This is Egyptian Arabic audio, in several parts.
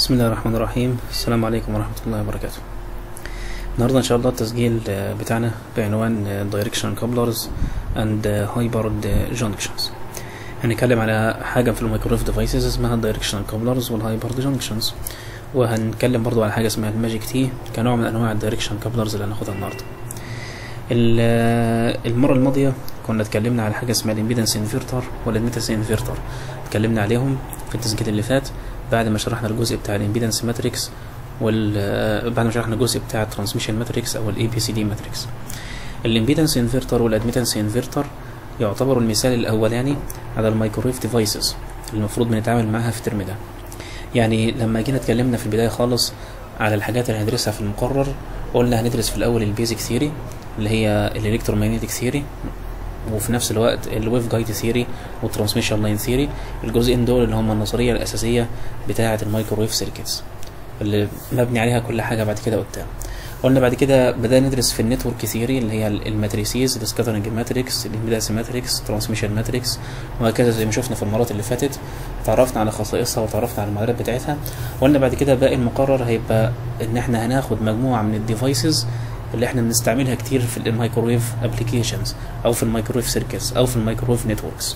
بسم الله الرحمن الرحيم السلام عليكم ورحمة الله وبركاته النهاردة إن شاء الله التسجيل آه، بتاعنا بعنوان آه، Direction Couplers and آه، Hybrid آه، Junctions هنتكلم على حاجة في الميكرويف ديفايسز اسمها Direction Couplers والهايبرد Junctions وهنتكلم برضو على حاجة اسمها الماجيك تي كنوع من أنواع الدايركشن كابلرز اللي هناخدها النهاردة ال- آه، المرة الماضية كنا اتكلمنا على حاجة اسمها الامبيدنس انفرتر والادميتنس انفرتر اتكلمنا عليهم في التسجيل اللي فات بعد ما شرحنا الجزء بتاع الامبيدنس ماتريكس وال آه، بعد ما شرحنا الجزء بتاع الترانسميشن ماتريكس او الاي بي سي دي ماتريكس الامبيدنس انفرتر والادميتنس انفرتر يعتبروا المثال الاولاني على الميكرويف ديفايسز اللي المفروض بنتعامل معاها في الترم ده يعني لما جينا اتكلمنا في البدايه خالص على الحاجات اللي هندرسها في المقرر قلنا هندرس في الاول البيزك ثيوري اللي هي الالكترومagnetic ثيوري وفي نفس الوقت الويف جايد ثيوري والترانسميشن لاين ثيوري الجزئين دول اللي هم النظريه الاساسيه بتاعه الميكروويف سيركتس اللي مبني عليها كل حاجه بعد كده قدام قلنا بعد كده بدأنا ندرس في النتورك ثيوري اللي هي الماتريسيز السكاترنج ماتريكس الامبيدنس ماتريكس ترانسميشن ماتريكس وهكذا زي ما شفنا في المرات اللي فاتت تعرفنا على خصائصها وتعرفنا على المعادلات بتاعتها قلنا بعد كده باقي المقرر هيبقى ان احنا هناخد مجموعه من الديفايسز اللي احنا بنستعملها كتير في الميكروويف ابلكيشنز او في الميكروويف سيركتس او في الميكروويف نتوركس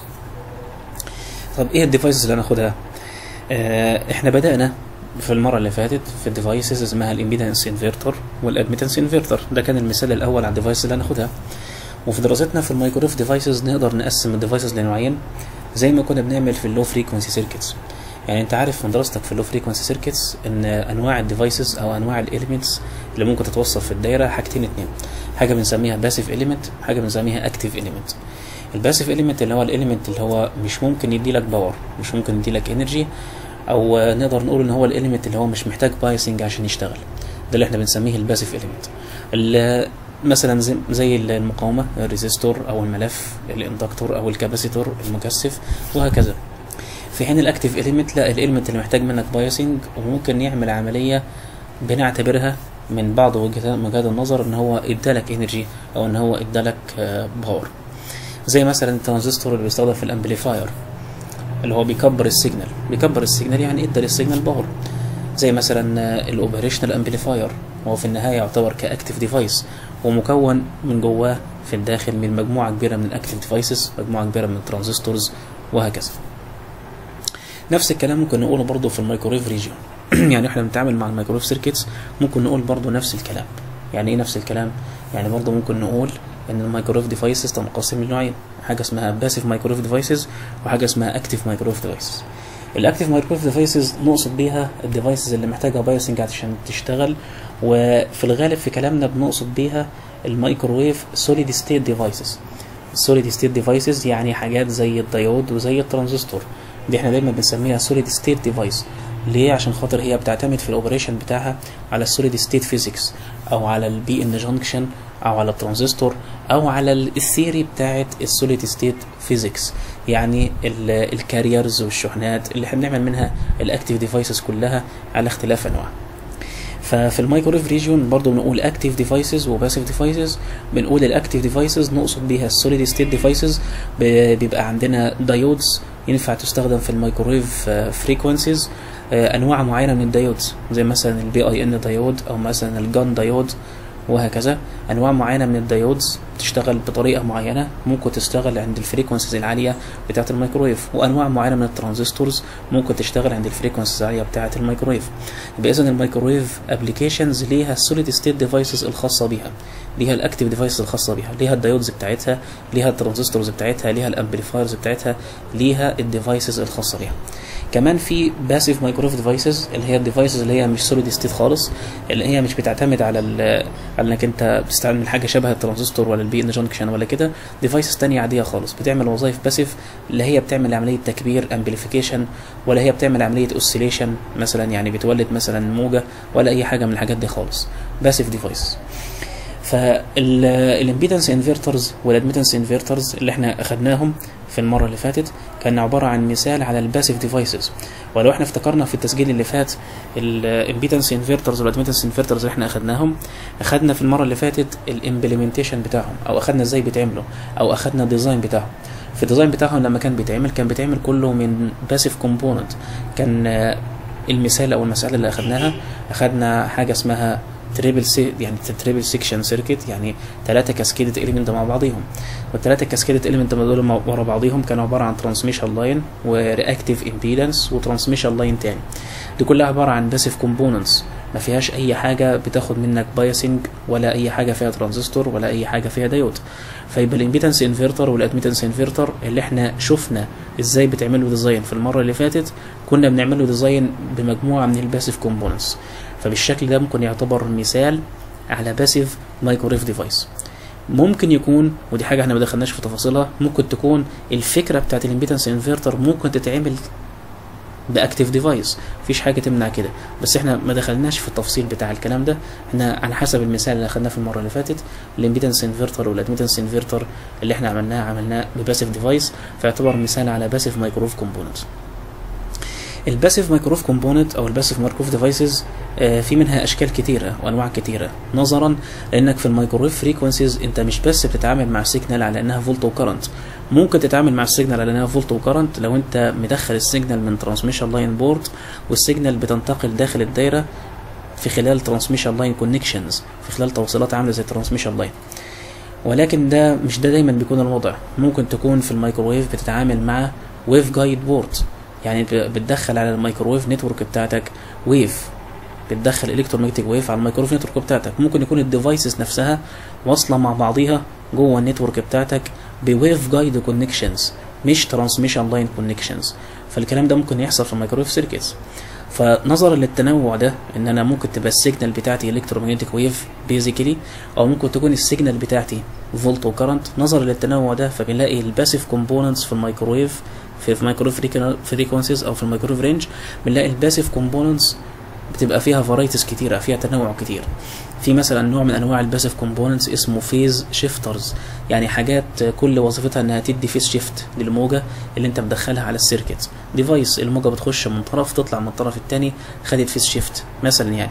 طب ايه الديفايسز اللي هناخدها آه احنا بدأنا في المرة اللي فاتت في الديفايسز اسمها الامبيدنس انفرتر والادميتنس انفرتر ده كان المثال الاول على الديفايس اللي هناخدها وفي دراستنا في الميكرويف ديفايسز نقدر نقسم الديفايسز لنوعين زي ما كنا بنعمل في اللو فريكونسي سيركتس يعني انت عارف من دراستك في اللو فريكونسي سيركتس ان انواع الديفايسز او انواع الاليمنتس اللي ممكن تتوصل في الدايره حاجتين اتنين حاجه بنسميها باسيف اليمنت حاجه بنسميها اكتيف اليمنت الباسيف اليمنت اللي هو الاليمنت اللي هو مش ممكن يدي لك باور مش ممكن يدي لك انرجي او آه، نقدر نقول ان هو الاليمنت اللي هو مش محتاج بايسنج عشان يشتغل ده اللي احنا بنسميه الباسيف اليمنت مثلا زي, زي المقاومه الريزيستور او الملف الاندكتور او الكاباسيتور المكثف وهكذا في حين الاكتيف اليمنت لا الاليمنت اللي محتاج منك بايسنج وممكن يعمل عمليه بنعتبرها من بعض وجهات وجهات النظر ان هو ادالك انرجي او ان هو ادالك باور زي مثلا الترانزستور اللي بيستخدم في الامبليفاير اللي هو بيكبر السيجنال بيكبر السيجنال يعني ادى للسيجنال باور زي مثلا الاوبريشنال امبليفاير هو في النهايه يعتبر كاكتيف ديفايس ومكون من جواه في الداخل من مجموعه كبيره من الاكتيف ديفايسز مجموعه كبيره من الترانزستورز وهكذا نفس الكلام ممكن نقوله برضه في الميكرويف ريجيون يعني احنا بنتعامل مع الميكرويف سيركتس ممكن نقول برضه نفس الكلام يعني ايه نفس الكلام يعني برضه ممكن نقول ان الميكرويف ديفايسز تنقسم لنوعين حاجه اسمها باسيف مايكرويف ديفايسز وحاجه اسمها اكتيف مايكرويف ديفايسز الاكتيف مايكرويف ديفايسز نقصد بيها الديفايسز اللي محتاجه بايسنج عشان تشتغل وفي الغالب في كلامنا بنقصد بيها الميكرويف سوليد ستيت ديفايسز السوليد ستيت ديفايسز يعني حاجات زي الديود وزي الترانزستور دي احنا دايما بنسميها سوليد ستيت ديفايس ليه عشان خاطر هي بتعتمد في الاوبريشن بتاعها على السوليد ستيت فيزيكس او على البي ان جانكشن او على الترانزستور او على الثيري بتاعت السوليد ستيت فيزيكس يعني الكاريرز والشحنات اللي احنا بنعمل منها الاكتيف ديفايسز كلها على اختلاف انواعها ففي المايكرويف ريجيون برضو بنقول اكتيف ديفايسز وباسيف ديفايسز بنقول الاكتيف ديفايسز نقصد بيها السوليد ستيت ديفايسز بيبقى عندنا دايودز ينفع تستخدم في الميكرويف فريكونسيز انواع معينه من الدايودز زي مثلا البي اي ان دايود او مثلا الجان دايود وهكذا انواع معينه من الدايودز بتشتغل بطريقه معينه ممكن تشتغل عند الفريكونسيز العاليه بتاعه الميكرويف وانواع معينه من الترانزستورز ممكن تشتغل عند الفريكونسيز العاليه بتاعه الميكرويف يبقى اذا الميكرويف ابلكيشنز ليها السوليد ستيت ديفايسز الخاصه بيها ليها الاكتيف ديفايسز الخاصه بيها ليها الدايودز بتاعتها ليها الترانزستورز بتاعتها ليها الامبليفايرز بتاعتها ليها الديفايسز الخاصه بيها كمان في باسيف مايكرويف ديفايسز اللي هي الديفايسز اللي هي مش سوليد ستيت خالص اللي هي مش بتعتمد على على انك انت بتستعمل حاجه شبه الترانزستور ولا البي ان جانكشن ولا كده ديفايسز تانية عاديه خالص بتعمل وظائف باسيف اللي هي بتعمل عمليه تكبير امبليفيكيشن ولا هي بتعمل عمليه اوسيليشن مثلا يعني بتولد مثلا موجه ولا اي حاجه من الحاجات دي خالص باسيف ديفايس فالامبيدنس انفرترز والادميتنس انفرترز اللي احنا اخدناهم في المره اللي فاتت كان عباره عن مثال على الباسيف ديفايسز ولو احنا افتكرنا في التسجيل اللي فات الامبيدنس انفرترز والادميتنس انفرترز اللي احنا اخدناهم اخدنا في المره اللي فاتت الامبلمنتيشن بتاعهم او اخدنا ازاي بيتعملوا او اخدنا الديزاين بتاعهم في الديزاين بتاعهم لما كان بيتعمل كان بيتعمل كله من باسيف كومبوننت كان المثال او المساله اللي اخدناها اخدنا حاجه اسمها تريبل سي يعني تريبل سيكشن سيركت يعني ثلاثه كاسكيدد اليمنت مع بعضيهم والثلاثه كاسكيدد اليمنت دول ورا بعضيهم كانوا عباره عن ترانسميشن لاين ورياكتيف امبيدنس وترانسميشن لاين تاني دي كلها عباره عن باسيف كومبوننتس ما فيهاش اي حاجه بتاخد منك بايسنج ولا اي حاجه فيها ترانزستور ولا اي حاجه فيها دايود فيبقى الامبيدنس انفرتر والادميتنس انفرتر اللي احنا شفنا ازاي بتعمله ديزاين في المره اللي فاتت كنا بنعمله ديزاين بمجموعه من الباسيف كومبوننتس فبالشكل ده ممكن يعتبر مثال على باسيف مايكرويف ديفايس ممكن يكون ودي حاجه احنا ما دخلناش في تفاصيلها ممكن تكون الفكره بتاعت الامبيدنس انفرتر ممكن تتعمل باكتيف ديفايس مفيش حاجه تمنع كده بس احنا ما دخلناش في التفصيل بتاع الكلام ده احنا على حسب المثال اللي اخدناه في المره اللي فاتت الامبيدنس انفرتر والادميتنس انفرتر اللي احنا عملناه عملناه بباسيف ديفايس فيعتبر مثال على باسيف مايكروف كومبوننت الباسيف مايكروف كومبوننت او الباسيف مايكروف ديفايسز في منها اشكال كتيره وانواع كتيره نظرا لانك في المايكرويف فريكونسيز انت مش بس بتتعامل مع سيجنال على انها فولت وكرنت ممكن تتعامل مع السيجنال على انها فولت وكرنت لو انت مدخل السيجنال من ترانسميشن لاين بورد والسيجنال بتنتقل داخل الدايره في خلال ترانسميشن لاين كونكشنز في خلال توصيلات عامله زي الترانسميشن لاين ولكن ده مش ده دايما بيكون الوضع ممكن تكون في الميكروويف بتتعامل مع ويف جايد بورد يعني بتدخل على الميكروويف نتورك بتاعتك ويف بتدخل الكترومagnetic ويف على الميكروويف نتورك بتاعتك ممكن يكون الديفايسز نفسها واصله مع بعضيها جوه النتورك بتاعتك بويف جايد كونكشنز مش ترانسميشن لاين كونكشنز فالكلام ده ممكن يحصل في الميكروويف سيركتس فنظرا للتنوع ده ان انا ممكن تبقى السيجنال بتاعتي الكترومagnetic ويف بيزيكلي او ممكن تكون السيجنال بتاعتي فولت وكرنت نظرا للتنوع ده فبنلاقي الباسيف كومبوننتس في الميكروويف في في مايكرويف فريكونسيز او في الميكرويف رينج بنلاقي الباسيف كومبوننتس بتبقى فيها فرايتيز كتيره فيها تنوع كتير في مثلا نوع من انواع الباسيف كومبوننتس اسمه فيز شيفترز يعني حاجات كل وظيفتها انها تدي فيز شيفت للموجه اللي انت مدخلها على السيركت ديفايس الموجه بتخش من طرف تطلع من الطرف الثاني خدت فيز شيفت مثلا يعني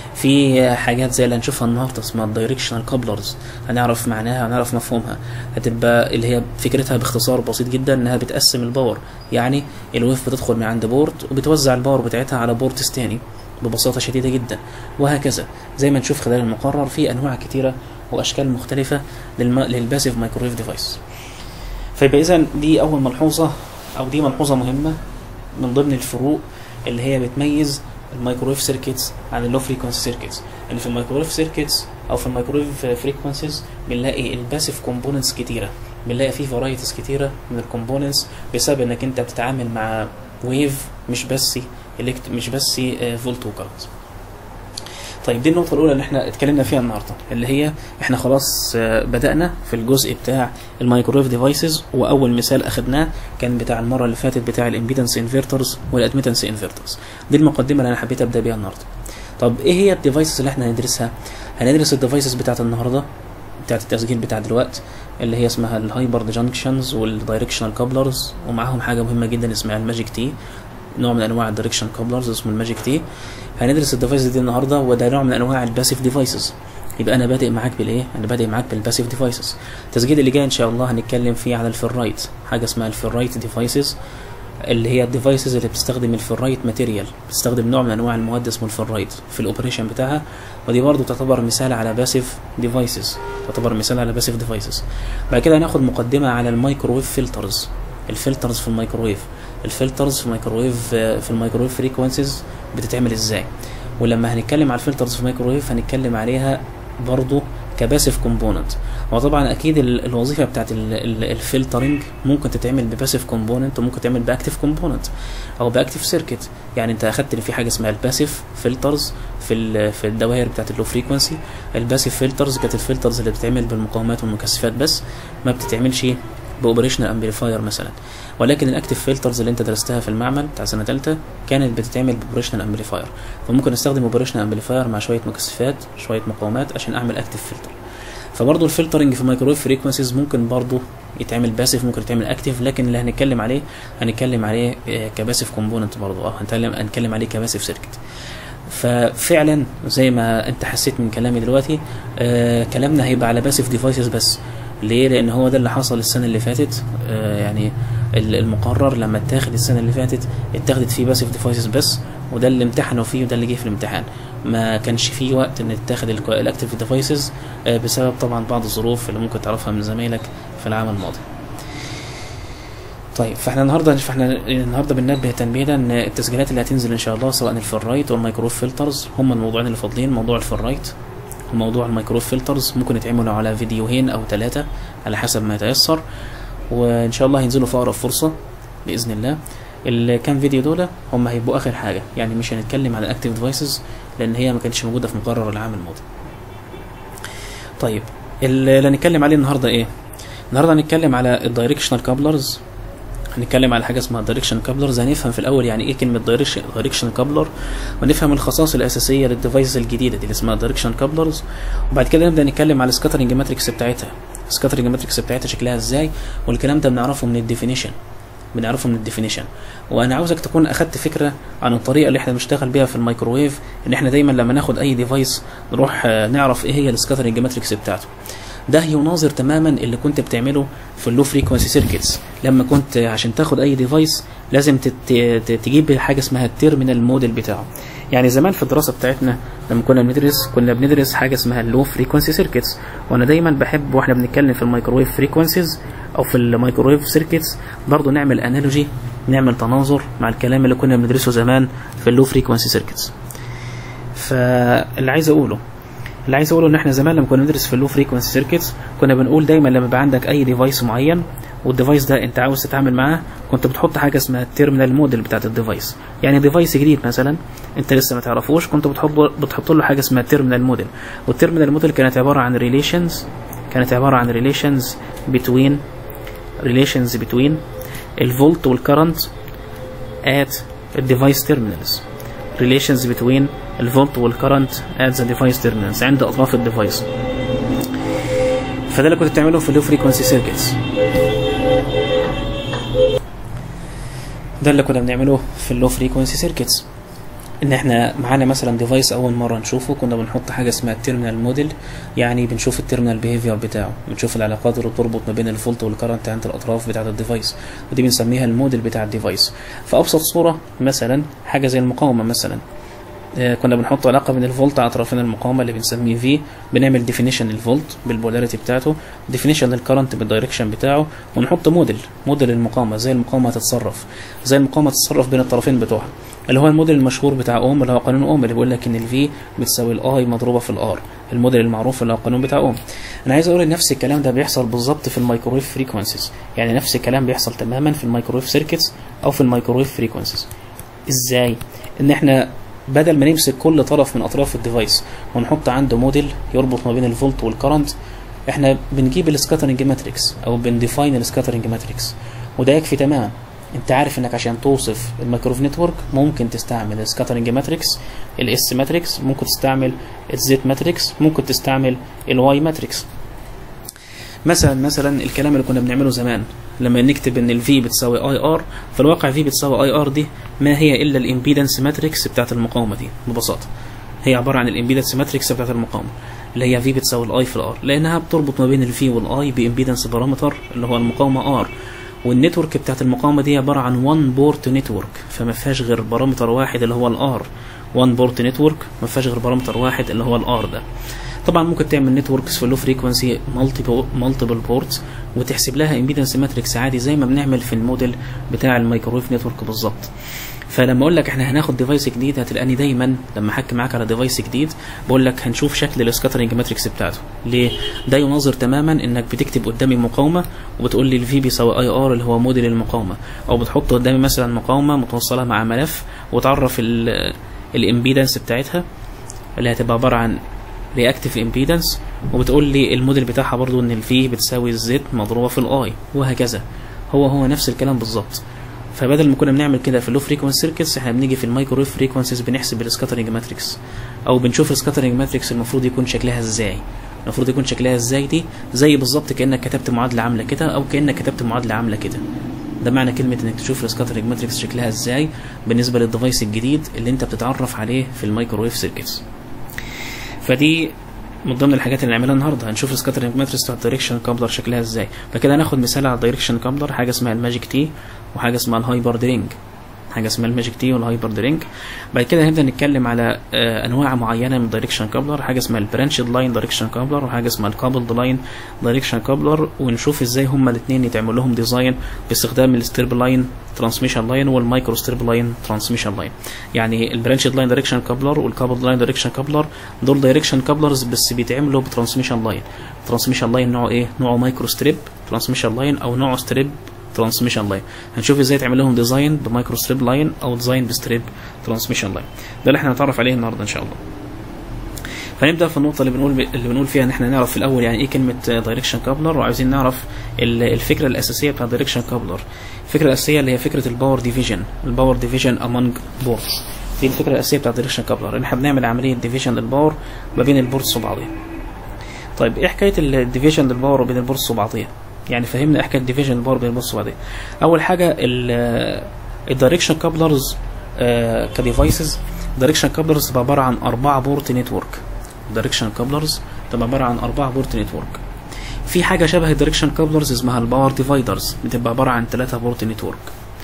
في حاجات زي اللي هنشوفها النهارده اسمها الدايركشنال كابلرز هنعرف معناها هنعرف مفهومها هتبقى اللي هي فكرتها باختصار بسيط جدا انها بتقسم الباور يعني الويف بتدخل من عند بورت وبتوزع الباور بتاعتها على بورتس تاني ببساطة شديدة جدا وهكذا زي ما نشوف خلال المقرر في أنواع كتيرة وأشكال مختلفة للم... للباسيف مايكرويف ديفايس فيبقى إذا دي أول ملحوظة أو دي ملحوظة مهمة من ضمن الفروق اللي هي بتميز الميكرويف سيركتس عن اللو فريكونسي سيركتس ان في الميكرويف سيركتس او في الميكرويف فريكونسيز بنلاقي الباسيف كومبوننتس كتيره بنلاقي فيه فرايتيز كتيره من الكومبوننتس بسبب انك انت بتتعامل مع ويف مش بس الكت مش بس فولت وكرنت طيب دي النقطة الأولى اللي احنا اتكلمنا فيها النهاردة اللي هي احنا خلاص بدأنا في الجزء بتاع الميكرويف ديفايسز وأول مثال أخدناه كان بتاع المرة اللي فاتت بتاع الامبيدنس انفرترز والادميتنس انفرترز دي المقدمة اللي أنا حبيت أبدأ بيها النهاردة طب إيه هي الديفايسز اللي احنا هندرسها؟ هندرس الديفايسز بتاعت النهاردة بتاعت التسجيل بتاع دلوقتي اللي هي اسمها الهايبر جانكشنز والدايركشنال كابلرز ومعاهم حاجة مهمة جدا اسمها الماجيك تي نوع من انواع الدايركشن كابلرز اسمه الماجيك تي هندرس الديفايس دي النهارده وده نوع من انواع الباسيف ديفايسز يبقى انا بادئ معاك بالايه انا بادئ معاك بالباسيف ديفايسز التسجيل اللي جاي ان شاء الله هنتكلم فيه على الفيرايت حاجه اسمها الفيرايت ديفايسز اللي هي الديفايسز اللي بتستخدم الفيرايت ماتيريال بتستخدم نوع من انواع المواد اسمه الفيرايت في الاوبريشن بتاعها ودي برضو تعتبر مثال على باسيف ديفايسز تعتبر مثال على باسيف ديفايسز بعد كده هناخد مقدمه على المايكروويف فلترز الفلترز في الميكروويف الفلترز في الميكروويف في الميكروويف فريكونسيز بتتعمل ازاي ولما هنتكلم على الفلترز في الميكروويف هنتكلم عليها برضو كباسيف كومبوننت وطبعا اكيد الوظيفه بتاعت الفلترنج ممكن تتعمل بباسيف كومبوننت وممكن تعمل باكتيف كومبوننت او باكتيف سيركت يعني انت اخدت ان في حاجه اسمها الباسيف فلترز في في الدوائر بتاعت اللو فريكونسي الباسيف فلترز كانت الفلترز اللي بتتعمل بالمقاومات والمكثفات بس ما بتتعملش باوبريشنال امبليفاير مثلا ولكن الاكتيف فلترز اللي انت درستها في المعمل بتاع سنه ثالثه كانت بتتعمل باوبريشنال امبليفاير فممكن استخدم اوبريشنال امبليفاير مع شويه مكثفات شويه مقاومات عشان اعمل اكتيف فلتر فبرضه الفلترنج في مايكرويف فريكونسيز ممكن برضه يتعمل باسيف ممكن يتعمل اكتيف لكن اللي هنتكلم عليه هنتكلم عليه كباسيف كومبوننت برضه اه هنتكلم هنتكلم عليه كباسيف سيركت ففعلا زي ما انت حسيت من كلامي دلوقتي آه كلامنا هيبقى على باسيف ديفايسز بس ليه لان هو ده اللي حصل السنه اللي فاتت آه يعني المقرر لما اتاخد السنه اللي فاتت اتاخدت فيه باسيف ديفايسز بس وده اللي امتحنوا فيه وده اللي جه في الامتحان ما كانش فيه وقت ان تتاخد الاكتيف ديفايسز بسبب طبعا بعض الظروف اللي ممكن تعرفها من زمايلك في العام الماضي طيب فاحنا النهارده فاحنا النهارده بننبه تنبيه ان التسجيلات اللي هتنزل ان شاء الله سواء الفرايت والميكروف فلترز هم الموضوعين اللي فاضلين موضوع الفرايت وموضوع الميكروف فلترز ممكن يتعملوا على فيديوهين او ثلاثه على حسب ما يتيسر وان شاء الله هينزلوا في اقرب فرصه باذن الله الكام فيديو دول هم هيبقوا اخر حاجه يعني مش هنتكلم عن الاكتيف ديفايسز لان هي ما كانتش موجوده في مقرر العام الماضي طيب اللي هنتكلم عليه النهارده ايه النهارده هنتكلم على الدايركشنال كابلرز هنتكلم على حاجه اسمها دايركشن كابلرز هنفهم في الاول يعني ايه كلمه دايركشن كابلر ونفهم الخصائص الاساسيه للديفايس الجديده دي اللي اسمها دايركشن كابلرز وبعد كده نبدا نتكلم على السكاترنج ماتريكس بتاعتها السكاترنج ماتريكس بتاعتها شكلها ازاي والكلام ده بنعرفه من الديفينيشن بنعرفه من الديفينيشن وانا عاوزك تكون اخدت فكره عن الطريقه اللي احنا بنشتغل بيها في الميكروويف ان احنا دايما لما ناخد اي ديفايس نروح نعرف ايه هي السكاترنج ماتريكس بتاعته ده يناظر تماما اللي كنت بتعمله في اللو فريكونسي سيركتس لما كنت عشان تاخد اي ديفايس لازم تجيب حاجه اسمها التيرمينال موديل بتاعه يعني زمان في الدراسه بتاعتنا لما كنا بندرس كنا بندرس حاجه اسمها اللو فريكونسي سيركتس وانا دايما بحب واحنا بنتكلم في الميكروويف فريكونسيز او في الميكروويف سيركتس برضه نعمل انالوجي نعمل تناظر مع الكلام اللي كنا بندرسه زمان في اللو فريكونسي سيركتس فاللي عايز اقوله اللي عايز اقوله ان احنا زمان لما كنا ندرس في اللو فريكونسي سيركتس كنا بنقول دايما لما يبقى عندك اي ديفايس معين والديفايس ده انت عاوز تتعامل معاه كنت بتحط حاجه اسمها التيرمينال موديل بتاعت الديفايس يعني ديفايس جديد مثلا انت لسه ما تعرفوش كنت بتحط بتحط له حاجه اسمها التيرمينال موديل والتيرمينال موديل كانت عباره عن ريليشنز كانت عباره عن ريليشنز بتوين ريليشنز بتوين الفولت والكرنت at الديفايس تيرمينالز relations between الفولت والكرنت at the device terminals عند اطراف الديفايس فده اللي كنت بتعمله في اللو فريكونسي سيركتس ده اللي كنا بنعمله في اللو فريكونسي سيركتس ان احنا معانا مثلا ديفايس اول مره نشوفه كنا بنحط حاجه اسمها التيرمينال موديل يعني بنشوف التيرمينال بيهيفير بتاعه بنشوف العلاقات اللي بتربط ما بين الفولت والكرنت عند الاطراف بتاعه الديفايس ودي بنسميها الموديل بتاع الديفايس في ابسط صوره مثلا حاجه زي المقاومه مثلا كنا بنحط علاقه بين الفولت على اطرافين المقاومه اللي بنسميه في بنعمل ديفينيشن الفولت بالبولاريتي بتاعته ديفينيشن الكرنت بالدايركشن بتاعه ونحط موديل موديل المقاومه زي المقاومه هتتصرف زي المقاومه هتتصرف بين الطرفين بتوعها اللي هو الموديل المشهور بتاع اوم اللي هو قانون اوم اللي بيقول لك ان الفي بتساوي الاي مضروبه في الار الموديل المعروف اللي هو القانون بتاع اوم انا عايز اقول ان نفس الكلام ده بيحصل بالظبط في الميكرويف فريكونسيز يعني نفس الكلام بيحصل تماما في الميكرويف سيركتس او في الميكرويف فريكونسيز ازاي ان احنا بدل ما نمسك كل طرف من اطراف الديفايس ونحط عنده موديل يربط ما بين الفولت والكرنت احنا بنجيب السكاترنج ماتريكس او بنديفاين السكاترنج ماتريكس وده يكفي تماما انت عارف انك عشان توصف الميكروف نتورك ممكن تستعمل السكاترنج ماتريكس الاس ماتريكس ممكن تستعمل الزيت ماتريكس ممكن تستعمل الواي ماتريكس مثلا مثلا الكلام اللي كنا بنعمله زمان لما نكتب ان الفي بتساوي اي ار في الواقع في بتساوي اي ار دي ما هي الا الامبيدنس ماتريكس بتاعت المقاومه دي ببساطه هي عباره عن الامبيدنس ماتريكس بتاعت المقاومه اللي هي في بتساوي الاي في الار لانها بتربط ما بين الفي والاي بامبيدنس بارامتر اللي هو المقاومه ار والنتورك بتاعت المقاومه دي عباره عن 1 بورت نتورك فما فيهاش غير بارامتر واحد اللي هو الار 1 بورت نتورك ما فيهاش غير بارامتر واحد اللي هو الار ده طبعا ممكن تعمل نتوركس في اللو فريكونسي مالتيبل بورتس وتحسب لها امبيدنس ماتريكس عادي زي ما بنعمل في الموديل بتاع الميكرويف نتورك بالظبط فلما اقول لك احنا هناخد ديفايس جديد هتلاقيني دايما لما احكي معاك على ديفايس جديد بقول لك هنشوف شكل السكاترنج ماتريكس بتاعته ليه ده يناظر تماما انك بتكتب قدامي مقاومه وبتقول لي الفي بيساوي اي ار اللي هو موديل المقاومه او بتحط قدامي مثلا مقاومه متوصله مع ملف وتعرف الامبيدنس بتاعتها اللي هتبقى عباره عن رياكتيف امبيدنس وبتقول لي الموديل بتاعها برضو ان الفي بتساوي الزد مضروبه في الاي وهكذا هو هو نفس الكلام بالظبط فبدل ما كنا بنعمل كده في اللو فريكونسي سيركتس احنا بنيجي في المايكرويف فريكونسيز بنحسب السكاترنج ماتريكس او بنشوف السكاترنج ماتريكس المفروض يكون شكلها ازاي المفروض يكون شكلها ازاي دي زي بالظبط كانك كتبت معادله عامله كده او كانك كتبت معادله عامله كده ده معنى كلمة انك تشوف السكاترنج ماتريكس شكلها ازاي بالنسبة للديفايس الجديد اللي انت بتتعرف عليه في المايكرويف سيركتس فدي من ضمن الحاجات اللي نعملها النهارده هنشوف السكاترنج ماتريكس بتاع الدايركشن كابلر شكلها ازاي فكده هناخد مثال على الدايركشن كابلر حاجه اسمها الماجيك تي وحاجه اسمها الهايبر درينج حاجه اسمها الماجيك تي والهايبر درينك بعد كده هنبدا نتكلم على آه انواع معينه من الدايركشن كابلر حاجه اسمها البرانشد لاين دايركشن كابلر وحاجه اسمها الكابلد لاين دايركشن كابلر ونشوف ازاي هما الاثنين يتعمل لهم ديزاين باستخدام الستيرب لاين ترانسميشن لاين والمايكرو ستيرب لاين ترانسميشن لاين يعني البرانشد لاين دايركشن كابلر والكابلد لاين دايركشن كابلر دول دايركشن كابلرز بس بيتعملوا بترانسميشن لاين ترانسميشن لاين نوعه ايه نوعه مايكرو ستريب ترانسميشن لاين او نوعه ستريب ترانسميشن لاين هنشوف ازاي تعمل لهم ديزاين بمايكرو ستريب لاين او ديزاين بستريب ترانسميشن لاين ده اللي احنا هنتعرف عليه النهارده ان شاء الله فنبدا في النقطه اللي بنقول اللي بنقول فيها ان احنا نعرف في الاول يعني ايه كلمه دايركشن كابلر وعايزين نعرف الفكره الاساسيه بتاع دايركشن كابلر الفكره الاساسيه اللي هي فكره الباور ديفيجن الباور ديفيجن امونج بوردز دي الفكره الاساسيه بتاع دايركشن كابلر ان احنا بنعمل عمليه ديفيجن للباور ما بين البوردز وبعضها طيب ايه حكايه الديفيجن للباور بين البوردز وبعضها يعني فهمنا ايه حكايه ديفيجن للباور بين البوردز وبعضها اول حاجه الدايركشن كابلرز كديفايسز دايركشن كابلرز بتبقى عباره عن اربعه بورت نتورك دايركشن كابلرز بتبقى عباره عن اربعه بورت نتورك في حاجه شبه الدايركشن كابلرز اسمها الباور ديفايدرز بتبقى عباره عن ثلاثه بورت نتورك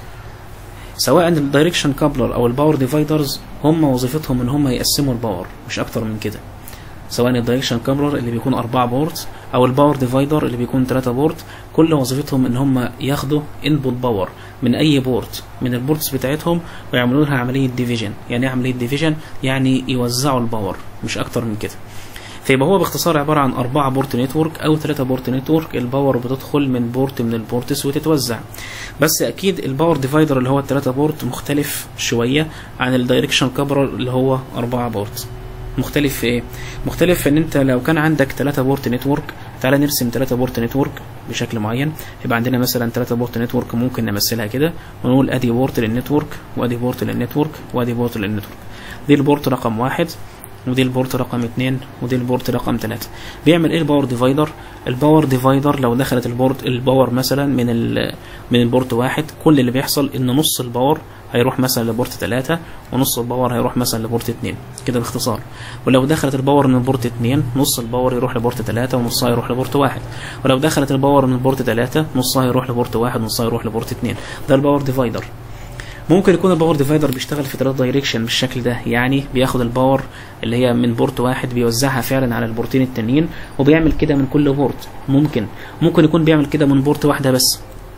سواء الدايركشن كابلر او الباور ديفايدرز هم وظيفتهم ان هم يقسموا الباور مش اكتر من كده سواء الدايركشن كابلر اللي بيكون أربعة بورت أو الباور ديفايدر اللي بيكون ثلاثة بورت كل وظيفتهم إن هم ياخدوا انبوت باور من أي بورت من البورتس بتاعتهم ويعملوا لها عملية ديفيجن يعني إيه عملية ديفيجن يعني يوزعوا الباور مش أكتر من كده فيبقى هو باختصار عبارة عن أربعة بورت نتورك أو ثلاثة بورت نتورك الباور بتدخل من بورت من البورتس وتتوزع بس أكيد الباور ديفايدر اللي هو الثلاثة بورت مختلف شوية عن الدايركشن كابلر اللي هو أربعة بورت مختلف في ايه مختلف في ان انت لو كان عندك 3 بورت نتورك تعالى نرسم 3 بورت نتورك بشكل معين يبقى عندنا مثلا 3 بورت نتورك ممكن نمثلها كده ونقول ادي بورت للنتورك وادي بورت للنتورك وادي بورت للنتورك دي البورت رقم واحد ودي البورت رقم اتنين ودي البورت رقم تلاتة بيعمل ايه الباور ديفايدر الباور ديفايدر لو دخلت البورت الباور مثلا من ال من البورت واحد كل اللي بيحصل ان نص الباور هيروح مثلا لبورت 3 ونص الباور هيروح مثلا لبورت 2 كده باختصار ولو دخلت الباور من بورت 2 نص الباور يروح لبورت 3 ونصها يروح لبورت 1 ولو دخلت الباور من بورت 3 نصها يروح لبورت 1 ونصها يروح لبورت 2 ده الباور ديفايدر ممكن يكون الباور ديفايدر بيشتغل في ثلاث دايركشن بالشكل ده يعني بياخد الباور اللي هي من بورت واحد بيوزعها فعلا على البورتين التانيين وبيعمل كده من كل بورت ممكن ممكن يكون بيعمل كده من بورت واحده بس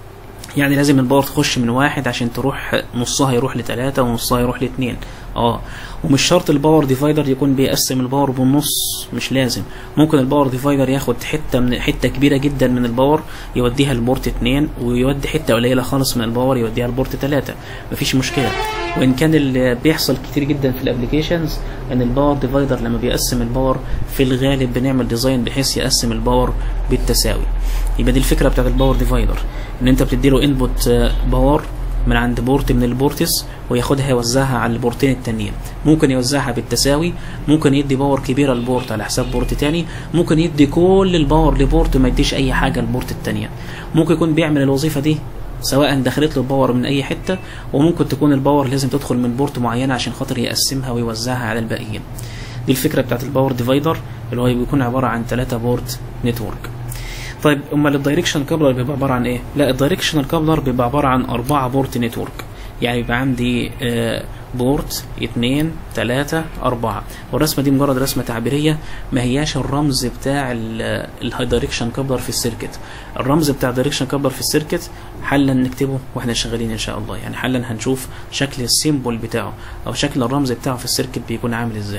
يعني لازم الباور تخش من واحد عشان تروح نصها يروح لتلاتة ونصها يروح لاتنين اه ومش شرط الباور ديفايدر يكون بيقسم الباور بالنص مش لازم ممكن الباور ديفايدر ياخد حته من حته كبيره جدا من الباور يوديها لبورت اتنين ويودي حته قليله خالص من الباور يوديها لبورت تلاته مفيش مشكله وان كان اللي بيحصل كتير جدا في الابلكيشنز ان الباور ديفايدر لما بيقسم الباور في الغالب بنعمل ديزاين بحيث يقسم الباور بالتساوي يبقى دي الفكره بتاعت الباور ديفايدر ان انت بتديله انبوت باور من عند بورت من البورتس وياخدها يوزعها على البورتين التانيين ممكن يوزعها بالتساوي ممكن يدي باور كبيره لبورت على حساب بورت تاني ممكن يدي كل الباور لبورت ما يديش اي حاجه لبورت التانية ممكن يكون بيعمل الوظيفه دي سواء دخلت له الباور من اي حته وممكن تكون الباور لازم تدخل من بورت معينه عشان خاطر يقسمها ويوزعها على الباقيين دي الفكره بتاعت الباور ديفايدر اللي هو بيكون عباره عن 3 بورت نتورك طيب امال الدايركشن كابلر بيبقى عباره عن ايه لا الدايركشنال كابلر بيبقى عباره عن أربعة بورت نتورك يعني يبقى عندي آه بورت اتنين تلاتة أربعة والرسمة دي مجرد رسمة تعبيرية ما هياش الرمز بتاع الدايركشن كابلر في السيركت الرمز بتاع الدايركشن كابلر في السيركت حلا نكتبه واحنا شغالين ان شاء الله يعني حلا هنشوف شكل السيمبل بتاعه او شكل الرمز بتاعه في السيركت بيكون عامل ازاي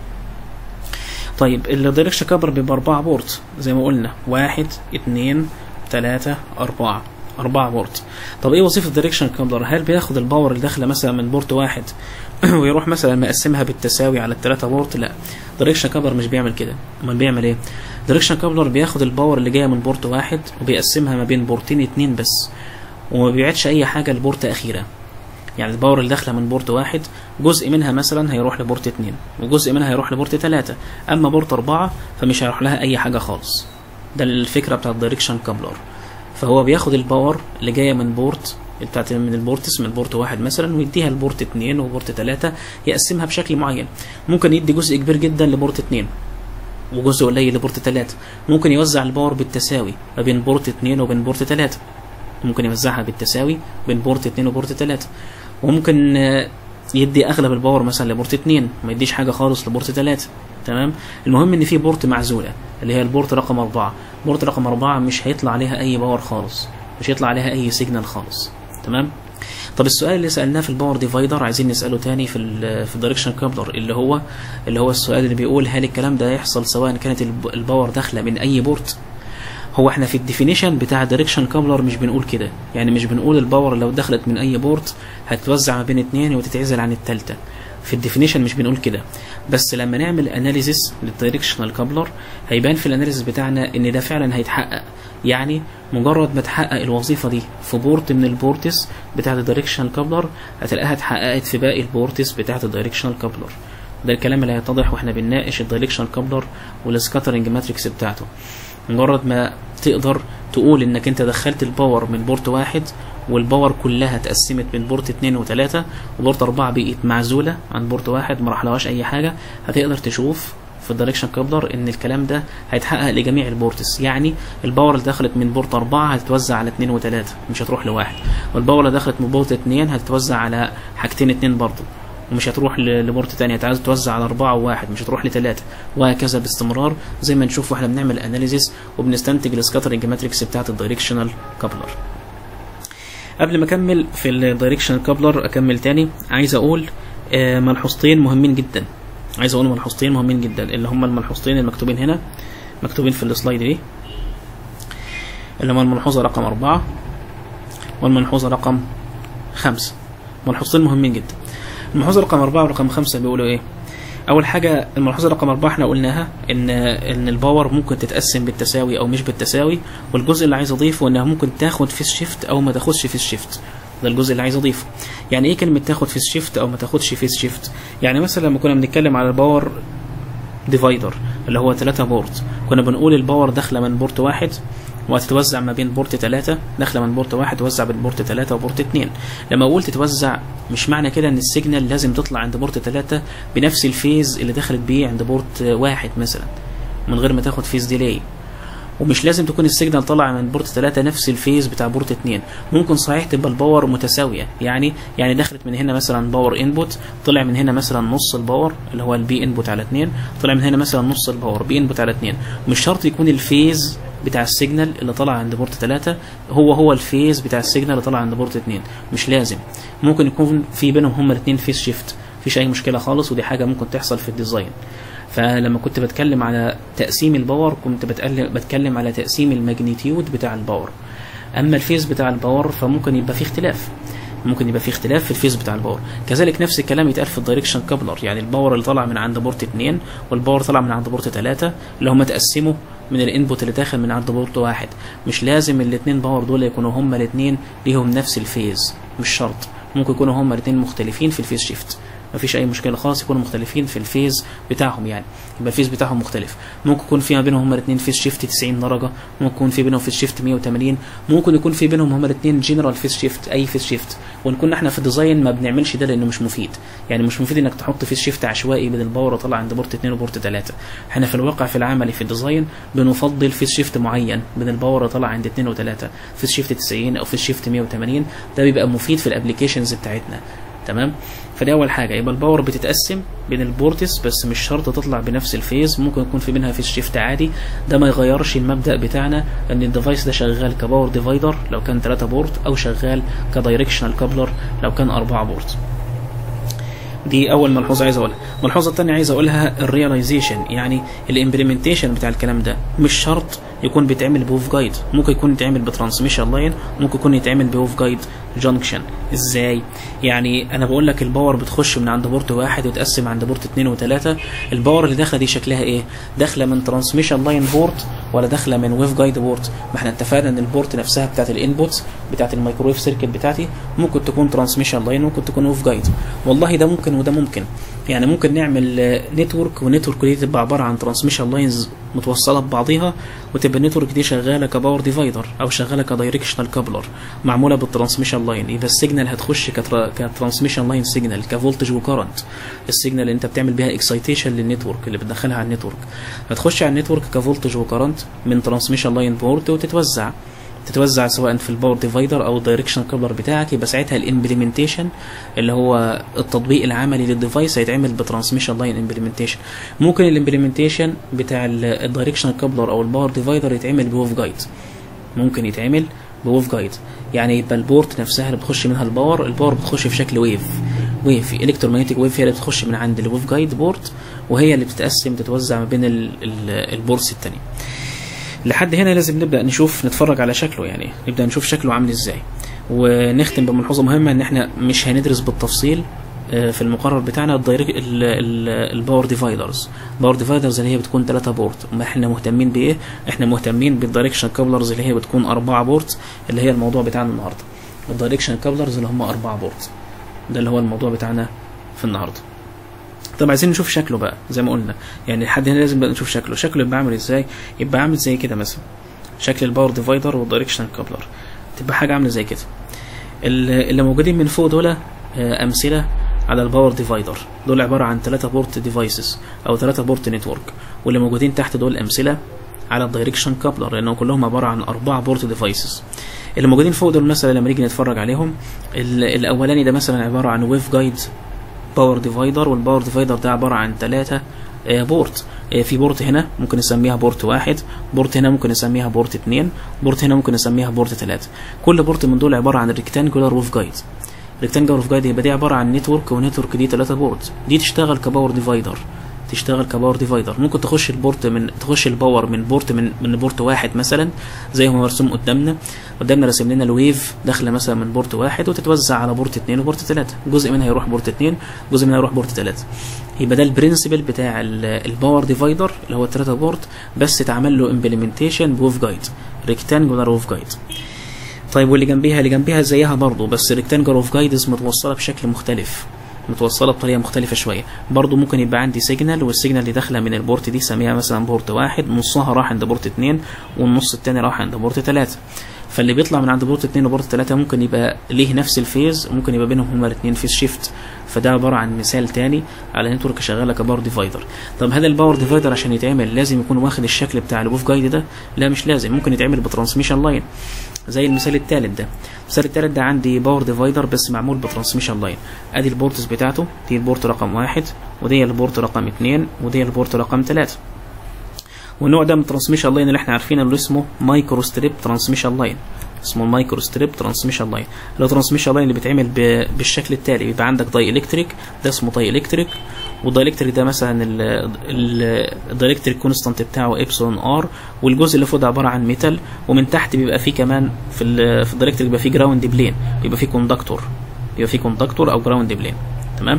طيب الدايركشن كابلر بيبقى أربعة بورت زي ما قلنا واحد اتنين تلاتة أربعة أربعة بورت طب إيه وظيفة الدايركشن كابلر هل بياخد الباور اللي داخلة مثلا من بورت واحد ويروح مثلا مقسمها بالتساوي على التلاتة بورت لا الدايركشن كابلر مش بيعمل كده امال بيعمل ايه الدايركشن كابلر بياخد الباور اللي جايه من بورت واحد وبيقسمها ما بين بورتين اتنين بس وما بيبعتش اي حاجه لبورت اخيره يعني الباور اللي داخله من بورت واحد جزء منها مثلا هيروح لبورت اتنين وجزء منها هيروح لبورت تلاتة اما بورت اربعة فمش هيروح لها اي حاجة خالص ده الفكرة بتاع الدايركشن كابلر فهو بياخد الباور اللي جاية من بورت بتاعت من البورتس من بورت واحد مثلا ويديها لبورت اتنين وبورت تلاتة يقسمها بشكل معين ممكن يدي جزء كبير جدا لبورت اتنين وجزء قليل لبورت تلاتة ممكن يوزع الباور بالتساوي ما بين بورت اتنين وبين بورت تلاتة ممكن يوزعها بالتساوي بين بورت اتنين وبورت تلاتة وممكن آه، يدي اغلب الباور مثلا لبورت 2 ما يديش حاجه خالص لبورت 3 تمام المهم ان في بورت معزوله اللي هي البورت رقم 4 بورت رقم 4 مش هيطلع عليها اي باور خالص مش هيطلع عليها اي سيجنال خالص تمام طب السؤال اللي سالناه في الباور ديفايدر عايزين نساله تاني في ال في الدايركشن كابلر اللي هو اللي هو السؤال اللي بيقول هل الكلام ده يحصل سواء كانت الب- الباور داخله من اي بورت هو احنا في الديفينيشن بتاع الدايركشن كابلر مش بنقول كده يعني مش بنقول الباور لو دخلت من اي بورت هتتوزع ما بين اتنين وتتعزل عن التالتة في الديفينيشن مش بنقول كده بس لما نعمل اناليزيس للدايركشنال كابلر هيبان في الاناليزيس بتاعنا ان ده فعلا هيتحقق يعني مجرد ما تحقق الوظيفه دي في بورت من البورتس بتاعه الدايركشنال كابلر هتلاقيها اتحققت في باقي البورتس بتاعه الدايركشنال كابلر ده الكلام اللي هيتضح واحنا بنناقش الدايركشنال كابلر والسكاترنج ماتريكس بتاعته مجرد ما تقدر تقول انك انت دخلت الباور من بورت واحد والباور كلها اتقسمت من بورت اتنين وتلاتة وبورت اربعة بقت معزولة عن بورت واحد ما راحلهاش اي حاجة هتقدر تشوف في الدايركشن كابلر ان الكلام ده هيتحقق لجميع البورتس يعني الباور اللي دخلت من بورت أربعة هتتوزع على اتنين وتلاتة مش هتروح لواحد والباور اللي دخلت من بورت اتنين هتتوزع على حاجتين اتنين برضه ومش هتروح ل- لبورت تانية انت عايز توزع على أربعة وواحد مش هتروح لتلاتة وهكذا باستمرار زي ما نشوف واحنا بنعمل اناليزيس وبنستنتج السكاترنج ماتريكس بتاعت الدايركشنال كابلر قبل ما اكمل في الدايركشنال كابلر اكمل تاني عايز اقول آه، ملحوظتين مهمين جدا عايز اقول ملحوظتين مهمين جدا اللي هم الملحوظتين المكتوبين هنا مكتوبين في السلايد دي اللي هم الملحوظة رقم أربعة والملحوظة رقم خمسة ملحوظتين مهمين جدا الملحوظة رقم أربعة ورقم خمسة بيقولوا إيه؟ أول حاجة الملحوظة رقم أربعة إحنا قلناها إن إن الباور ممكن تتقسم بالتساوي أو مش بالتساوي والجزء اللي عايز أضيفه إنها ممكن تاخد فيس شيفت أو ما تاخدش فيس شيفت ده الجزء اللي عايز أضيفه يعني إيه كلمة تاخد فيس شيفت أو ما تاخدش فيس شيفت يعني مثلا لما كنا بنتكلم على الباور ديفايدر اللي هو 3 بورت كنا بنقول الباور داخله من بورت واحد وهتتوزع ما بين بورت 3 داخله من بورت واحد توزع بين بورت 3 وبورت 2 لما قلت تتوزع مش معنى كده ان السيجنال لازم تطلع عند بورت 3 بنفس الفيز اللي دخلت بيه عند بورت واحد مثلا من غير ما تاخد فيز ديلي ومش لازم تكون السيجنال طالعه من بورت 3 نفس الفيز بتاع بورت 2 ممكن صحيح تبقى الباور متساويه يعني يعني دخلت من هنا مثلا باور انبوت طلع من هنا مثلا نص الباور اللي هو البي انبوت على 2 طلع من هنا مثلا نص الباور بي انبوت على 2 مش شرط يكون الفيز بتاع السيجنال اللي طلع عند بورت 3 هو هو الفيز بتاع السيجنال اللي طلع عند بورت 2 مش لازم ممكن يكون في بينهم هما الاثنين فيز شيفت مفيش اي مشكله خالص ودي حاجه ممكن تحصل في الديزاين فلما كنت بتكلم على تقسيم الباور كنت بتكلم بتكلم على تقسيم الماجنيتيود بتاع الباور اما الفيز بتاع الباور فممكن يبقى فيه اختلاف ممكن يبقى فيه اختلاف في الفيز بتاع الباور كذلك نفس الكلام يتقال في الدايركشن كابلر يعني الباور اللي طالع من عند بورت 2 والباور طالع من عند بورت 3 اللي هم تقسموا من الانبوت اللي داخل من عند بورت واحد مش لازم الاثنين باور دول يكونوا هما الاثنين ليهم نفس الفيز مش شرط ممكن يكونوا هما الاثنين مختلفين في الفيز شيفت مفيش اي مشكله خالص يكونوا مختلفين في الفيز بتاعهم يعني يبقى الفيز بتاعهم مختلف ممكن يكون في ما بينهم هما الاثنين فيز شيفت 90 درجه ممكن يكون في بينهم فيز شيفت 180 ممكن يكون في بينهم هما الاثنين جنرال فيز شيفت اي فيز شيفت وان كنا احنا في الديزاين ما بنعملش ده لانه مش مفيد يعني مش مفيد انك تحط فيز شيفت عشوائي بين الباور طالع عند بورت 2 وبورت 3 احنا في الواقع في العملي في الديزاين بنفضل فيز شيفت معين بين الباور طالع عند 2 و3 فيز شيفت 90 او فيز شيفت 180 ده بيبقى مفيد في الابلكيشنز بتاعتنا تمام فدي اول حاجه يبقى الباور بتتقسم بين البورتس بس مش شرط تطلع بنفس الفيز ممكن يكون في بينها فيز شيفت عادي ده ما يغيرش المبدا بتاعنا ان الديفايس ده شغال كباور ديفايدر لو كان 3 بورت او شغال كدايركشنال كابلر لو كان 4 بورت دي اول ملحوظه عايز اقولها الملحوظه الثانيه عايز اقولها الرياليزيشن يعني الامبلمنتيشن بتاع الكلام ده مش شرط يكون بيتعمل بوف جايد ممكن يكون يتعمل بترانسميشن لاين ممكن يكون يتعمل بوف جايد جانكشن ازاي يعني انا بقول لك الباور بتخش من عند بورت واحد وتقسم عند بورت اتنين وتلاته الباور اللي داخله دي شكلها ايه داخله من ترانسميشن لاين بورت ولا داخله من ويف جايد بورت ما احنا اتفقنا ان البورت نفسها بتاعت الانبوتس بتاعت الميكرويف سيركت بتاعتي ممكن تكون ترانسميشن لاين ممكن تكون ويف جايد والله ده ممكن وده ممكن يعني ممكن نعمل نتورك والنتورك دي تبقى عباره عن ترانسميشن لاينز متوصله ببعضيها وتبقى النتورك دي شغاله كباور ديفايدر او شغاله كدايركشنال كابلر معموله بالترانسميشن لاين يبقى السيجنال هتخش كترا... كترانسميشن لاين سيجنال كفولتج وكرنت السيجنال اللي انت بتعمل بيها اكسايتيشن للنتورك اللي بتدخلها على النتورك هتخش على النتورك كفولتج وكرنت من ترانسميشن لاين بورت وتتوزع تتوزع سواء في الباور ديفايدر او الدايركشن كابلر بتاعك يبقى ساعتها الامبلمنتيشن اللي هو التطبيق العملي للديفايس هيتعمل بترانسميشن لاين امبلمنتيشن ممكن الامبلمنتيشن بتاع الدايركشن كابلر او الباور ديفايدر يتعمل بوف جايد ممكن يتعمل بوف جايد يعني يبقى البورت نفسها اللي بتخش منها الباور الباور بتخش في شكل ويف ويف الكترومagnetic ويف هي اللي بتخش من عند الويف جايد بورت وهي اللي بتتقسم تتوزع ما بين ال- ال- البورتس التانية لحد هنا لازم نبدا نشوف نتفرج على شكله يعني نبدا نشوف شكله عامل ازاي ونختم بملحوظه مهمه ان احنا مش هندرس بالتفصيل آه، في المقرر بتاعنا الدايركت الباور ديفايدرز باور ديفايدرز اللي هي بتكون 3 بورت ما احنا مهتمين بايه احنا مهتمين بالدايركشن كابلرز اللي هي بتكون 4 بورت اللي هي الموضوع بتاعنا النهارده الدايركشن كابلرز اللي هم 4 بورت ده اللي هو الموضوع بتاعنا في النهارده طب عايزين نشوف شكله بقى زي ما قلنا يعني لحد هنا لازم بقى نشوف شكله شكله يبقى عامل ازاي يبقى عامل زي كده مثلا شكل الباور ديفايدر والدايركشن كابلر تبقى حاجه عامله زي كده ال- اللي موجودين من فوق دول آه، امثله على الباور ديفايدر دول عباره عن 3 بورت ديفايسز او 3 بورت نتورك واللي موجودين تحت دول امثله على الدايركشن كابلر لانهم كلهم عباره عن 4 بورت ديفايسز اللي موجودين فوق دول مثلا لما نيجي نتفرج عليهم ال- الاولاني ده مثلا عباره عن ويف جايد باور ديفايدر والباور ديفايدر ده عباره عن ثلاثة بورت آه، في بورت هنا ممكن نسميها بورت واحد بورت هنا ممكن نسميها بورت اتنين بورت هنا ممكن نسميها بورت تلاتة كل بورت من دول عباره عن ريكتانجولار ويف جايد ريكتانجولار ويف جايد يبقى دي عباره عن نتورك ونتورك دي ثلاثة بورت دي تشتغل كباور ديفايدر تشتغل كباور ديفايدر ممكن تخش البورت من تخش الباور من بورت من من بورت واحد مثلا زي ما مرسوم قدامنا قدامنا راسم لنا الويف داخله مثلا من بورت واحد وتتوزع على بورت اتنين وبورت تلاته جزء منها يروح بورت اتنين جزء منها يروح بورت تلاته يبقى ده البرنسبل بتاع ال- الباور ديفايدر اللي هو التلاته بورت بس اتعمل له امبلمنتيشن بوف جايد ريكتانجولار ويف جايد طيب واللي جنبيها اللي جنبيها زيها برضه بس ريكتانجولار اوف جايدز متوصله بشكل مختلف متوصله بطريقه مختلفه شويه برضه ممكن يبقى عندي سيجنال والسيجنال اللي داخله من البورت دي سميها مثلا بورت واحد نصها راح عند بورت اتنين والنص التاني راح عند بورت تلاته فاللي بيطلع من عند بورت اتنين وبورت تلاته ممكن يبقى ليه نفس الفيز وممكن يبقى بينهم هما الاثنين فيز شيفت فده عباره عن مثال تاني على نتورك شغاله كباور ديفايدر طب هذا الباور ديفايدر عشان يتعمل لازم يكون واخد الشكل بتاع الويف جايد ده لا مش لازم ممكن يتعمل بترانسميشن لاين زي المثال الثالث ده المثال الثالث ده عندي باور ديفايدر بس معمول بترانسميشن لاين ادي البورتس بتاعته دي البورت رقم واحد ودي البورت رقم اتنين ودي البورت رقم تلاتة والنوع ده من الترانسميشن لاين اللي احنا عارفينه اللي اسمه مايكرو ستريب ترانسميشن لاين اسمه المايكرو ستريب ترانسميشن لاين اللي هو ترانسميشن لاين اللي بيتعمل ب- بالشكل التالي بيبقى عندك داي الكتريك ده اسمه داي الكتريك والدايلكتريك ده مثلا الدايلكتريك كونستانت بتاعه ابسلون ار والجزء اللي فوق ده عباره عن ميتال ومن تحت بيبقى فيه كمان في ال في الدايلكتريك بيبقى فيه جراوند بلين بيبقى فيه كوندكتور بيبقى فيه كوندكتور او جراوند بلين تمام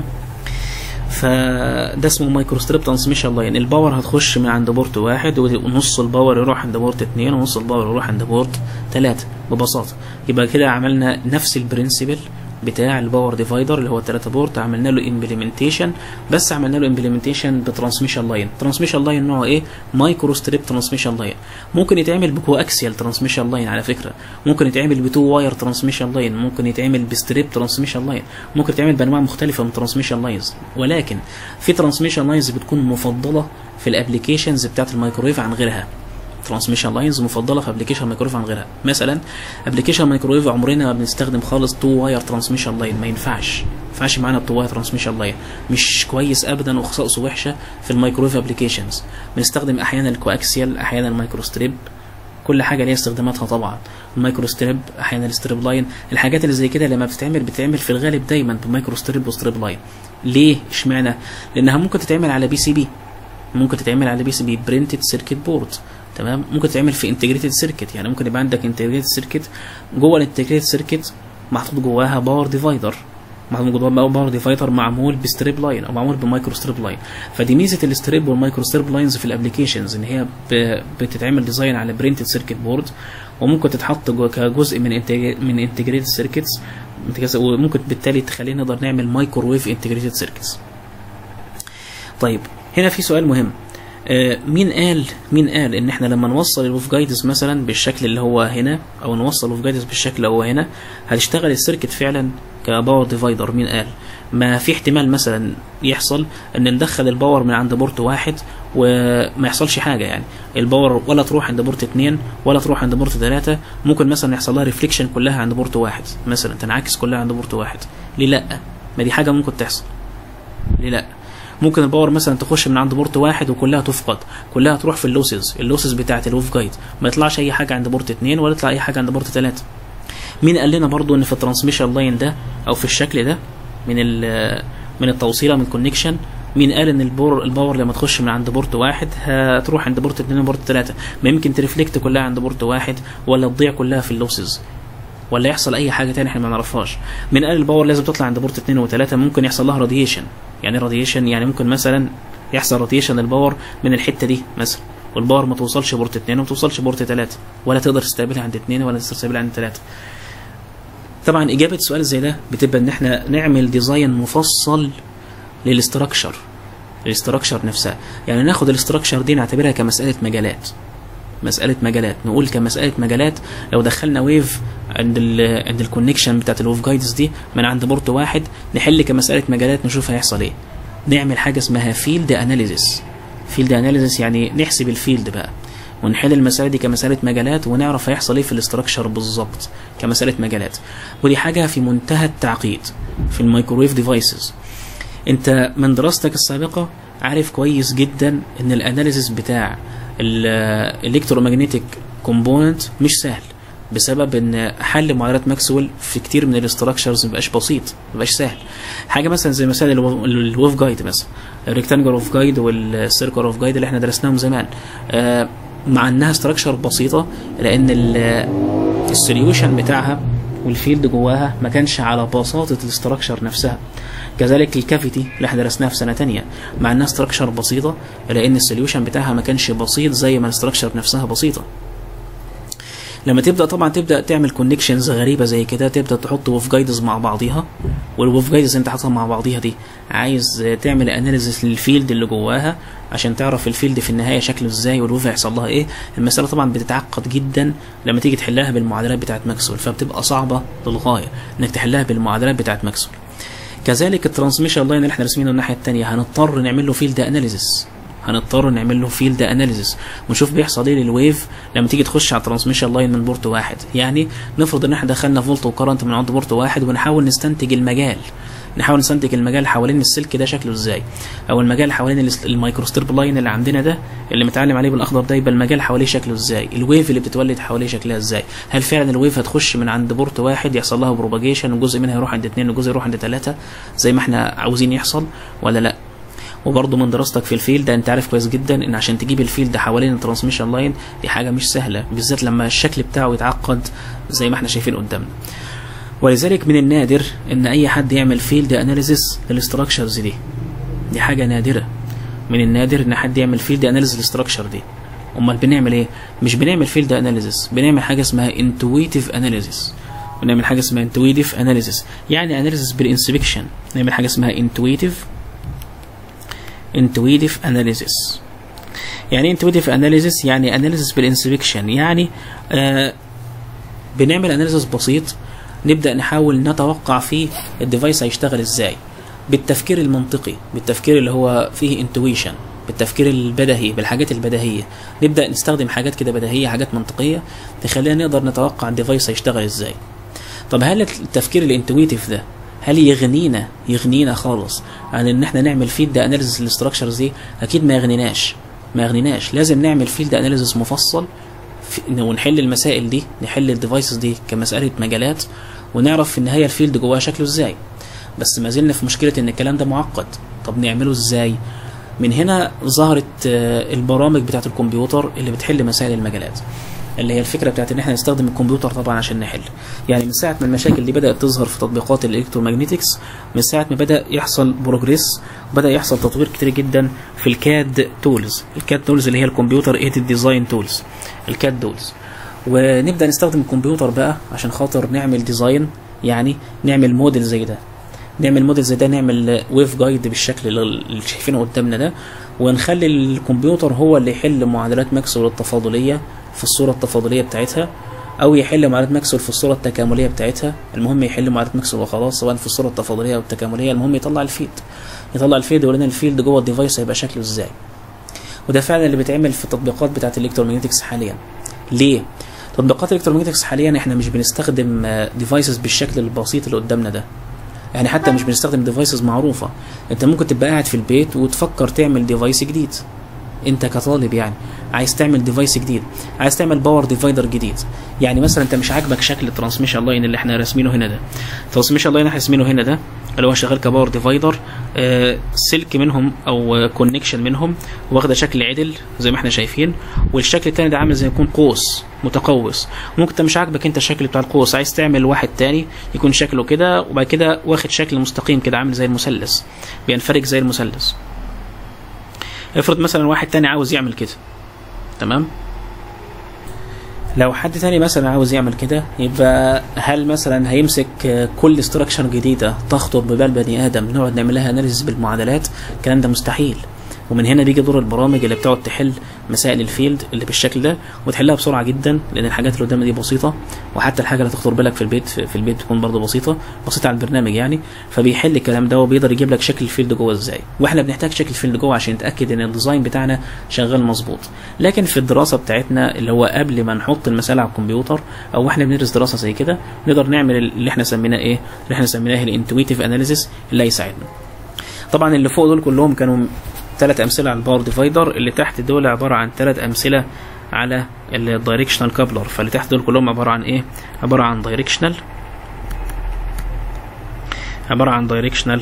فده اسمه مايكرو ستريب ترانسميشن لاين الباور هتخش من عند بورت واحد ونص الباور يروح عند بورت اتنين ونص الباور يروح عند بورت تلاتة ببساطة يبقى كده عملنا نفس البرنسبل بتاع الباور ديفايدر اللي هو التلاتة بورت عملنا له امبلمنتيشن بس عملنا له امبلمنتيشن بترانسميشن لاين ترانسميشن لاين نوعه ايه مايكرو ستريب ترانسميشن لاين ممكن يتعمل بكو اكسيال ترانسميشن لاين على فكره ممكن يتعمل بتو واير ترانسميشن لاين ممكن يتعمل بستريب ترانسميشن لاين ممكن يتعمل بانواع مختلفه من ترانسميشن لاينز ولكن في ترانسميشن لاينز بتكون مفضله في الابلكيشنز بتاعت الميكرويف عن غيرها ترانسميشن لاينز مفضله في ابلكيشن مايكرويف عن غيرها مثلا ابلكيشن مايكرويف عمرنا ما بنستخدم خالص تو واير ترانسميشن لاين ما ينفعش ما ينفعش معانا التو واير ترانسميشن لاين مش كويس ابدا وخصائصه وحشه في الميكرويف ابلكيشنز بنستخدم احيانا الكواكسيال احيانا المايكرو ستريب كل حاجه ليها استخداماتها طبعا المايكرو ستريب احيانا الستريب لاين الحاجات اللي زي كده لما بتتعمل بتتعمل في الغالب دايما بمايكرو ستريب وستريب لاين ليه اشمعنى لانها ممكن تتعمل على بي سي بي ممكن تتعمل على بي سي بي برنتد سيركت بورد تمام ممكن تتعمل في انتجريتد سيركت يعني ممكن يبقى عندك انتجريتد سيركت جوه الانتجريتد سيركت محطوط جواها باور ديفايدر محطوط جواها باور ديفايدر معمول بستريب لاين او معمول بمايكرو ستريب لاين فدي ميزه الستريب والمايكرو ستريب لاينز في الابلكيشنز ان هي ب- بتتعمل ديزاين على برنتد سيركت بورد وممكن تتحط جوا- كجزء من انتج من انتجريتد سيركتس وممكن بالتالي تخلينا نقدر نعمل مايكروويف انتجريتد سيركتس طيب هنا في سؤال مهم آه، مين قال مين قال ان احنا لما نوصل الوف جايدز مثلا بالشكل اللي هو هنا او نوصل الوف جايدز بالشكل اللي هو هنا هتشتغل السيركت فعلا كباور ديفايدر مين قال ما في احتمال مثلا يحصل ان ندخل الباور من عند بورت واحد وما يحصلش حاجه يعني الباور ولا تروح عند بورت اتنين ولا تروح عند بورت ثلاثه ممكن مثلا يحصل لها ريفليكشن كلها عند بورت واحد مثلا تنعكس كلها عند بورت واحد ليه لا ما دي حاجه ممكن تحصل ليه لا ممكن الباور مثلا تخش من عند بورت واحد وكلها تفقد كلها تروح في اللوسز اللوسز بتاعه الويف جايد ما يطلعش اي حاجه عند بورت اتنين ولا يطلع اي حاجه عند بورت ثلاثه مين قال لنا برضو ان في الترانسميشن لاين ده او في الشكل ده من من التوصيله من الكونكشن مين قال ان البور الباور لما تخش من عند بورت واحد هتروح عند بورت اتنين وبورت تلاته ما يمكن ترفلكت كلها عند بورت واحد ولا تضيع كلها في اللوسز ولا يحصل اي حاجه تاني احنا ما نعرفهاش مين قال الباور لازم تطلع عند بورت اتنين وتلاته ممكن يحصل لها راديشن يعني راديشن يعني ممكن مثلا يحصل راديشن الباور من الحته دي مثلا والباور ما توصلش بورت اتنين وما توصلش بورت تلاته ولا تقدر تستقبلها عند اتنين ولا تقدر تستقبلها عند تلاته طبعا اجابه سؤال زي ده بتبقى ان احنا نعمل ديزاين مفصل للاستراكشر الاستراكشر نفسها يعني ناخد الاستراكشر دي نعتبرها كمساله مجالات مساله مجالات نقول كمساله مجالات لو دخلنا ويف عند ال عند الكونكشن بتاعت الويف جايدز دي من عند بورت واحد نحل كمساله مجالات نشوف هيحصل ايه نعمل حاجه اسمها فيلد اناليزيس فيلد اناليزيس يعني نحسب الفيلد بقى ونحل المسألة دي كمسألة مجالات ونعرف هيحصل ايه في الاستراكشر بالظبط كمسألة مجالات ودي حاجة في منتهى التعقيد في الميكرويف ديفايسز انت من دراستك السابقة عارف كويس جدا ان الاناليزيس بتاع الالكترومagnetic كومبوننت مش سهل بسبب ان حل معادلات ماكسويل في كتير من الاستراكشرز مبقاش بسيط مبقاش سهل حاجه مثلا زي مثال الويف جايد مثلا الريكتانجل اوف جايد والسيركل اوف جايد اللي احنا درسناهم زمان آه مع انها استراكشر بسيطه لان السوليوشن بتاعها والفيلد جواها ما كانش على بساطه الاستراكشر نفسها كذلك الكافيتي اللي احنا درسناها في سنه تانية مع انها استراكشر بسيطه لان السوليوشن بتاعها ما كانش بسيط زي ما الاستراكشر نفسها بسيطه لما تبدا طبعا تبدا تعمل كونكشنز غريبه زي كده تبدا تحط ويف جايدز مع بعضيها والويف جايدز انت حاططها مع بعضيها دي عايز تعمل اناليزيس للفيلد اللي جواها عشان تعرف الفيلد في النهايه شكله ازاي والويف هيحصل لها ايه المساله طبعا بتتعقد جدا لما تيجي تحلها بالمعادلات بتاعه ماكسويل فبتبقى صعبه للغايه انك تحلها بالمعادلات بتاعه ماكسويل كذلك الترانسميشن لاين اللي احنا راسمينه الناحيه الثانيه هنضطر نعمل له فيلد اناليزيس هنضطر نعمل له فيلد اناليزيس ونشوف بيحصل ايه للويف لما تيجي تخش على الترانسميشن لاين من بورت واحد يعني نفرض ان احنا دخلنا فولت وكرنت من عند بورت واحد ونحاول نستنتج المجال نحاول نستنتج المجال حوالين السلك ده شكله ازاي او المجال حوالين المايكروسترب لاين اللي عندنا ده اللي متعلم عليه بالاخضر ده يبقى المجال حواليه شكله ازاي الويف اللي بتتولد حواليه شكلها ازاي هل فعلا الويف هتخش من عند بورت واحد يحصل لها بروباجيشن وجزء منها يروح عند اثنين وجزء يروح عند ثلاثه زي ما احنا عاوزين يحصل ولا لا وبرضه من دراستك في الفيلد انت عارف كويس جدا ان عشان تجيب الفيلد حوالين الترانسميشن لاين دي حاجه مش سهله بالذات لما الشكل بتاعه يتعقد زي ما احنا شايفين قدامنا ولذلك من النادر ان اي حد يعمل فيلد اناليسيس للاستراكشرز دي دي حاجه نادره من النادر ان حد يعمل فيلد اناليسيس للاستراكشر دي امال بنعمل ايه مش بنعمل فيلد اناليسيس بنعمل حاجه اسمها انتويتيف اناليسيس بنعمل حاجه اسمها انتويتيف اناليسيس يعني اناليسيس بالانسبكشن نعمل حاجه اسمها انتويتيف intuitive analysis يعني intuitive analysis يعني analysis بالانسبكشن يعني آه بنعمل اناليسيس بسيط نبدا نحاول نتوقع فيه الديفايس هيشتغل ازاي بالتفكير المنطقي بالتفكير اللي هو فيه انتويشن بالتفكير البدهي بالحاجات البديهيه نبدا نستخدم حاجات كده بديهيه حاجات منطقيه تخلينا نقدر نتوقع الديفايس هيشتغل ازاي طب هل التفكير الانتويتيف ده هل يغنينا يغنينا خالص عن ان احنا نعمل فيلد اناليسيس للاستراكشرز دي اكيد ما يغنيناش ما يغنيناش لازم نعمل فيلد اناليسيس مفصل ونحل المسائل دي نحل الديفايسز دي كمساله مجالات ونعرف في النهايه الفيلد جواه شكله ازاي بس ما زلنا في مشكله ان الكلام ده معقد طب نعمله ازاي من هنا ظهرت البرامج بتاعه الكمبيوتر اللي بتحل مسائل المجالات اللي هي الفكره بتاعت ان احنا نستخدم الكمبيوتر طبعا عشان نحل يعني من ساعه ما المشاكل دي بدات تظهر في تطبيقات الالكترومagنتكس من ساعه ما بدا يحصل بروجريس بدا يحصل تطوير كتير جدا في الكاد تولز الكاد تولز اللي هي الكمبيوتر ايدد ديزاين تولز الكاد تولز ونبدا نستخدم الكمبيوتر بقى عشان خاطر نعمل ديزاين يعني نعمل موديل زي ده نعمل موديل زي ده نعمل ويف جايد بالشكل اللي شايفينه قدامنا ده ونخلي الكمبيوتر هو اللي يحل معادلات ماكسويل التفاضليه في الصورة التفاضلية بتاعتها او يحل معادله ماكسويل في الصوره التكامليه بتاعتها المهم يحل معادله ماكسويل وخلاص سواء في الصوره التفاضليه او التكامليه المهم يطلع الفيلد يطلع الفيلد ويقول لنا الفيلد جوه الديفايس هيبقى شكله ازاي وده فعلا اللي بيتعمل في التطبيقات بتاعت الالكترومagنتكس حاليا ليه تطبيقات الالكترومagنتكس حاليا احنا مش بنستخدم ديفايسز بالشكل البسيط اللي قدامنا ده يعني حتى مش بنستخدم ديفايسز معروفه انت ممكن تبقى قاعد في البيت وتفكر تعمل ديفايس جديد انت كطالب يعني عايز تعمل ديفايس جديد عايز تعمل باور ديفايدر جديد يعني مثلا انت مش عاجبك شكل الترانسميشن لاين اللي احنا راسمينه هنا ده الترانسميشن لاين احنا راسمينه هنا ده اللي هو شغال كباور ديفايدر آه سلك منهم او كونكشن منهم واخده شكل عدل زي ما احنا شايفين والشكل التاني ده عامل زي يكون قوس متقوس ممكن انت مش عاجبك انت الشكل بتاع القوس عايز تعمل واحد تاني يكون شكله كده وبعد كده واخد شكل مستقيم كده عامل زي المثلث بينفرج زي المثلث افرض مثلا واحد تاني عاوز يعمل كده تمام لو حد تاني مثلا عاوز يعمل كده يبقى هل مثلا هيمسك كل استراكشر جديده تخطر ببال بني ادم نقعد نعمل لها اناليسيس بالمعادلات الكلام ده مستحيل ومن هنا بيجي دور البرامج اللي بتقعد تحل مسائل الفيلد اللي بالشكل ده وتحلها بسرعه جدا لان الحاجات اللي قدامنا دي بسيطه وحتى الحاجه اللي تخطر بالك في البيت في البيت بتكون برضه بسيطه بسيطه على البرنامج يعني فبيحل الكلام ده وبيقدر يجيب لك شكل الفيلد جوه ازاي واحنا بنحتاج شكل الفيلد جوه عشان نتاكد ان الديزاين بتاعنا شغال مظبوط لكن في الدراسه بتاعتنا اللي هو قبل ما نحط المساله على الكمبيوتر او احنا بندرس دراسه زي كده نقدر نعمل اللي احنا سميناه ايه اللي احنا سميناه الانتويتيف اناليسيس اللي هيساعدنا طبعا اللي فوق دول كلهم كانوا ثلاث امثله على الباور ديفايدر اللي تحت دول عباره عن ثلاث امثله على الدايركشنال كابلر فاللي تحت دول كلهم عباره عن ايه عباره عن دايركشنال عباره عن دايركشنال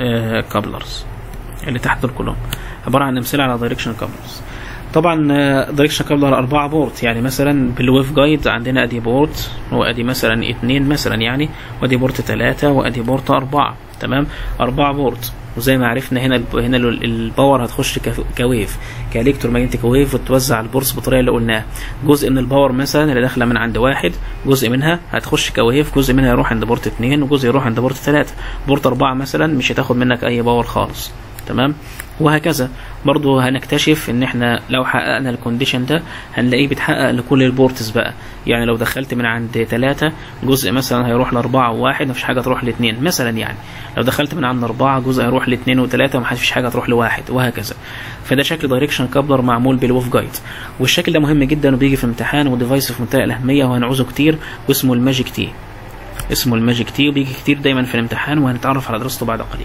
كابلرز اللي تحت دول كلهم عباره عن امثله على دايركشنال كابلرز طبعا دايركشن كابلر أربعة بورت يعني مثلا بالويف جايد عندنا ادي بورت وادي مثلا اتنين مثلا يعني وادي بورت تلاتة وادي بورت أربعة تمام أربعة بورت وزي ما عرفنا هنا هنا الباور هتخش كويف كالكترومagnetic ويف وتوزع على البورس بالطريقه اللي قلناها جزء من الباور مثلا اللي داخله من عند واحد جزء منها هتخش كويف جزء منها يروح عند بورت اتنين وجزء يروح عند بورت تلاتة بورت أربعة مثلا مش هتاخد منك أي باور خالص تمام وهكذا برضو هنكتشف ان احنا لو حققنا الكونديشن ده هنلاقيه بيتحقق لكل البورتس بقى يعني لو دخلت من عند ثلاثة جزء مثلا هيروح لأربعة وواحد مفيش حاجة تروح لاثنين مثلا يعني لو دخلت من عند أربعة جزء هيروح لاثنين وثلاثة ومفيش حاجة تروح لواحد وهكذا فده شكل دايركشن كابلر معمول بالوف جايد والشكل ده مهم جدا وبيجي في امتحان وديفايس في منتهى الأهمية وهنعوزه كتير واسمه الماجيك تي اسمه الماجيك تي وبيجي كتير دايما في الامتحان وهنتعرف على دراسته بعد قليل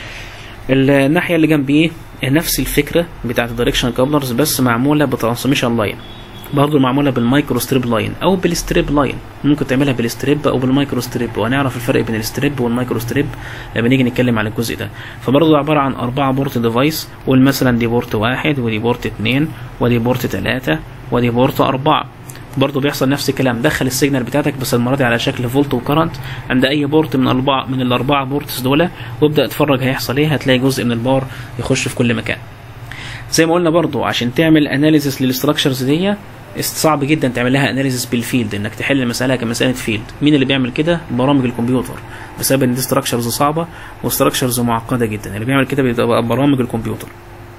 الناحية اللي جنبيه نفس الفكرة بتاعت الدايركشن كابلرز بس معمولة بترانسميشن لاين برضه معمولة بالمايكرو ستريب لاين أو بالستريب لاين ممكن تعملها بالستريب أو بالمايكرو ستريب وهنعرف الفرق بين الستريب والمايكرو ستريب لما نيجي نتكلم عن الجزء ده فبرضه عبارة عن أربعة بورت ديفايس والمثلا دي بورت واحد ودي بورت اتنين ودي بورت تلاتة ودي بورت أربعة برضه بيحصل نفس الكلام دخل السيجنال بتاعتك بس المره دي على شكل فولت وكرنت عند اي بورت من الاربعه من الاربعه بورتس دول وابدا اتفرج هيحصل ايه هتلاقي جزء من الباور يخش في كل مكان زي ما قلنا برضه عشان تعمل اناليسيس للاستراكشرز دي صعب جدا تعمل لها اناليسيس بالفيلد انك تحل المساله كمساله فيلد مين اللي بيعمل كده برامج الكمبيوتر بسبب ان دي ستراكشرز صعبه وستراكشرز معقده جدا اللي بيعمل كده بيبقى برامج الكمبيوتر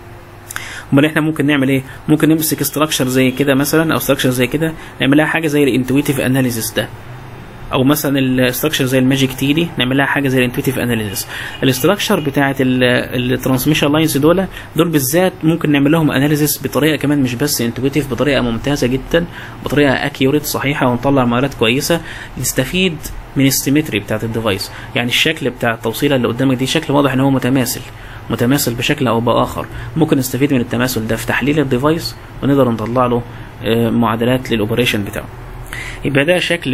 امال احنا ممكن نعمل ايه ممكن نمسك استراكشر زي كده مثلا او استراكشر زي كده نعمل لها حاجه زي الانتويتيف اناليسيس ده او مثلا الاستراكشر زي الماجيك تي دي نعمل لها حاجه زي الانتويتيف اناليسيس الاستراكشر بتاعه الترانسميشن لاينز دول دول بالذات ممكن نعمل لهم اناليسيس بطريقه كمان مش بس انتويتيف بطريقه ممتازه جدا بطريقه اكيوريت صحيحه ونطلع معلومات كويسه نستفيد من السيمتري بتاعه الديفايس يعني الشكل بتاع التوصيله اللي قدامك دي شكل واضح ان هو متماثل متماثل بشكل او باخر ممكن نستفيد من التماثل ده في تحليل الديفايس ونقدر نطلع له معادلات للاوبريشن بتاعه يبقى ده شكل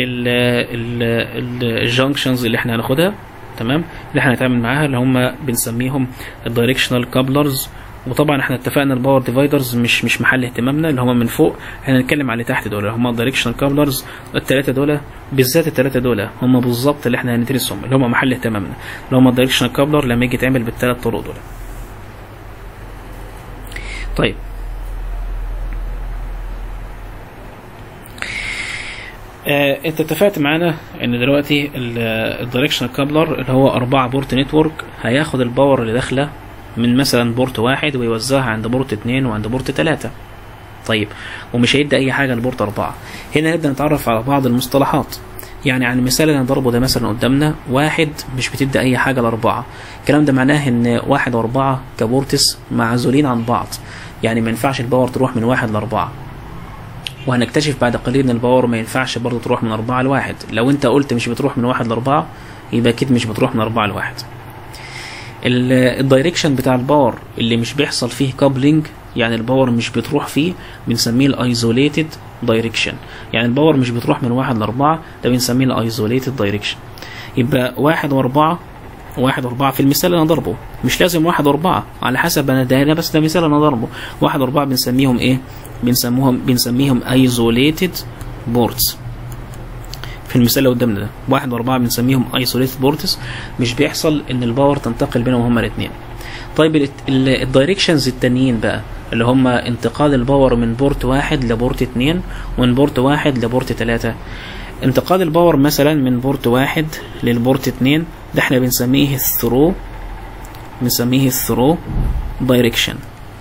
الجانكشنز اللي احنا هناخدها تمام اللي احنا هنتعامل معاها اللي هم بنسميهم الدايركشنال كابلرز وطبعا احنا اتفقنا الباور ديفايدرز مش مش محل اهتمامنا اللي هم من فوق احنا هنتكلم على اللي تحت دول اللي هم الدايركشنال كابلرز الثلاثه دول بالذات الثلاثه دول هم بالظبط اللي احنا هندرسهم اللي هم محل اهتمامنا اللي هم الدايركشنال كابلر لما يجي يتعمل بالثلاث طرق دول طيب آه انت اتفقت معانا ان دلوقتي الدايركشنال كابلر اللي هو أربعة بورت نتورك هياخد الباور اللي داخله من مثلا بورت واحد ويوزعها عند بورت اتنين وعند بورت تلاتة طيب ومش هيدي اي حاجه لبورت اربعه هنا نبدا نتعرف على بعض المصطلحات يعني عن المثال اللي ضربه ده مثلا قدامنا واحد مش بتدي اي حاجه لاربعه الكلام ده معناه ان واحد واربعه كبورتس معزولين عن بعض يعني ما ينفعش الباور تروح من واحد لاربعه وهنكتشف بعد قليل ان الباور ما ينفعش برضه تروح من أربعة لواحد لو انت قلت مش بتروح من واحد لأربعة يبقى اكيد مش بتروح من أربعة لواحد ال- الدايركشن بتاع الباور اللي مش بيحصل فيه كابلينج يعني الباور مش بتروح فيه بنسميه الايزوليتد دايركشن يعني الباور مش بتروح من واحد لأربعة ده بنسميه الايزوليتد دايركشن يبقى واحد وأربعة واحد وأربعة في المثال اللي أنا ضربه مش لازم واحد وأربعة على حسب أنا ده هنا بس ده مثال أنا ضربه واحد وأربعة بنسميهم إيه؟ بنسموهم بنسميهم isolated boards في المثال اللي قدامنا ده واحد وأربعة بنسميهم isolated boards مش بيحصل إن الباور تنتقل بينهم هما الاتنين طيب الدايركشنز التانيين بقى اللي هم انتقال الباور من بورت واحد لبورت اتنين ومن بورت واحد لبورت تلاتة انتقال الباور مثلا من بورت واحد للبورت اتنين ده احنا بنسميه الثرو بنسميه الثرو دايركشن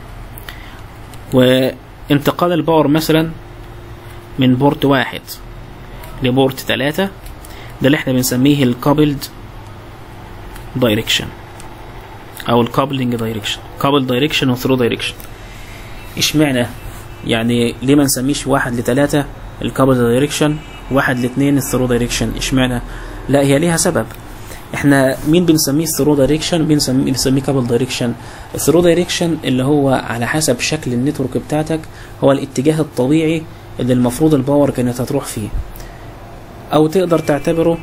وانتقال الباور مثلا من بورت واحد لبورت تلاتة ده اللي احنا بنسميه الكابلد دايركشن او الكابلنج دايركشن كابل دايركشن وثرو دايركشن اشمعنى يعني ليه ما نسميش واحد لتلاتة الكابل دايركشن واحد لاتنين الثرو دايركشن اشمعنى لا هي ليها سبب احنا مين بنسميه الثرو دايركشن بنسميه بنسميه كابل دايركشن الثرو دايركشن اللي هو على حسب شكل النتورك بتاعتك هو الاتجاه الطبيعي اللي المفروض الباور كانت هتروح فيه او تقدر تعتبره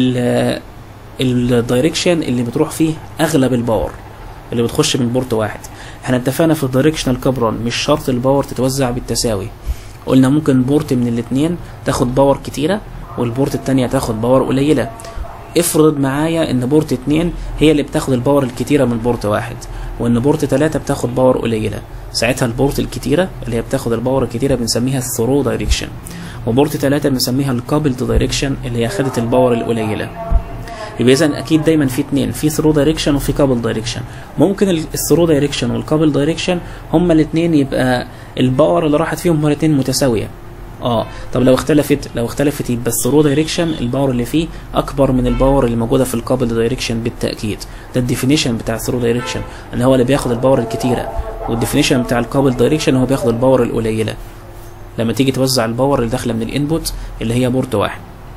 الدايركشن اللي بتروح فيه اغلب الباور اللي بتخش من بورت واحد احنا اتفقنا في الدايركشنال كابرون مش شرط الباور تتوزع بالتساوي قلنا ممكن بورت من الاتنين تاخد باور كتيرة والبورت التانية تاخد باور قليلة افرض معايا ان بورت اتنين هي اللي بتاخد الباور الكتيرة من بورت واحد وان بورت تلاتة بتاخد باور قليلة ساعتها البورت الكتيرة اللي هي بتاخد الباور الكتيرة بنسميها الثرو دايركشن وبورت تلاتة بنسميها الكابلد دايركشن اللي هي خدت الباور القليلة يبقى اذا اكيد دايما في اتنين في ثرو دايركشن وفي كابل دايركشن ممكن الثرو دايركشن والكابل دايركشن هما الاتنين يبقى الباور اللي راحت فيهم هما الاتنين متساويه اه طب لو اختلفت لو اختلفت يبقى الثرو دايركشن الباور اللي فيه اكبر من الباور اللي موجوده في الكابل دايركشن بالتاكيد ده الديفينيشن بتاع الثرو دايركشن ان هو اللي بياخد الباور الكتيره والديفينيشن بتاع الكابل دايركشن هو بياخد الباور القليله لما تيجي توزع الباور اللي داخله من الانبوت اللي هي بورت واحد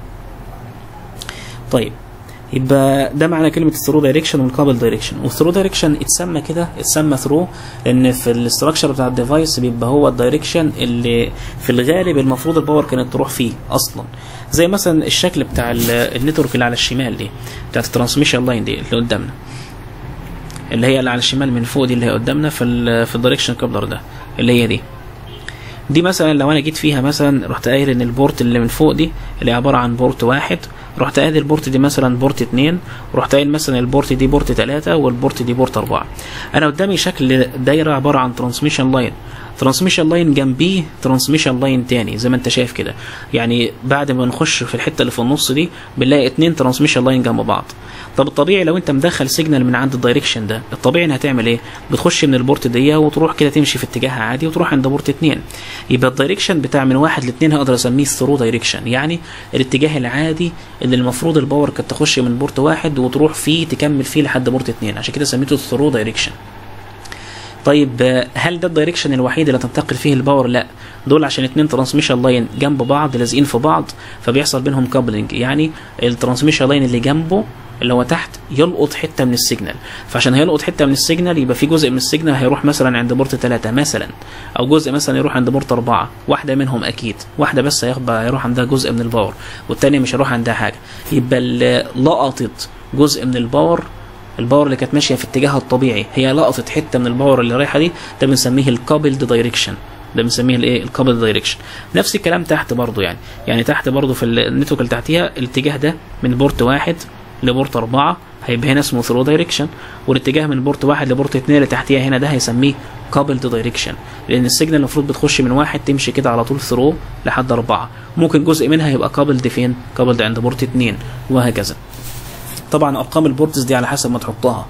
طيب يبقى ده معنى كلمة الثرو دايركشن والكابل دايركشن والثرو دايركشن اتسمى كده اتسمى ثرو لأن في الاستراكشر بتاع الديفايس بيبقى هو الدايركشن اللي في الغالب المفروض الباور كانت تروح فيه أصلا زي مثلا الشكل بتاع النتورك اللي على الشمال دي بتاعت الترانسميشن لاين دي اللي قدامنا اللي هي اللي على الشمال من فوق دي اللي هي قدامنا في ال في الدايركشن كابلر ده اللي هي دي دي مثلا لو انا جيت فيها مثلا رحت قايل ان البورت اللي من فوق دي اللي عباره عن بورت واحد رحت قايل البورت دي مثلا بورت اتنين ورحت قايل مثلا البورت دي بورت تلاتة والبورت دي بورت اربعة انا قدامي شكل دايره عباره عن ترانسميشن لاين ترانسميشن لاين جنبيه ترانسميشن لاين تاني زي ما انت شايف كده يعني بعد ما نخش في الحته اللي في النص دي بنلاقي اتنين ترانسميشن لاين جنب بعض طب الطبيعي لو انت مدخل سيجنال من عند الدايركشن ده الطبيعي ان هتعمل ايه بتخش من البورت دي وتروح كده تمشي في اتجاهها عادي وتروح عند بورت اتنين يبقى الدايركشن بتاع من واحد لاتنين هقدر اسميه الثرو دايركشن يعني الاتجاه العادي اللي المفروض الباور كانت تخش من بورت واحد وتروح فيه تكمل فيه لحد بورت اتنين عشان كده سميته الثرو دايركشن طيب هل ده الدايركشن الوحيد اللي تنتقل فيه الباور لا دول عشان اتنين ترانسميشن لاين جنب بعض لازقين في بعض فبيحصل بينهم كابلنج يعني الترانسميشن لاين اللي جنبه اللي هو تحت يلقط حته من السيجنال فعشان هيلقط حته من السيجنال يبقى في جزء من السيجنال هيروح مثلا عند بورت 3 مثلا او جزء مثلا يروح عند بورت 4 واحده منهم اكيد واحده بس هيبقى هيروح عندها جزء من الباور والثانيه مش هيروح عندها حاجه يبقى اللي لقطت جزء من الباور الباور اللي كانت ماشيه في اتجاهها الطبيعي هي لقطت حته من الباور اللي رايحه دي ده بنسميه الكابلد دايركشن ده بنسميه الايه الكابل دايركشن نفس الكلام تحت برضو يعني يعني تحت برضو في النتورك اللي تحتيها الاتجاه ده من بورت واحد لبورت أربعة هيبقى هنا اسمه ثرو دايركشن والاتجاه من بورت واحد لبورت اتنين اللي تحتيها هنا ده هيسميه كابلد دايركشن لأن السيجنال المفروض بتخش من واحد تمشي كده على طول ثرو لحد أربعة ممكن جزء منها يبقى كابلد فين؟ كابلد عند بورت اتنين وهكذا طبعا ارقام البورتس دي على حسب ما تحطها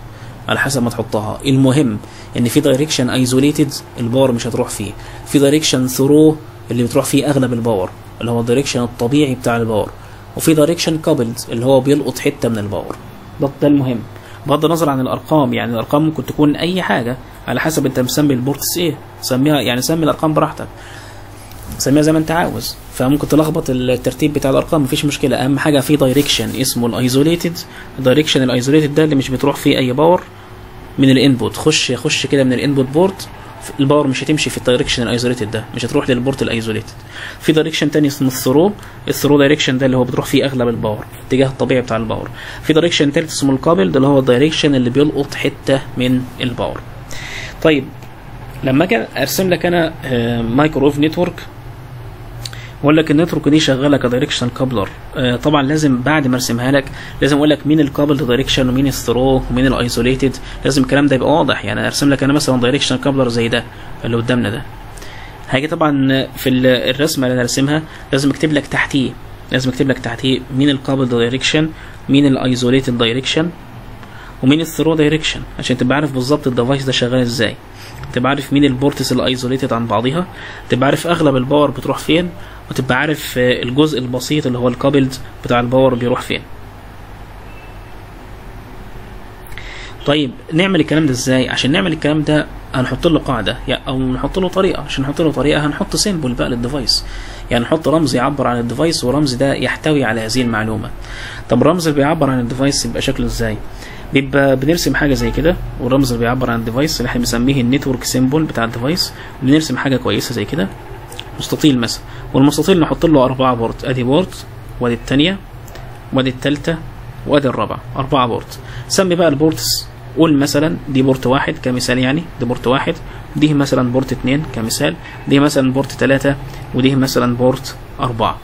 على حسب ما تحطها المهم ان في دايركشن ايزوليتد الباور مش هتروح فيه في دايركشن ثرو اللي بتروح فيه اغلب الباور اللي هو الدايركشن الطبيعي بتاع الباور وفي دايركشن كابلد اللي هو بيلقط حته من الباور ده ده المهم بغض النظر عن الارقام يعني الارقام ممكن تكون اي حاجه على حسب انت مسمي البورتس ايه سميها يعني سمي الارقام براحتك سميها زي ما انت عاوز فممكن تلخبط الترتيب بتاع الارقام مفيش مشكله اهم حاجه في دايركشن اسمه الايزوليتد الدايركشن الايزوليتد ده اللي مش بتروح فيه اي باور من الانبوت خش خش كده من الانبوت بورت الباور مش هتمشي في الدايركشن الايزوليتد ده مش هتروح للبورت الايزوليتد في دايركشن تاني اسمه الثرو الثرو دايركشن ده اللي هو بتروح فيه اغلب الباور الاتجاه الطبيعي بتاع الباور في دايركشن تالت اسمه الكابل ده اللي هو الدايركشن اللي بيلقط حته من الباور طيب لما اجي ارسم لك انا مايكرويف نتورك واقول لك النتورك دي شغاله كدايركشن كابلر آه طبعا لازم بعد ما ارسمها لك لازم اقول لك مين الكابل دايركشن ومين الثرو ومين الايزوليتد لازم الكلام ده يبقى واضح يعني ارسم لك انا مثلا دايركشن كابلر زي ده اللي قدامنا ده هاجي طبعا في الرسمه اللي انا راسمها لازم اكتب لك تحتيه لازم اكتب لك تحتيه مين الكابل دايركشن مين الايزوليتد دايركشن ومين الثرو دايركشن عشان تبقى عارف بالظبط الديفايس ده شغال ازاي تبقى عارف مين البورتس الايزوليتد عن بعضها تبقى عارف اغلب الباور بتروح فين وتبقى عارف الجزء البسيط اللي هو الكابلد بتاع الباور بيروح فين طيب نعمل الكلام ده ازاي عشان نعمل الكلام ده هنحط له قاعده او نحط له طريقه عشان نحط له طريقه هنحط سيمبل بقى للديفايس يعني نحط رمز يعبر عن الديفايس ورمز ده يحتوي على هذه المعلومه طب الرمز اللي بيعبر عن الديفايس يبقى شكله ازاي بيبقى بنرسم حاجه زي كده والرمز اللي بيعبر عن الديفايس اللي احنا بنسميه النتورك سيمبل بتاع الديفايس بنرسم حاجه كويسه زي كده مستطيل مثلا والمستطيل نحط له أربعة بورت أدي بورت وادي التانية وادي التالتة وادي الرابعة أربعة بورت سمي بقى البورتس قول مثلا دي بورت واحد كمثال يعني دي بورت واحد دي مثلا بورت اتنين كمثال دي مثلا بورت تلاتة ودي مثلا بورت أربعة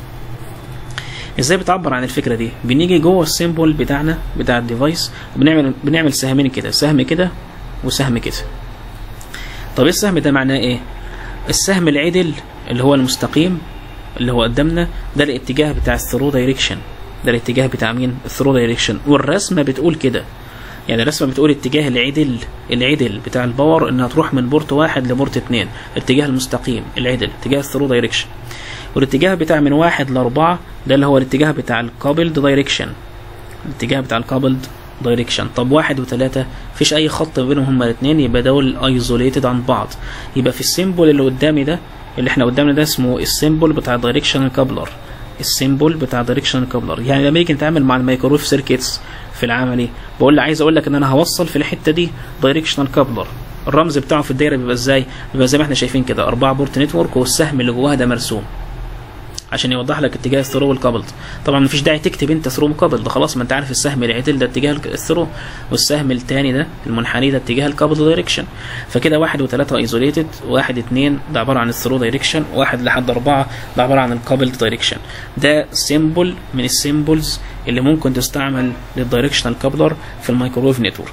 ازاي بتعبر عن الفكره دي بنيجي جوه السيمبل بتاعنا بتاع الديفايس بنعمل بنعمل سهمين كده سهم كده وسهم كده طب ايه السهم ده معناه ايه السهم العدل اللي هو المستقيم اللي هو قدامنا ده الاتجاه بتاع الثرو دايركشن ده الاتجاه بتاع مين الثرو دايركشن والرسمه بتقول كده يعني الرسمه بتقول اتجاه العدل العدل بتاع الباور انها تروح من بورت واحد لبورت اتنين الاتجاه المستقيم العدل اتجاه الثرو دايركشن والاتجاه بتاع من واحد لأربعة ده اللي هو الاتجاه بتاع الكابلد دايركشن الاتجاه بتاع الكابلد دايركشن طب واحد وثلاثة مفيش أي خط بينهم هما الاتنين يبقى دول ايزوليتد عن بعض يبقى في السيمبل اللي قدامي ده اللي احنا قدامنا ده اسمه السيمبل بتاع دايركشن كابلر السيمبل بتاع دايركشن كابلر يعني لما نيجي نتعامل مع الميكرويف سيركتس في العملي بقول له عايز اقول لك ان انا هوصل في الحته دي دايركشنال كابلر الرمز بتاعه في الدايره بيبقى ازاي بيبقى زي ما احنا شايفين كده أربعة بورت نتورك والسهم اللي جواها ده مرسوم عشان يوضح لك اتجاه الثرو والكابلد طبعا مفيش داعي تكتب انت ثرو وكابلد خلاص ما انت عارف السهم العدل ده اتجاه الثرو والسهم الثاني ده المنحني ده اتجاه الكابلد دايركشن فكده واحد وثلاثة ايزوليتد واحد اتنين ده عبارة عن الثرو دايركشن واحد لحد أربعة ده عبارة عن الكابلد دايركشن ده سيمبل من السيمبلز اللي ممكن تستعمل للدايركشنال كابلر في الميكرويف نتورك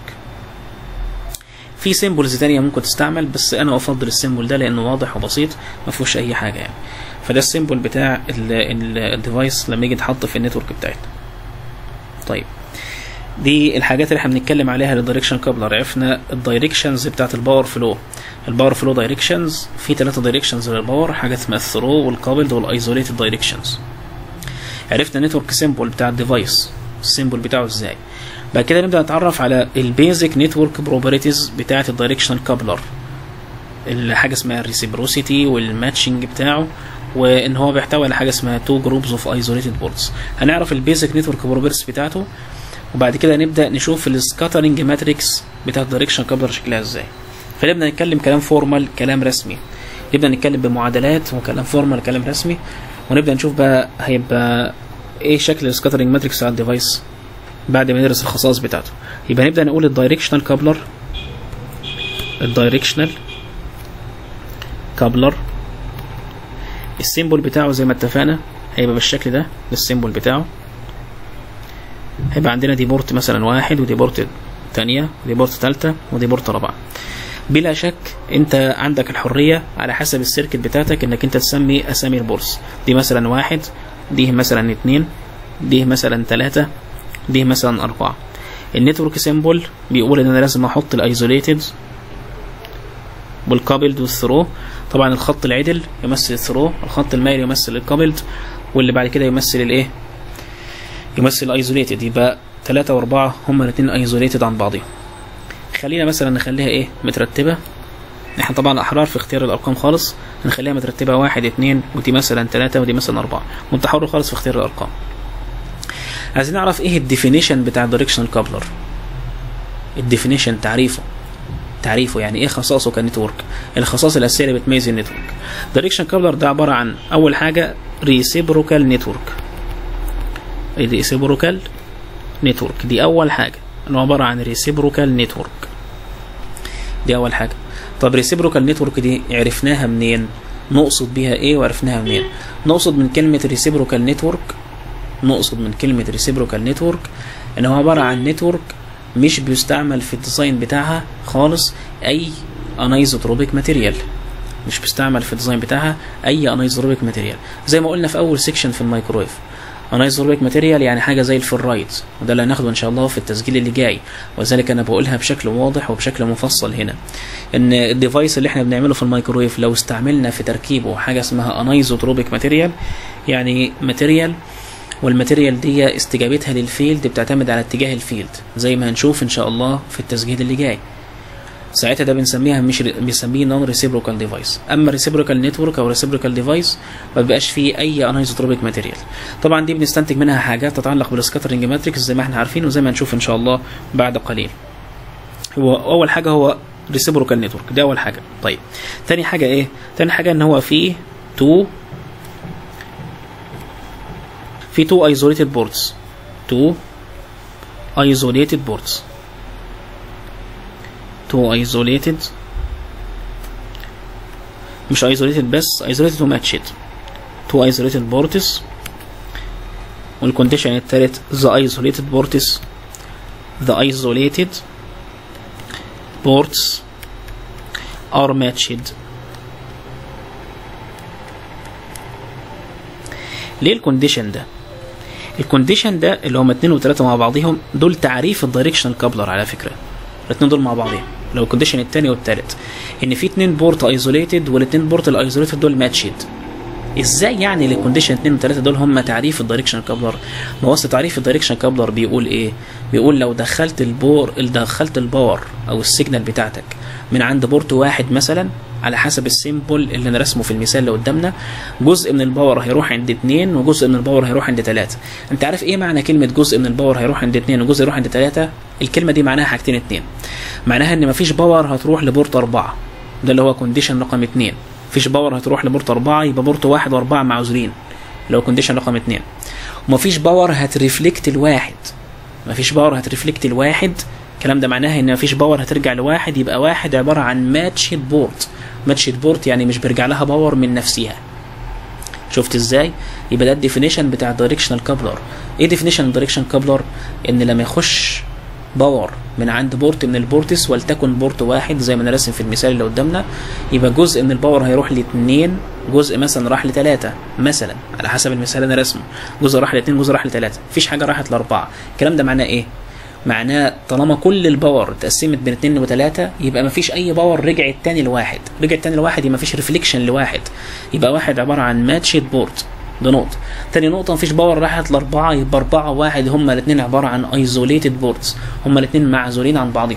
في سيمبلز تانية ممكن تستعمل بس انا افضل السيمبل ده لانه واضح وبسيط ما فيهوش اي حاجه يعني فده السيمبل بتاع الديفايس لما يجي يتحط في النتورك بتاعتنا طيب دي الحاجات اللي احنا بنتكلم عليها للدايركشن كابلر عرفنا الدايركشنز بتاعت الباور فلو الباور فلو دايركشنز في ثلاثه دايركشنز للباور حاجه اسمها الثرو والكابلد والايزوليتد دايركشنز عرفنا النتورك سيمبل بتاع الديفايس السيمبل بتاعه ازاي بعد كده نبدا نتعرف على البيزك نتورك بروبرتيز بتاعه الدايركشنال كابلر حاجه اسمها الريسيبروسيتي والماتشنج بتاعه وان هو بيحتوي على حاجه اسمها تو جروبز اوف ايزوليتد بوردز هنعرف البيزك نتورك بروبرتيز بتاعته وبعد كده نبدا نشوف السكاترنج ماتريكس بتاع الدايركشن كابلر شكلها ازاي فنبدا نتكلم كلام فورمال كلام رسمي نبدا نتكلم بمعادلات وكلام فورمال كلام رسمي ونبدا نشوف بقى هيبقى ايه شكل السكاترنج ماتريكس بتاع الديفايس بعد ما ندرس الخصائص بتاعته يبقى نبدا نقول الدايركشنال كابلر الدايركشنال كابلر السيمبل بتاعه زي ما اتفقنا هيبقى بالشكل ده ده السيمبل بتاعه هيبقى عندنا دي بورت مثلا واحد ودي بورت تانية ودي بورت تالتة ودي بورت رابعة بلا شك انت عندك الحرية على حسب السيركت بتاعتك انك انت تسمي اسامي البورس دي مثلا واحد دي مثلا اتنين دي مثلا تلاتة دي مثلا أربعة النتورك سيمبل بيقول ان انا لازم احط الايزوليتد والكابلد والثرو طبعا الخط العدل يمثل الثرو الخط المايل يمثل الكابلد واللي بعد كده يمثل الايه يمثل الايزوليتد يبقى ثلاثة وأربعة هما الاثنين ايزوليتد عن بعضهم خلينا مثلا نخليها ايه مترتبة احنا طبعا احرار في اختيار الارقام خالص هنخليها مترتبة واحد اتنين ودي مثلا ثلاثة ودي مثلا أربعة وانت حر خالص في اختيار الارقام عايزين نعرف ايه الديفينيشن بتاع الدايركشنال كابلر الديفينيشن تعريفه تعريفه يعني ايه خصائصه كنتورك الخصائص الاساسيه اللي بتميز النتورك دايركشن كابلر ده عباره عن اول حاجه ريسيبروكال نتورك الريسيبروكال نتورك دي اول حاجه انه عباره عن ريسيبروكال نتورك دي اول حاجه طب ريسيبروكال نتورك دي عرفناها منين نقصد بيها ايه وعرفناها منين نقصد من كلمه ريسيبروكال نتورك نقصد من كلمه ريسيبروكال نتورك ان هو عباره عن نتورك مش بيستعمل في الديزاين بتاعها خالص اي انايزوتروبيك ماتيريال مش بيستعمل في الديزاين بتاعها اي انايزوتروبيك ماتيريال زي ما قلنا في اول سيكشن في الميكرويف انايزوتروبيك ماتيريال يعني حاجه زي الفرايت وده اللي هناخده ان شاء الله في التسجيل اللي جاي وذلك انا بقولها بشكل واضح وبشكل مفصل هنا ان الديفايس اللي احنا بنعمله في الميكرويف لو استعملنا في تركيبه حاجه اسمها انايزوتروبيك ماتيريال يعني ماتيريال والماتيريال دي استجابتها للفيلد بتعتمد على اتجاه الفيلد زي ما هنشوف ان شاء الله في التسجيل اللي جاي ساعتها ده بنسميها مش بنسميه نون ريسيبروكال ديفايس اما ريسيبروكال نتورك او ريسيبروكال ديفايس ما بيبقاش فيه اي انايزوتروبيك ماتيريال طبعا دي بنستنتج منها حاجات تتعلق بالسكاترنج ماتريكس زي ما احنا عارفين وزي ما هنشوف ان شاء الله بعد قليل هو اول حاجه هو ريسيبروكال نتورك ده اول حاجه طيب تاني حاجه ايه تاني حاجه ان هو فيه تو في two isolated boards two isolated boards two isolated مش isolated بس isolated وماتشد two isolated boards والكونديشن التالت the isolated boards the isolated boards are matched ليه الكونديشن ده الكونديشن ده اللي هما اتنين وتلاته مع بعضهم دول تعريف الدايركشنال كابلر على فكره الاتنين دول مع بعضهم لو الكونديشن التاني والتالت ان في اتنين بورت ايزوليتد والاتنين بورت الايزوليتد دول ماتشد ازاي يعني الكونديشن 2 و3 دول هم تعريف الدايركشن كابلر ما هو تعريف الدايركشن كابلر بيقول ايه بيقول لو دخلت البور دخلت الباور او السيجنال بتاعتك من عند بورت واحد مثلا على حسب السيمبل اللي انا رسمه في المثال اللي قدامنا جزء من الباور هيروح عند اتنين وجزء من الباور هيروح عند تلاتة انت عارف ايه معنى كلمة جزء من الباور هيروح عند اتنين وجزء يروح عند تلاتة الكلمة دي معناها حاجتين اتنين معناها ان مفيش باور هتروح لبورت اربعة ده اللي هو كونديشن رقم اتنين مفيش باور هتروح لبورت اربعة يبقى بورت واحد واربعة معذورين اللي هو كونديشن رقم اتنين ومفيش باور هترفلكت الواحد مفيش باور هترفلكت الواحد الكلام ده معناها ان مفيش باور هترجع لواحد يبقى واحد عباره عن ماتشد بورت ماتشد بورت يعني مش بيرجع لها باور من نفسها شفت ازاي يبقى ده الديفينيشن بتاع الدايركشنال كابلر ايه ديفينيشن الدايركشن كابلر ان لما يخش باور من عند بورت من البورتس ولتكن بورت واحد زي ما انا راسم في المثال اللي قدامنا يبقى جزء من الباور هيروح لاثنين جزء مثلا راح لثلاثة مثلا على حسب المثال اللي انا راسمه جزء راح لاثنين جزء راح لثلاثة مفيش حاجة راحت لأربعة الكلام ده معناه ايه معناه طالما كل الباور اتقسمت بين اتنين وتلاتة يبقى مفيش اي باور رجعت تاني لواحد رجعت تاني لواحد يبقى مفيش ريفليكشن لواحد يبقى واحد عبارة عن ماتشد بورت ده نقطة تاني نقطة مفيش باور راحت لأربعة يبقى أربعة واحد هما الاتنين عبارة عن ايزوليتد بوردز هما الاتنين معزولين عن بعضهم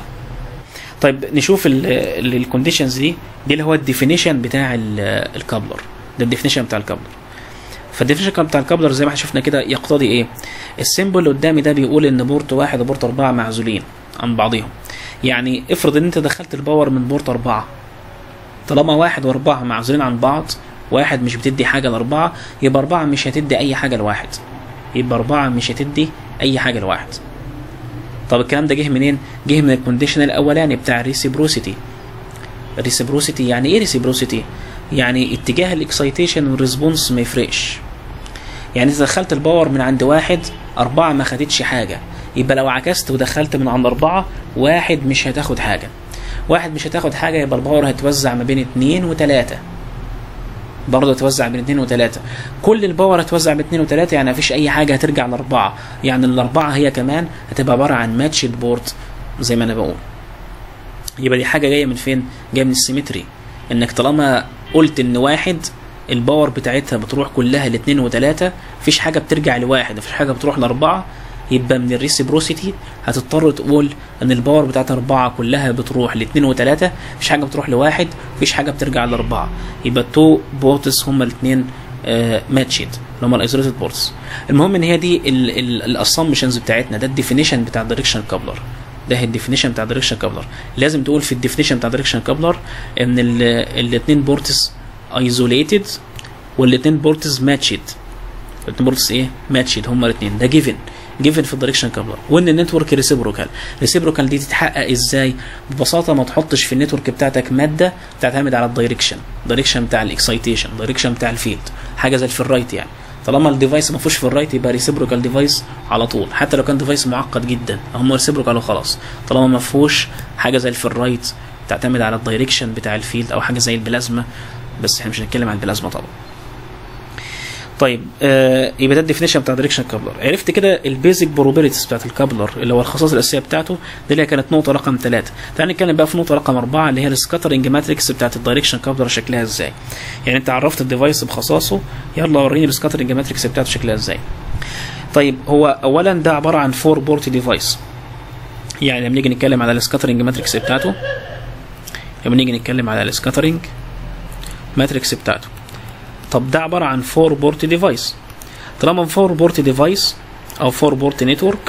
طيب نشوف الكونديشنز دي دي اللي هو الديفينيشن بتاع الكابلر ده الديفينيشن بتاع الكابلر فالديفينيشن بتاع الكابلر زي ما احنا شفنا كده يقتضي ايه السيمبل اللي قدامي ده بيقول ان بورت واحد وبورت اربعة معزولين عن بعضهم يعني افرض ان انت دخلت الباور من بورت اربعة طالما واحد واربعة معزولين عن بعض واحد مش بتدي حاجة لأربعة يبقى أربعة مش هتدي أي حاجة لواحد يبقى أربعة مش هتدي أي حاجة لواحد طب الكلام ده جه منين؟ جه من الكونديشن الأولاني بتاع الريسيبروسيتي الريسيبروسيتي يعني إيه ريسيبروسيتي؟ يعني اتجاه الاكسايتيشن والريسبونس ما يفرقش يعني إذا دخلت الباور من عند واحد أربعة ما خدتش حاجة يبقى لو عكست ودخلت من عند أربعة واحد مش هتاخد حاجة واحد مش هتاخد حاجة يبقى الباور هيتوزع ما بين اتنين وتلاتة برضه هتوزع بين 2 و3 كل الباور هتوزع بين 2 و3 يعني مفيش اي حاجه هترجع لاربعه يعني الاربعه هي كمان هتبقى عباره عن ماتشد بورت زي ما انا بقول يبقى دي حاجه جايه من فين جايه من السيمتري انك طالما قلت ان واحد الباور بتاعتها بتروح كلها لاثنين وثلاثة مفيش حاجة بترجع لواحد مفيش حاجة بتروح لأربعة يبقى من الريسبروسيتي هتضطر تقول ان الباور بتاعت أربعة كلها بتروح لاثنين وثلاثة مفيش حاجة بتروح لواحد مفيش حاجة بترجع لأربعة يبقى التو بورتس هما الاثنين ماتشد اللي هما الايزوليتد بورتس المهم ان هي دي الاسامبشنز بتاعتنا ده الديفينيشن بتاع الدايركشن كابلر ده الديفينيشن بتاع دايركشن كابلر لازم تقول في الديفينيشن بتاع دايركشن كابلر ان الاثنين بورتس ايزوليتد والاثنين بورتس ماتشد الاثنين بورتس ايه ماتشد هما الاثنين ده جيفن جيفن في الدايركشن كابلر وان النتورك ريسيبروكال ريسيبروكال دي تتحقق ازاي ببساطه ما تحطش في النتورك بتاعتك ماده بتعتمد على الدايركشن الدايركشن بتاع الاكسايتيشن الدايركشن بتاع الفيلد حاجه زي الفرايت يعني طالما الديفايس ما فيهوش فرايت يبقى ريسيبروكال ديفايس على طول حتى لو كان ديفايس معقد جدا هم ريسيبروكال وخلاص طالما ما فيهوش حاجه زي الفرايت تعتمد على الدايركشن بتاع الفيلد او حاجه زي البلازما بس احنا مش هنتكلم عن البلازما طبعا طيب آه يبقى ده الديفينيشن بتاع دايركشن كابلر عرفت كده البيزك بروبابيلتيز بتاعت الكابلر اللي هو الخصائص الاساسيه بتاعته دي اللي هي كانت نقطه رقم ثلاثة تعال نتكلم بقى في نقطه رقم أربعة اللي هي السكاترنج ماتريكس بتاعت الدايركشن كابلر شكلها ازاي يعني انت عرفت الديفايس بخصائصه يلا وريني السكاترنج ماتريكس بتاعته شكلها ازاي طيب هو اولا ده عباره عن فور بورت ديفايس يعني لما نيجي نتكلم على السكاترنج ماتريكس بتاعته لما نيجي نتكلم على السكاترنج ماتريكس بتاعته طب ده عباره عن 4 بورت ديفايس طالما 4 بورت ديفايس او 4 بورت نتورك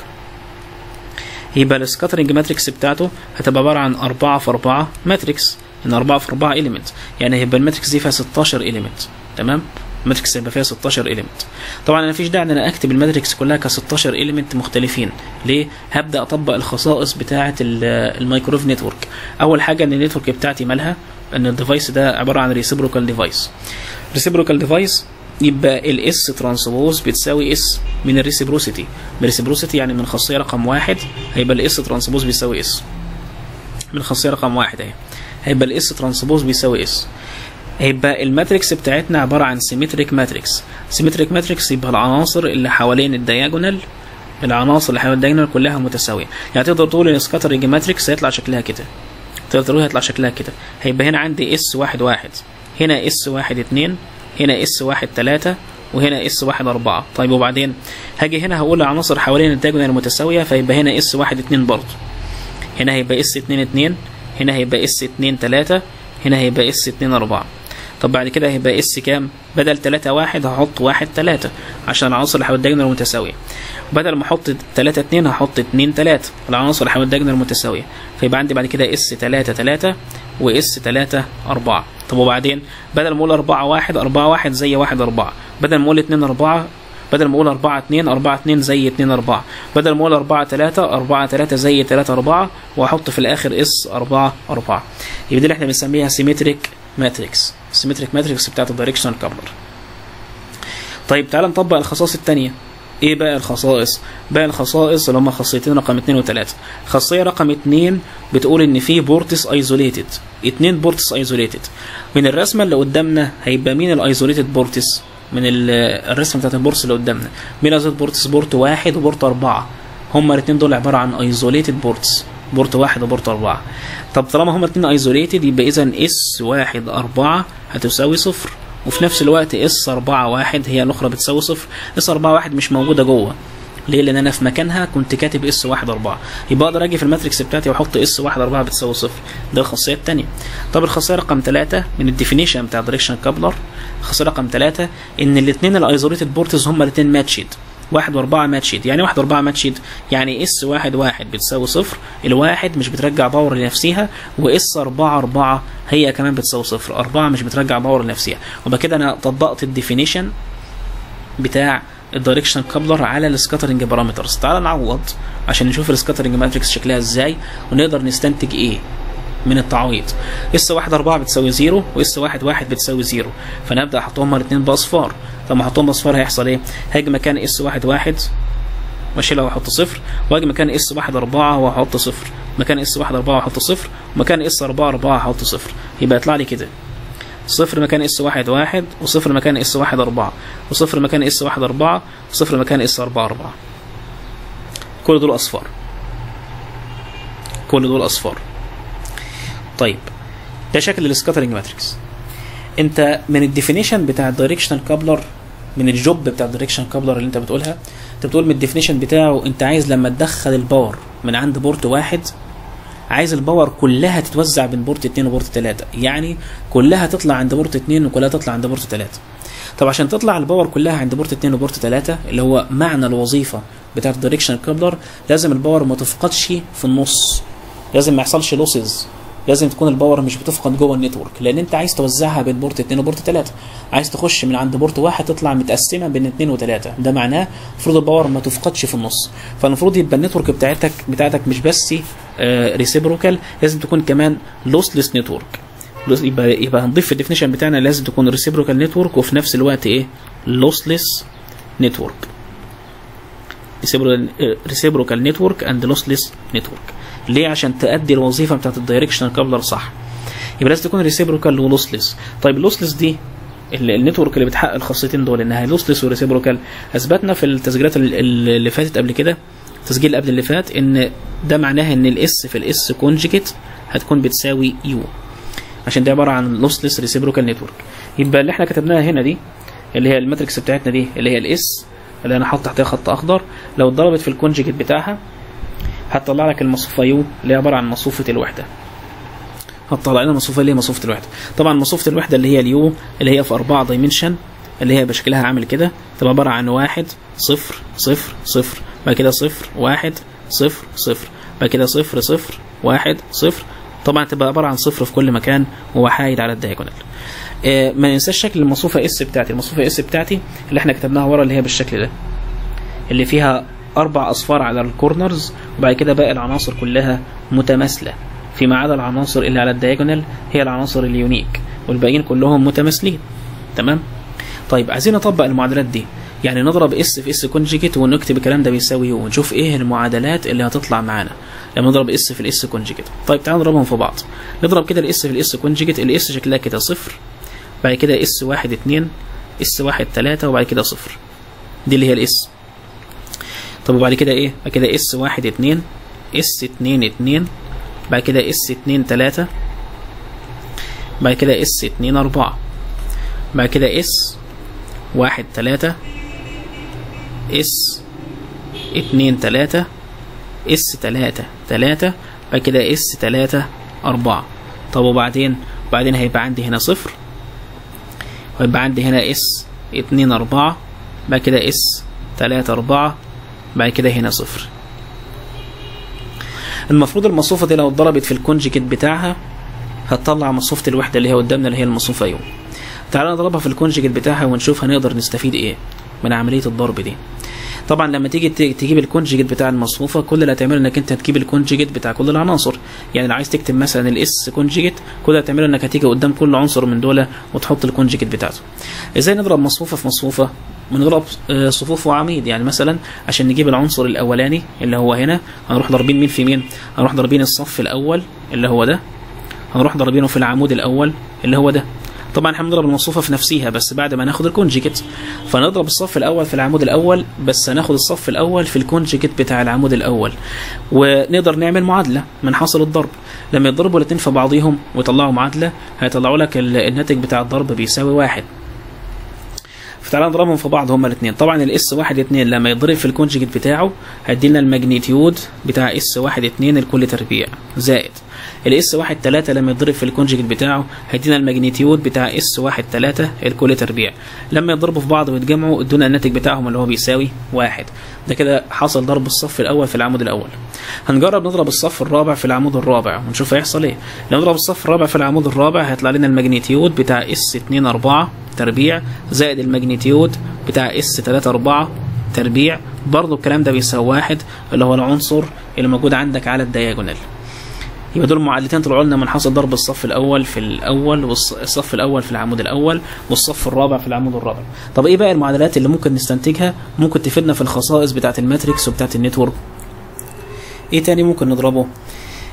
يبقى السكاترنج ماتريكس بتاعته هتبقى عباره عن 4 في 4 ماتريكس ان 4 في 4 اليمنت يعني هيبقى الماتريكس دي فيها 16 اليمنت تمام الماتريكس هيبقى فيها 16 اليمنت طبعا انا مفيش داعي ان انا اكتب الماتريكس كلها ك 16 اليمنت مختلفين ليه هبدا اطبق الخصائص بتاعه المايكرويف نتورك اول حاجه ان النتورك بتاعتي مالها ان الديفايس ده عباره عن ريسيبروكال ديفايس ريسيبروكال ديفايس يبقى الاس ترانسبوز بتساوي اس من الريسيبروسيتي من الريسيبروسيتي يعني من خاصيه رقم واحد هيبقى الاس ترانسبوز بيساوي اس من خاصيه رقم واحد اهي هيبقى الاس ترانسبوز بيساوي اس هيبقى الماتريكس بتاعتنا عباره عن سيمتريك ماتريكس سيمتريك ماتريكس يبقى العناصر اللي حوالين الدياجونال العناصر اللي حوالين الدياجونال كلها متساويه يعني تقدر تقول ان سكاترنج ماتريكس هيطلع شكلها كده تقدر تقول هيطلع شكلها كده هيبقى هنا عندي اس واحد واحد هنا اس واحد اتنين هنا اس واحد تلاتة وهنا اس واحد أربعة طيب وبعدين هاجي هنا هقول العناصر حوالين الدايجونال المتساوية فيبقى هنا اس واحد اتنين برضه هنا هيبقى اس اتنين اتنين هنا هيبقى اس اتنين تلاتة هنا هيبقى اس اتنين أربعة طب بعد كده هيبقى اس كام بدل تلاتة واحد هحط واحد تلاتة عشان العناصر اللي حوالين الدايجونال متساوية بدل ما احط تلاتة اتنين هحط اتنين تلاتة العناصر اللي حوالين الدايجونال متساوية فيبقى عندي بعد كده اس تلاتة تلاتة واس تلاتة أربعة طب وبعدين بدل ما اقول أربعة واحد أربعة واحد زي واحد أربعة بدل ما اقول اتنين أربعة بدل ما اقول أربعة اتنين أربعة اتنين زي اتنين أربعة بدل ما اقول أربعة تلاتة أربعة تلاتة زي تلاتة أربعة وأحط في الآخر اس أربعة أربعة يبقى دي اللي احنا بنسميها سيمتريك ماتريكس السيمتريك ماتريكس بتاعت الدايركشن كابلر طيب تعال نطبق الخصائص التانية ايه بقى الخصائص بقى الخصائص اللي هم خاصيتين رقم 2 و3 خاصيه رقم 2 بتقول ان في بورتس ايزوليتد اتنين بورتس ايزوليتد من الرسمه اللي قدامنا هيبقى مين الايزوليتد بورتس من الرسمه بتاعت البورتس اللي قدامنا مين الايزوليتد بورتس بورت واحد وبورت اربعه هما الاثنين دول عباره عن ايزوليتد بورتس بورت واحد وبورت أربعة طب طالما هما الاثنين ايزوليتد يبقى إذا اس واحد أربعة هتساوي صفر وفي نفس الوقت اس 4 واحد هي الاخرى بتساوي صفر اس 4 واحد مش موجوده جوه ليه لان انا في مكانها كنت كاتب اس 1 4 يبقى اقدر اجي في الماتريكس بتاعتي واحط اس 1 4 بتساوي صفر ده الخاصيه الثانيه طب الخاصيه رقم 3 من الديفينيشن بتاع دايركشن كابلر الخاصيه رقم 3 ان الاثنين الايزوليتد بورتز هما الاثنين ماتشد واحد واربعة ماتشد يعني واحد واربعة ماتشد يعني اس واحد واحد بتساوي صفر الواحد مش بترجع باور لنفسها واس اربعة اربعة هي كمان بتساوي صفر اربعة مش بترجع باور لنفسها وبقى كده انا طبقت الديفينيشن بتاع الدايركشن كابلر على السكاترنج بارامترز تعال نعوض عشان نشوف السكاترنج ماتريكس شكلها ازاي ونقدر نستنتج ايه من التعويض اس واحد أربعة بتساوي زيرو واس واحد واحد بتساوي زيرو فانا ابدا احطهم الاثنين باصفار لما احطهم باصفار هيحصل ايه هاجي مكان اس واحد واحد واشيلها واحط صفر واجي مكان اس واحد أربعة واحط صفر مكان اس واحد أربعة واحط صفر ومكان اس أربعة أربعة هحط صفر يبقى يطلع لي كده صفر مكان اس واحد واحد وصفر مكان اس واحد أربعة وصفر مكان اس واحد أربعة وصفر مكان اس أربعة أربعة كل دول أصفار كل دول أصفار طيب ده شكل السكاترنج ماتريكس انت من الديفينيشن بتاع الدايركشنال كابلر من الجوب بتاع الدايركشنال كابلر اللي انت بتقولها انت بتقول من الديفينيشن بتاعه انت عايز لما تدخل الباور من عند بورت واحد عايز الباور كلها تتوزع بين بورت 2 وبورت 3 يعني كلها تطلع عند بورت 2 وكلها تطلع عند بورت 3 طب عشان تطلع الباور كلها عند بورت 2 وبورت 3 اللي هو معنى الوظيفه بتاع الدايركشنال كابلر لازم الباور ما تفقدش في النص لازم ما يحصلش لوسز لازم تكون الباور مش بتفقد جوه النتورك لان انت عايز توزعها بين بورت 2 وبورت 3 عايز تخش من عند بورت واحد تطلع متقسمه بين 2 و3 ده معناه المفروض الباور ما تفقدش في النص فالمفروض يبقى النتورك بتاعتك بتاعتك مش بس ريسيبروكال لازم تكون كمان لوسلس نتورك يبقى يبقى هنضيف في الديفينيشن بتاعنا لازم تكون ريسيبروكال نتورك وفي نفس الوقت ايه لوسلس نتورك ريسيبروكال نتورك اند لوسلس نتورك ليه عشان تأدي الوظيفه بتاعت الدايركشنال كابلر صح يبقى لازم تكون ريسيبروكال ولوسلس طيب اللوسلس دي النتورك اللي بتحقق الخاصيتين دول انها لوسلس وريسيبروكال اثبتنا في التسجيلات اللي فاتت قبل كده التسجيل اللي قبل اللي فات ان ده معناها ان الاس في الاس كونجكت هتكون بتساوي يو عشان ده عباره عن لوسلس ريسيبروكال نتورك يبقى اللي احنا كتبناها هنا دي اللي هي الماتريكس بتاعتنا دي اللي هي الاس اللي انا حاطط تحتها خط اخضر لو اتضربت في الكونجكت بتاعها هتطلع لك المصفوفه يو اللي هي عباره عن مصفوفه الوحده هتطلع لنا مصفوفه اللي هي مصفوفه الوحده طبعا مصفوفه الوحده اللي هي اليو اللي هي في 4 دايمنشن اللي هي بشكلها عامل كده تبقى عباره عن واحد صفر صفر صفر بعد كده صفر واحد صفر صفر بعد كده صفر صفر واحد صفر طبعا تبقى عباره عن صفر في كل مكان وحايد على الدايجونال آه ما ننساش شكل المصفوفه اس بتاعتي المصفوفه اس بتاعتي اللي احنا كتبناها ورا اللي هي بالشكل ده اللي فيها اربع اصفار على الكورنرز وبعد كده باقي العناصر كلها متماثله فيما عدا العناصر اللي على الدايجونال هي العناصر اليونيك والباقيين كلهم متماثلين تمام طيب عايزين نطبق المعادلات دي يعني نضرب اس في اس كونجيكت ونكتب الكلام ده بيساوي يو ونشوف ايه المعادلات اللي هتطلع معانا لما نضرب اس في الاس كونجيكت طيب تعالوا نضربهم في بعض نضرب كده الاس في الاس كونجيكت الاس شكلها كده صفر بعد كده اس واحد اتنين اس واحد تلاتة وبعد كده صفر دي اللي هي الاس طب وبعد كده ايه بعد كده اس واحد اتنين اس اتنين اتنين بعد كده اس اتنين تلاتة بعد كده اس اتنين اربعة بعد كده اس واحد تلاتة اس اتنين تلاتة اس تلاتة تلاتة بعد كده اس تلاتة أربعة طب وبعدين بعدين هيبقى عندي هنا صفر ويبقى عندي هنا اس اتنين أربعة بعد كده اس تلاتة أربعة بعد كده هنا صفر المفروض المصفوفة دي لو اتضربت في الكونجكت بتاعها هتطلع مصفوفة الوحدة اللي هي قدامنا اللي هي المصفوفة يوم تعالى نضربها في الكونجكت بتاعها ونشوف هنقدر نستفيد ايه من عملية الضرب دي طبعا لما تيجي تجيب الكونجكت بتاع المصفوفه كل اللي هتعمله انك انت هتجيب الكونجكت بتاع كل العناصر يعني لو عايز تكتب مثلا الاس كونجكت كل اللي هتعمله انك هتيجي قدام كل عنصر من دول وتحط الكونجكت بتاعته ازاي نضرب مصفوفه في مصفوفه بنضرب صفوف وعميد يعني مثلا عشان نجيب العنصر الاولاني اللي هو هنا هنروح ضاربين مين في مين هنروح ضاربين الصف الاول اللي هو ده هنروح ضاربينه في العمود الاول اللي هو ده طبعا احنا بنضرب المصفوفه في نفسها بس بعد ما ناخد الكونجكت فنضرب الصف الاول في العمود الاول بس هناخد الصف الاول في الكونجكت بتاع العمود الاول ونقدر نعمل معادله من حاصل الضرب لما يضربوا الاثنين في بعضيهم ويطلعوا معادله هيطلعوا لك الناتج بتاع الضرب بيساوي واحد فتعالى نضربهم في بعض هما الاثنين طبعا الاس واحد اتنين لما يضرب في الكونجكت بتاعه هيدي لنا الماجنتيود بتاع اس واحد اتنين الكل تربيع زائد الاس واحد تلاتة لما يضرب في الكونجكت بتاعه هيدينا الماجنتيود بتاع اس واحد تلاتة الكل تربيع لما يضربوا في بعض ويتجمعوا ادونا الناتج بتاعهم اللي هو بيساوي واحد ده كده حصل ضرب الصف الاول في العمود الاول هنجرب نضرب الصف الرابع في العمود الرابع ونشوف هيحصل ايه لو نضرب الصف الرابع في العمود الرابع هيطلع لنا الماجنتيود بتاع اس اتنين اربعة تربيع زائد الماجنتيود بتاع اس تلاتة اربعة تربيع برضو الكلام ده بيساوي واحد اللي هو العنصر اللي موجود عندك على الدياجونال يبقى دول معادلتين طلعوا لنا من حاصل ضرب الصف الاول في الاول والصف الاول في العمود الاول والصف الرابع في العمود الرابع طب ايه بقى المعادلات اللي ممكن نستنتجها ممكن تفيدنا في الخصائص بتاعه الماتريكس وبتاعه النتورك ايه تاني ممكن نضربه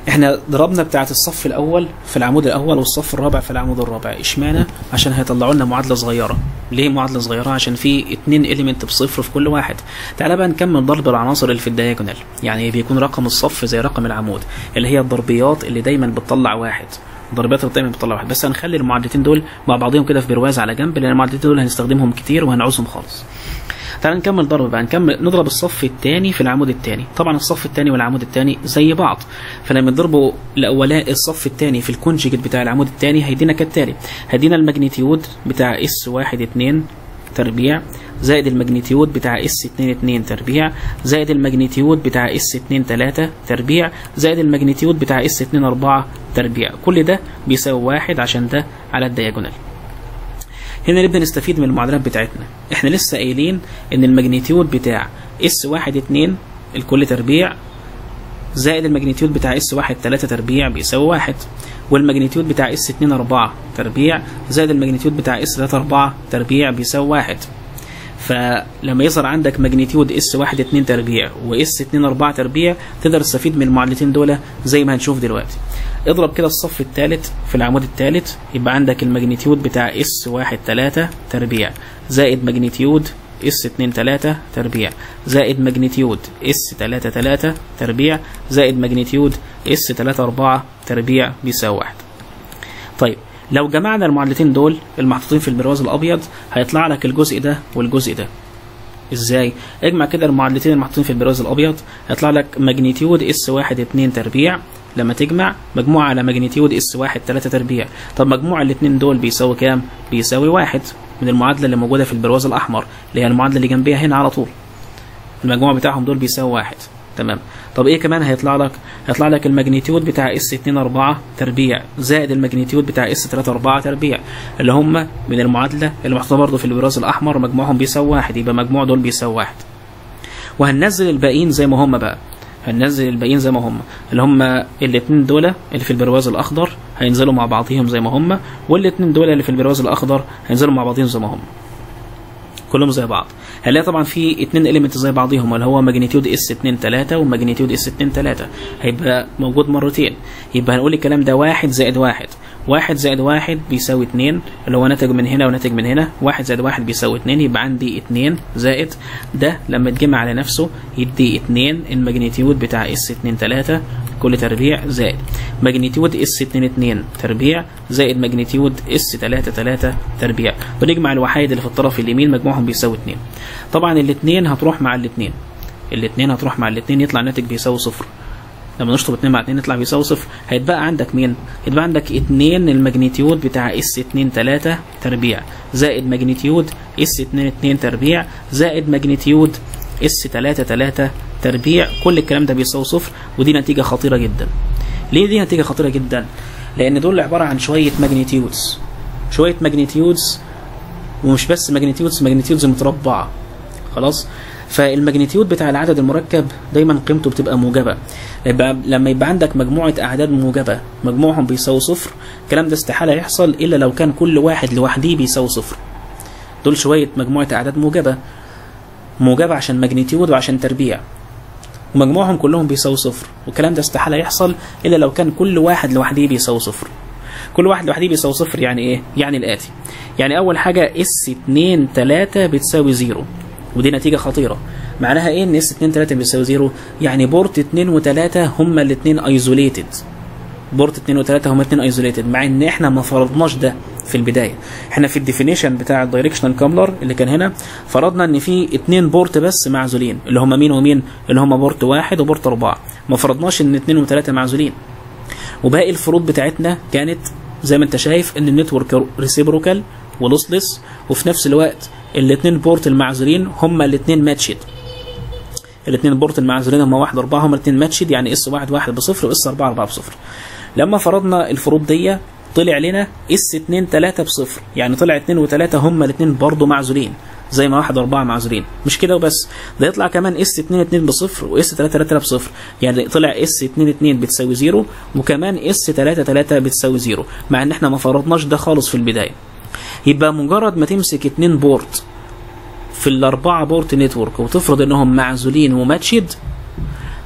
احنا ضربنا بتاعه الصف الاول في العمود الاول والصف الرابع في العمود الرابع اشمعنى عشان هيطلعوا لنا معادله صغيره ليه معادله صغيره عشان في اتنين اليمنت بصفر في كل واحد تعالى بقى نكمل ضرب العناصر اللي في الدياجونال يعني بيكون رقم الصف زي رقم العمود اللي هي الضربيات اللي دايما بتطلع واحد ضربات دايما بتطلع واحد بس هنخلي المعادلتين دول مع بعضهم كده في برواز على جنب لان المعادلتين دول هنستخدمهم كتير وهنعوزهم خالص تعال نكمل ضرب بقى نكمل نضرب الصف الثاني في العمود الثاني طبعا الصف الثاني والعمود الثاني زي بعض فلما نضربه الاولا الصف الثاني في الكونجيكت بتاع العمود الثاني هيدينا كالتالي هيدينا الماجنتيود بتاع اس 1 2 تربيع زائد الماجنتيود بتاع اس 2 2 تربيع زائد الماجنتيود بتاع اس 2 3 تربيع زائد الماجنتيود بتاع اس 2 4 تربيع كل ده بيساوي واحد عشان ده على الدياجونال هنا نبدا نستفيد من المعادلات بتاعتنا احنا لسه قايلين ان الماجنتيود بتاع اس 1 2 الكل تربيع زائد الماجنتيود بتاع اس 1 3 تربيع بيساوي واحد والماجنتيود بتاع اس 2 4 تربيع زائد الماجنتيود بتاع اس 3 4 تربيع بيساوي واحد فلما يظهر عندك ماجنتيود اس 1 2 تربيع واس 2 4 تربيع تقدر تستفيد من المعادلتين دول زي ما هنشوف دلوقتي اضرب كده الصف الثالث في العمود الثالث يبقى عندك الماجنتيود بتاع اس 1 3 تربيع زائد ماجنتيود اس 2 3 تربيع زائد ماجنتيود اس 3 3 تربيع زائد ماجنتيود اس 3 4 تربيع بيساوي 1 طيب لو جمعنا المعادلتين دول المحطوطين في البرواز الابيض هيطلع لك الجزء ده والجزء ده ازاي اجمع كده المعادلتين المحطوطين في البرواز الابيض هيطلع لك ماجنتيود اس 1 2 تربيع لما تجمع مجموعة على ماجنتيود اس 1 3 تربيع طب مجموع الاثنين دول بيساوي كام بيساوي واحد من المعادلة اللي موجودة في البرواز الأحمر اللي هي المعادلة اللي جنبيها هنا على طول المجموع بتاعهم دول بيساوي واحد تمام طب ايه كمان هيطلع لك هيطلع لك الماجنتيود بتاع اس 2 4 تربيع زائد الماجنتيود بتاع اس 3 4 تربيع اللي هم من المعادلة اللي محطوطة برضه في البراز الأحمر مجموعهم بيساوي واحد يبقى مجموع دول بيساوي واحد وهننزل الباقيين زي ما هم بقى هننزل الباقيين زي ما هم اللي هم الاثنين دول اللي في البرواز الاخضر هينزلوا مع بعضهم زي ما هم والاثنين دول اللي في البرواز الاخضر هينزلوا مع بعضهم زي ما هم كلهم زي بعض هنلاقي طبعا في اتنين اليمنت زي بعضهم اللي هو ماجنتيود اس 2 3 وماجنتيود اس 2 3 هيبقى موجود مرتين يبقى هنقول الكلام ده واحد زائد واحد واحد زائد واحد بيساوي اتنين اللي هو ناتج من هنا وناتج من هنا واحد زائد واحد بيساوي اتنين يبقى عندي اتنين زائد ده لما يتجمع على نفسه يدي اتنين الماجنتيود بتاع اس 2 3 كل تربيع زائد ماجنتيود اس 2 2 تربيع زائد ماجنتيود اس 3 3 تربيع ونجمع الوحيد اللي في الطرف اليمين مجموعهم بيساوي 2 طبعا الاثنين هتروح مع الاثنين الاثنين هتروح مع الاثنين يطلع الناتج بيساوي صفر لما نشطب 2 مع 2 يطلع بيساوي صفر هيتبقى عندك مين؟ هيتبقى عندك 2 الماجنتيود بتاع اس 2 3 تربيع زائد ماجنتيود اس 2 2 تربيع زائد ماجنتيود اس 3 3 تربيع كل الكلام ده بيساوي صفر ودي نتيجة خطيرة جدا. ليه دي نتيجة خطيرة جدا؟ لأن دول عبارة عن شوية ماجنتيودز شوية ماجنتيودز ومش بس ماجنتيودز ماجنتيودز متربعة خلاص؟ فالماجنتيود بتاع العدد المركب دايما قيمته بتبقى موجبه يبقى لما يبقى عندك مجموعه اعداد موجبه مجموعهم بيساوي صفر الكلام ده استحاله يحصل الا لو كان كل واحد لوحده بيساوي صفر دول شويه مجموعه اعداد موجبه موجبه عشان ماجنتيود وعشان تربيع ومجموعهم كلهم بيساوي صفر والكلام ده استحاله يحصل الا لو كان كل واحد لوحده بيساوي صفر كل واحد لوحده بيساوي صفر يعني ايه يعني الاتي يعني اول حاجه اس 2 3 بتساوي زيرو ودي نتيجة خطيرة معناها ايه ان اس 2 3 بيساوي 0 يعني بورت 2 و3 هما الاثنين ايزوليتد بورت 2 و3 هما الاثنين ايزوليتد مع ان احنا ما فرضناش ده في البدايه احنا في الديفينيشن بتاع الدايركشنال كاملر اللي كان هنا فرضنا ان في اثنين بورت بس معزولين اللي هما مين ومين اللي هما بورت واحد وبورت اربعه ما فرضناش ان اثنين وثلاثه معزولين وباقي الفروض بتاعتنا كانت زي ما انت شايف ان النتورك ريسيبروكال ولوسلس وفي نفس الوقت الاثنين بورت المعزولين هما الاثنين ماتشد الاثنين بورت المعزولين هما واحد أربعة هما الاثنين ماتشد يعني اس واحد واحد بصفر واس أربعة أربعة بصفر لما فرضنا الفروض دي طلع لنا اس 2 3 بصفر يعني طلع 2 و3 هما الاثنين برضه معزولين زي ما واحد أربعة معزولين مش كده وبس ده يطلع كمان اس 2 2 بصفر واس 3 3 بصفر يعني طلع اس 2 2 بتساوي زيرو وكمان اس 3 3 بتساوي زيرو مع ان احنا ما فرضناش ده خالص في البدايه يبقى مجرد ما تمسك اتنين بورت في الاربعه بورت نتورك وتفرض انهم معزولين وماتشد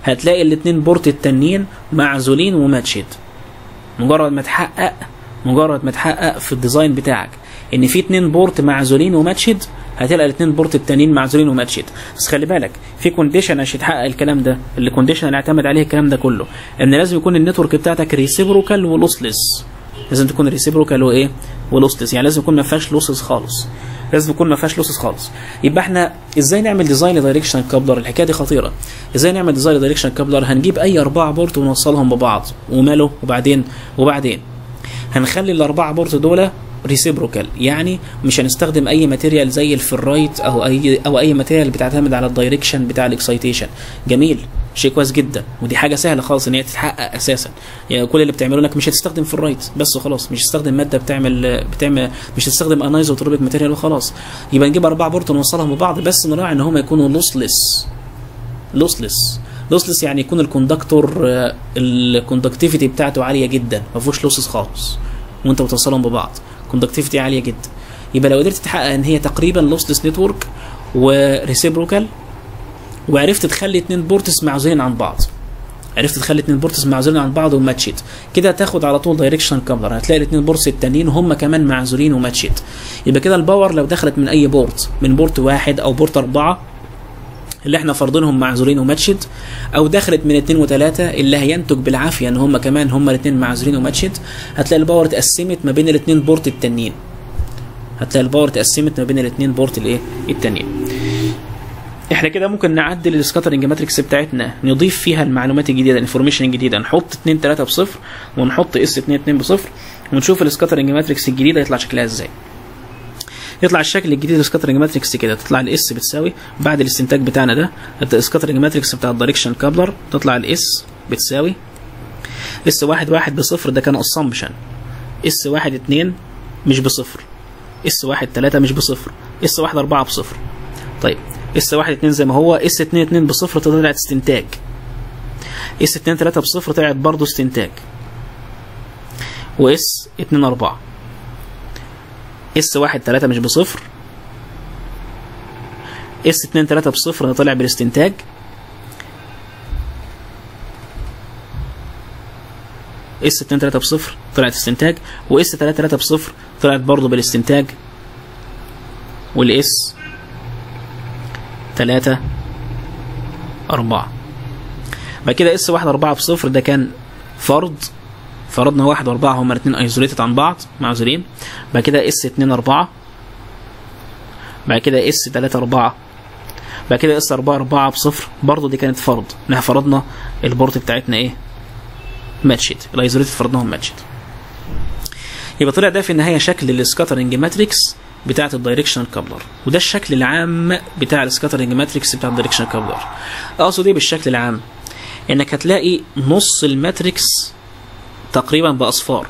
هتلاقي الاتنين بورت التانيين معزولين وماتشد مجرد ما تحقق مجرد ما تحقق في الديزاين بتاعك ان في اتنين بورت معزولين وماتشد هتلاقي الاتنين بورت التانيين معزولين وماتشد بس خلي بالك في كونديشن عشان تحقق الكلام ده اللي كونديشن اللي اعتمد عليه الكلام ده كله ان لازم يكون النتورك بتاعتك ريسيبروكال ولوسلس لازم تكون ريسيبروكال وايه ولوسلس يعني لازم يكون ما فيهاش لوسز خالص لازم يكون ما فيهاش لوسز خالص يبقى احنا ازاي نعمل ديزاين لدايركشن كابلر الحكايه دي خطيره ازاي نعمل ديزاين لدايركشن كابلر هنجيب اي اربعه بورت ونوصلهم ببعض وماله وبعدين وبعدين هنخلي الاربعه بورت دول ريسيبروكال يعني مش هنستخدم اي ماتيريال زي الفرايت او اي او اي ماتيريال بتعتمد على الدايركشن بتاع الاكسايتيشن جميل شيء كويس جدا ودي حاجه سهله خالص ان هي تتحقق اساسا يعني كل اللي بتعمله انك مش هتستخدم فرايت بس وخلاص مش هتستخدم ماده بتعمل بتعمل مش هتستخدم انايزوتروبيك ماتيريال وخلاص يبقى نجيب اربع بورت ونوصلهم ببعض بس نراعي ان هم يكونوا لوسلس لوسلس لوسلس يعني يكون الكوندكتور الكوندكتيفيتي بتاعته عاليه جدا ما فيهوش لوسز خالص وانت بتوصلهم ببعض كوندكتيفيتي عاليه جدا يبقى لو قدرت تحقق ان هي تقريبا لوسلس نتورك وريسيبروكال وعرفت تخلي اتنين بورتس معزولين عن بعض عرفت تخلي اتنين بورتس معزولين عن بعض وماتشيت كده هتاخد على طول دايركشن كابلر هتلاقي الاتنين بورتس التانيين هم كمان معزولين وماتشيت يبقى كده الباور لو دخلت من اي بورت من بورت واحد او بورت اربعه اللي احنا فرضينهم معزولين وماتشد او دخلت من اتنين وتلاته اللي هينتج بالعافيه ان هم كمان هم الاتنين معزولين وماتشد هتلاقي الباور اتقسمت ما بين الاتنين بورت التانيين هتلاقي الباور اتقسمت ما بين الاتنين بورت الايه التانيين احنا كده ممكن نعدل السكاترنج ماتريكس بتاعتنا نضيف فيها المعلومات الجديده الانفورميشن الجديده نحط 2 3 بصفر ونحط اس 2 2 بصفر ونشوف السكاترنج ماتريكس الجديده يطلع شكلها ازاي يطلع الشكل الجديد للسكاترنج ماتريكس كده تطلع الاس بتساوي بعد الاستنتاج بتاعنا ده السكاترنج ماتريكس بتاع الدايركشن كابلر تطلع الاس بتساوي اس واحد واحد بصفر ده كان اسامبشن اس واحد اتنين مش بصفر اس واحد تلاتة مش بصفر اس واحد اربعة بصفر طيب اس واحد اتنين زي ما هو اس اتنين اتنين بصفر طلعت استنتاج اس اتنين تلاتة بصفر طلعت برضه استنتاج واس اتنين اربعة اس واحد تلاتة مش بصفر اس اتنين تلاتة بصفر ده طلع بالاستنتاج اس اتنين تلاتة بصفر طلعت استنتاج واس تلاتة تلاتة بصفر طلعت برضه بالاستنتاج والاس تلاتة أربعة بعد كده اس واحد أربعة بصفر ده كان فرض فرضنا واحد وأربعة هما الاتنين ايزوليتد عن بعض معزولين بعد كده اس اتنين أربعة بعد كده اس تلاتة أربعة بعد كده اس أربعة أربعة بصفر برضه دي كانت فرض احنا فرضنا البورت بتاعتنا ايه ماتشد الايزوليتد فرضناهم ماتشد يبقى طلع ده في النهاية شكل السكاترنج ماتريكس بتاعة الدايركشنال كابلر وده الشكل العام بتاع السكاترنج ماتريكس بتاع الدايركشنال كابلر اقصد ايه بالشكل العام انك هتلاقي نص الماتريكس تقريبا باصفار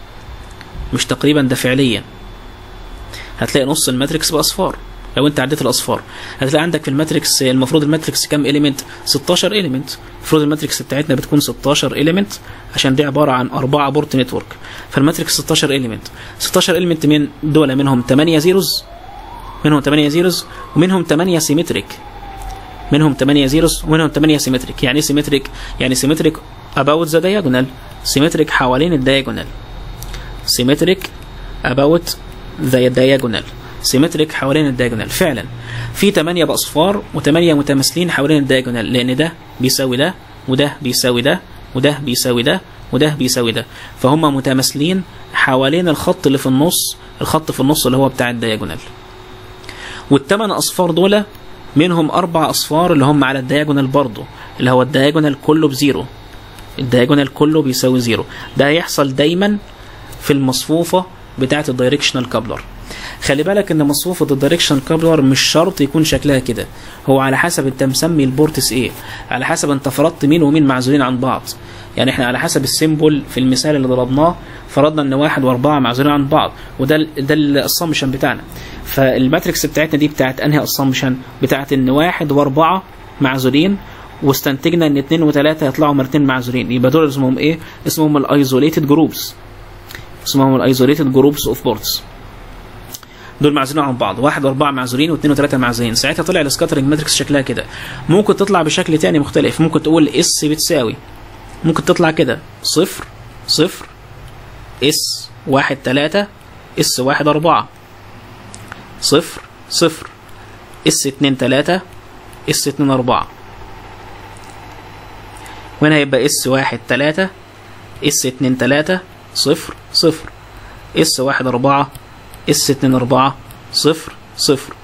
مش تقريبا ده فعليا هتلاقي نص الماتريكس باصفار لو انت عديت الاصفار هتلاقي عندك في الماتريكس المفروض الماتريكس كام اليمنت 16 اليمنت المفروض الماتريكس بتاعتنا بتكون 16 اليمنت عشان دي عباره عن 4 بورت نتورك فالماتريكس 16 اليمنت 16 اليمنت من دول منهم 8 زيروز منهم 8 زيروز ومنهم 8 سيمتريك منهم 8 زيروز ومنهم 8 سيمتريك يعني ايه سيمتريك يعني سيمتريك about the diagonal سيمتريك حوالين الدياجونال سيمتريك about the diagonal سيمتريك حوالين الدياجونال فعلا في 8 باصفار و8 متماثلين حوالين الدياجونال لان ده بيساوي ده وده بيساوي ده وده بيساوي ده وده بيساوي ده فهم متماثلين حوالين الخط اللي في النص الخط في النص اللي هو بتاع الدياجونال والثمان اصفار دول منهم اربع اصفار اللي هم على الدياجونال برضه اللي هو الدياجونال كله بزيرو الدياجونال كله بيساوي زيرو ده هيحصل دايما في المصفوفه بتاعه الدايركشنال كابلر خلي بالك ان مصفوفه الدايركشن كابلر مش شرط يكون شكلها كده هو على حسب انت مسمي البورتس ايه على حسب انت فرضت مين ومين معزولين عن بعض يعني احنا على حسب السيمبل في المثال اللي ضربناه فرضنا ان واحد واربعه معزولين عن بعض وده ال ده الاسامبشن بتاعنا فالماتريكس بتاعتنا دي بتاعت انهي اسامبشن بتاعت ان واحد واربعه معزولين واستنتجنا ان اثنين وثلاثه يطلعوا مرتين معزولين يبقى دول اسمهم ايه؟ اسمهم الايزوليتد جروبس اسمهم الايزوليتد جروبس اوف بورتس دول معزولين عن بعض واحد واربعه معزولين واثنين وثلاثه معزولين ساعتها طلع السكاترنج ماتريكس شكلها كده ممكن تطلع بشكل تاني مختلف ممكن تقول اس بتساوي ممكن تطلع كده صفر صفر اس واحد تلاتة اس واحد أربعة صفر صفر اس اتنين تلاتة اس اتنين أربعة وهنا هيبقى اس واحد تلاتة اس اتنين تلاتة صفر صفر اس واحد أربعة اس اتنين أربعة صفر صفر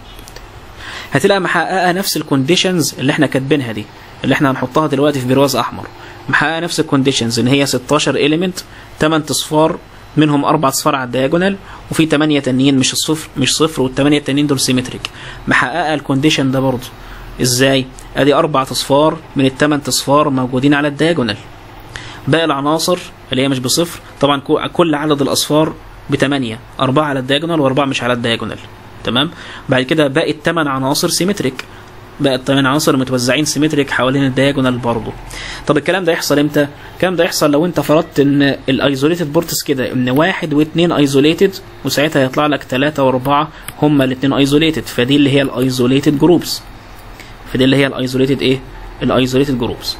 هتلاقي محققة نفس الكونديشنز اللي احنا كاتبينها دي اللي احنا هنحطها دلوقتي في برواز أحمر محققة نفس الكونديشنز ان هي 16 إيليمنت 8 اصفار منهم اربع اصفار على الدياجونال وفي 8 تانيين مش الصفر مش صفر والثمانيه التانيين دول سيمتريك محققه الكونديشن ده برضه ازاي ادي اربع اصفار من الثمان اصفار موجودين على الدياجونال باقي العناصر اللي هي مش بصفر طبعا كل عدد الاصفار بثمانية أربعة على الدياجونال وأربعة مش على الدياجونال تمام بعد كده باقي الثمان عناصر سيمتريك بقى الثمان عناصر متوزعين سيمتريك حوالين الدياجونال برضه طب الكلام ده يحصل امتى الكلام ده يحصل لو انت فرضت ان الايزوليتد بورتس كده ان واحد واثنين ايزوليتد وساعتها يطلع لك ثلاثة واربعة هما الاثنين ايزوليتد فدي اللي هي الايزوليتد جروبس فدي اللي هي الايزوليتد ايه الايزوليتد جروبس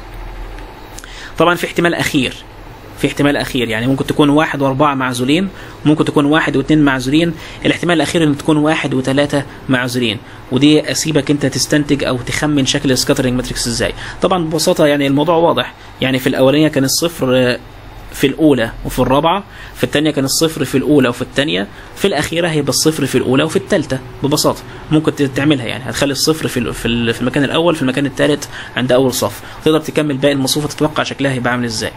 طبعا في احتمال اخير في احتمال اخير يعني ممكن تكون واحد واربعه معزولين ممكن تكون واحد واثنين معزولين الاحتمال الاخير ان تكون واحد وثلاثه معزولين ودي اسيبك انت تستنتج او تخمن شكل السكاترنج ماتريكس ازاي طبعا ببساطه يعني الموضوع واضح يعني في الاولانيه كان الصفر في الاولى وفي الرابعه في الثانيه كان الصفر في الاولى وفي الثانيه في الاخيره هيبقى الصفر في الاولى وفي الثالثه ببساطه ممكن تعملها يعني هتخلي الصفر في في المكان الاول في المكان الثالث عند اول صف تقدر تكمل باقي المصفوفه تتوقع شكلها هيبقى عامل ازاي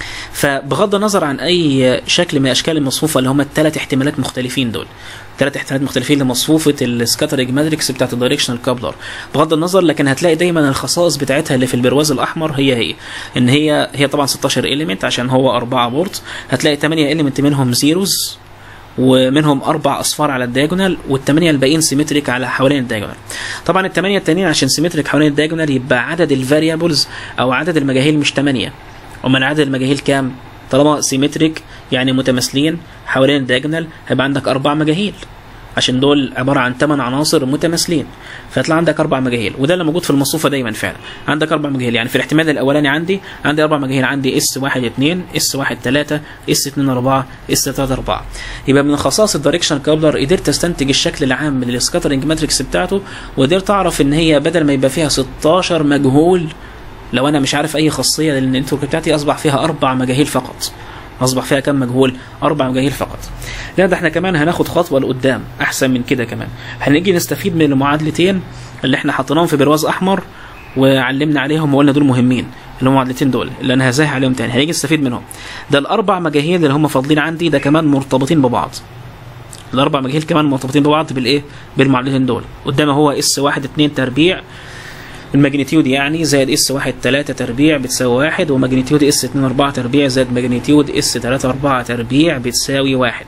فبغض النظر عن اي شكل من اشكال المصفوفه اللي هم الثلاث احتمالات مختلفين دول ثلاث احتمالات مختلفين لمصفوفه السكاترنج ماتريكس بتاعت الدايركشنال كابلر بغض النظر لكن هتلاقي دايما الخصائص بتاعتها اللي في البرواز الاحمر هي هي ان هي هي طبعا 16 اليمنت عشان هو 4 بورت هتلاقي 8 اليمنت منهم زيروز ومنهم اربع اصفار على الدياجونال والثمانيه الباقيين سيمتريك على حوالين الدياجونال طبعا الثمانيه التانيين عشان سيمتريك حوالين الدياجونال يبقى عدد الفاريبلز او عدد المجاهيل مش 8 ومن عدد المجاهيل كام طالما سيمتريك يعني متماثلين حوالين الدياجونال هيبقى عندك اربع مجاهيل عشان دول عباره عن 8 عناصر متماثلين فهتلاقي عندك اربع مجاهيل وده اللي موجود في المصفوفه دايما فعلا عندك اربع مجاهيل يعني في الاحتمال الاولاني عندي عندي اربع مجاهيل عندي اس 1 2 اس 1 3 اس 2 4 اس 3 4 يبقى من خصائص الدايركشن كابلر قدرت استنتج الشكل العام من السكاترنج ماتريكس بتاعته وقدرت اعرف ان هي بدل ما يبقى فيها 16 مجهول لو انا مش عارف اي خاصيه للنتورك بتاعتي اصبح فيها اربع مجاهيل فقط اصبح فيها كم مجهول اربع مجاهيل فقط لا ده احنا كمان هناخد خطوه لقدام احسن من كده كمان هنيجي نستفيد من المعادلتين اللي احنا حطيناهم في برواز احمر وعلمنا عليهم وقلنا دول مهمين اللي هم المعادلتين دول اللي انا هزاح عليهم تاني هنيجي نستفيد منهم ده الاربع مجاهيل اللي هم فاضلين عندي ده كمان مرتبطين ببعض الاربع مجاهيل كمان مرتبطين ببعض بالايه بالمعادلتين دول قدامي هو اس واحد اتنين تربيع الماجنتيود يعني زائد اس واحد تلاتة تربيع بتساوي واحد وماجنتيود اس اتنين اربعة تربيع زائد ماجنتيود اس تلاتة اربعة تربيع بتساوي واحد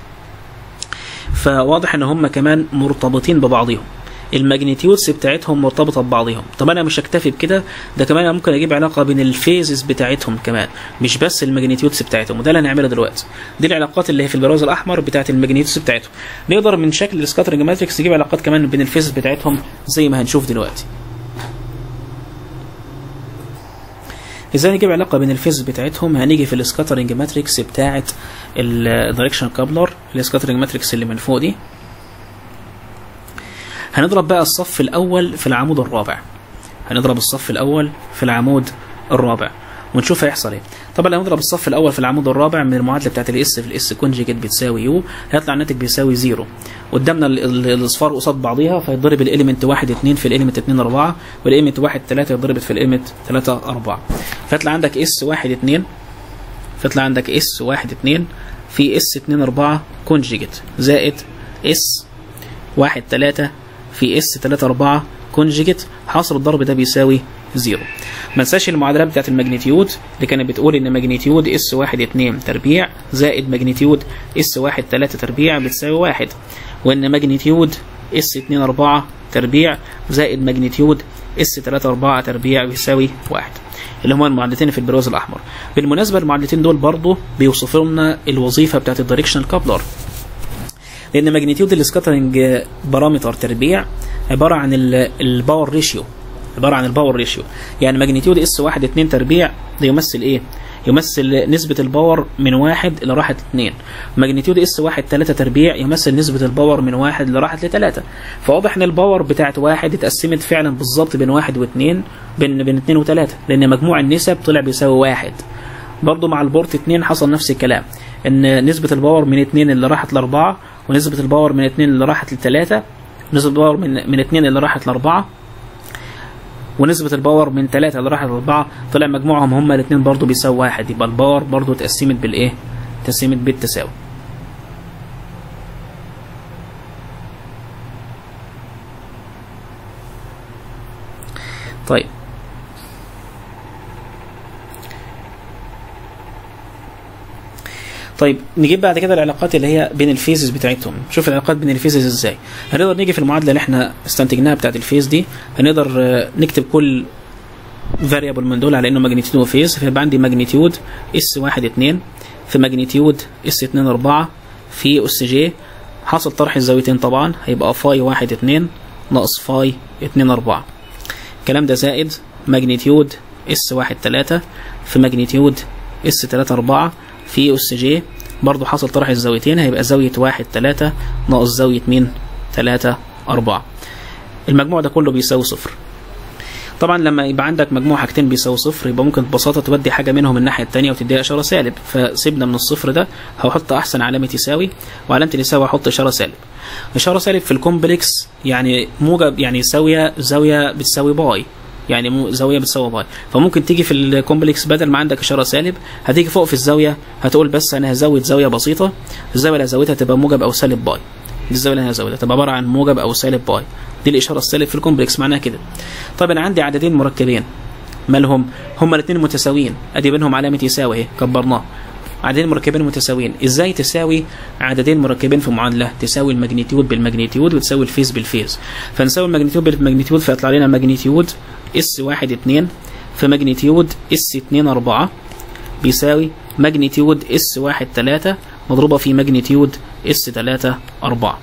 فواضح ان هم كمان مرتبطين ببعضهم الماجنتيودز بتاعتهم مرتبطه ببعضهم طب انا مش هكتفي بكده ده كمان أنا ممكن اجيب علاقه بين الفيزز بتاعتهم كمان مش بس الماجنتيودز بتاعتهم وده اللي هنعمله دلوقتي دي العلاقات اللي هي في البراوز الاحمر بتاعت الماجنتيودز بتاعتهم نقدر من شكل السكاترنج ماتريكس نجيب علاقات كمان بين الفيزز بتاعتهم زي ما هنشوف دلوقتي ازاي نجيب علاقه بين الفيز بتاعتهم هنيجي في السكاترنج ماتريكس بتاعه الدايركشن كابلر السكاترنج ماتريكس اللي من فوق دي هنضرب بقى الصف الاول في العمود الرابع هنضرب الصف الاول في العمود الرابع ونشوف هيحصل ايه طبعا لو نضرب الصف الاول في العمود الرابع من المعادله بتاعت الاس في الاس كونجيجيت بتساوي يو هيطلع الناتج بيساوي زيرو قدامنا الاصفار قصاد بعضيها فيتضرب الاليمنت 1 2 في الاليمنت 2 4 والاليمنت 1 3 يتضرب في الاليمنت 3 4 فيطلع عندك اس 1 2 فيطلع عندك اس 1 2 في اس 2 4 كونجيجيت زائد اس 1 3 في اس 3 4 كونجيجيت حاصل الضرب ده بيساوي زيرو ما ننساش المعادلات بتاعت الماجنتيود اللي كانت بتقول ان ماجنتيود اس 1 2 تربيع زائد ماجنتيود اس 1 3 تربيع بتساوي 1 وان ماجنتيود اس 2 4 تربيع زائد ماجنتيود اس 3 4 تربيع بيساوي 1 اللي هما المعادلتين في البرواز الاحمر بالمناسبه المعادلتين دول برضه بيوصفوا لنا الوظيفه بتاعت الدايركشنال كابلر لان ماجنتيود السكاترنج بارامتر تربيع عباره عن ال- الباور ريشيو عباره عن الباور ريشيو يعني ماجنتيود اس 1 2 تربيع ده يمثل ايه يمثل نسبة الباور من واحد إلى راحة اتنين ماجنتيود اس واحد تلاتة تربيع يمثل نسبة الباور من واحد لراحة لتلاتة فواضح إن الباور بتاعت واحد اتقسمت فعلا بالظبط بين واحد واتنين بين بين اتنين وتلاتة لأن مجموع النسب طلع بيساوي واحد برضه مع البورت اتنين حصل نفس الكلام إن نسبة الباور من اتنين اللي راحت لأربعة ونسبة الباور من اتنين اللي راحت لتلاتة نسبة الباور من من اتنين اللي راحت لأربعة ونسبة الباور من 3 اللي راحت 4 طلع مجموعهم هما الاثنين برضو بيساوي واحد يبقى الباور برضو اتقسمت بالايه؟ اتقسمت بالتساوي. طيب طيب نجيب بعد كده العلاقات اللي هي بين الفيزز بتاعتهم شوف العلاقات بين الفيزز ازاي هنقدر نيجي في المعادله اللي احنا استنتجناها بتاعت الفيز دي هنقدر آه، نكتب كل فاريبل من دول على انه ماجنتيود وفيز فيبقى عندي ماجنتيود اس 1 2 في ماجنتيود اس 2 4 في اس جي حاصل طرح الزاويتين طبعا هيبقى فاي 1 2 ناقص فاي 2 4 الكلام ده زائد ماجنتيود اس 1 3 في ماجنتيود اس 3 4 في اس جي برضه حصل طرح الزاويتين هيبقى زاوية 1 3 ناقص زاوية مين 3 4 المجموع ده كله بيساوي صفر طبعا لما يبقى عندك مجموع حاجتين بيساوي صفر يبقى ممكن ببساطه تودي حاجه منهم الناحيه الثانيه وتديها اشاره سالب فسيبنا من الصفر ده هحط احسن علامه يساوي وعلامه اليساوي هحط اشاره سالب اشاره سالب في الكومبلكس يعني موجب يعني زاويه زاويه بتساوي باي يعني مو زاويه بتساوي باي فممكن تيجي في الكومبلكس بدل ما عندك اشاره سالب هتيجي فوق في الزاويه هتقول بس انا هزود زاويه بسيطه الزاويه اللي هزودها تبقى موجب او سالب باي دي الزاويه اللي انا هزودها تبقى عباره عن موجب او سالب باي دي الاشاره السالب في الكومبلكس معناها كده طيب انا عندي عددين مركبين مالهم هما الاثنين متساويين ادي بينهم علامه يساوي اهي كبرناه عددين مركبين متساويين ازاي تساوي عددين مركبين في معادله تساوي الماجنتيود بالماجنتيود وتساوي الفيز بالفيز فنساوي الماجنتيود بالماجنتيود فيطلع لنا ماجنتيود اس 1 2 في ماجنتيود اس 2 4 بيساوي ماجنتيود اس 1 3 مضروبه في ماجنتيود اس 3 4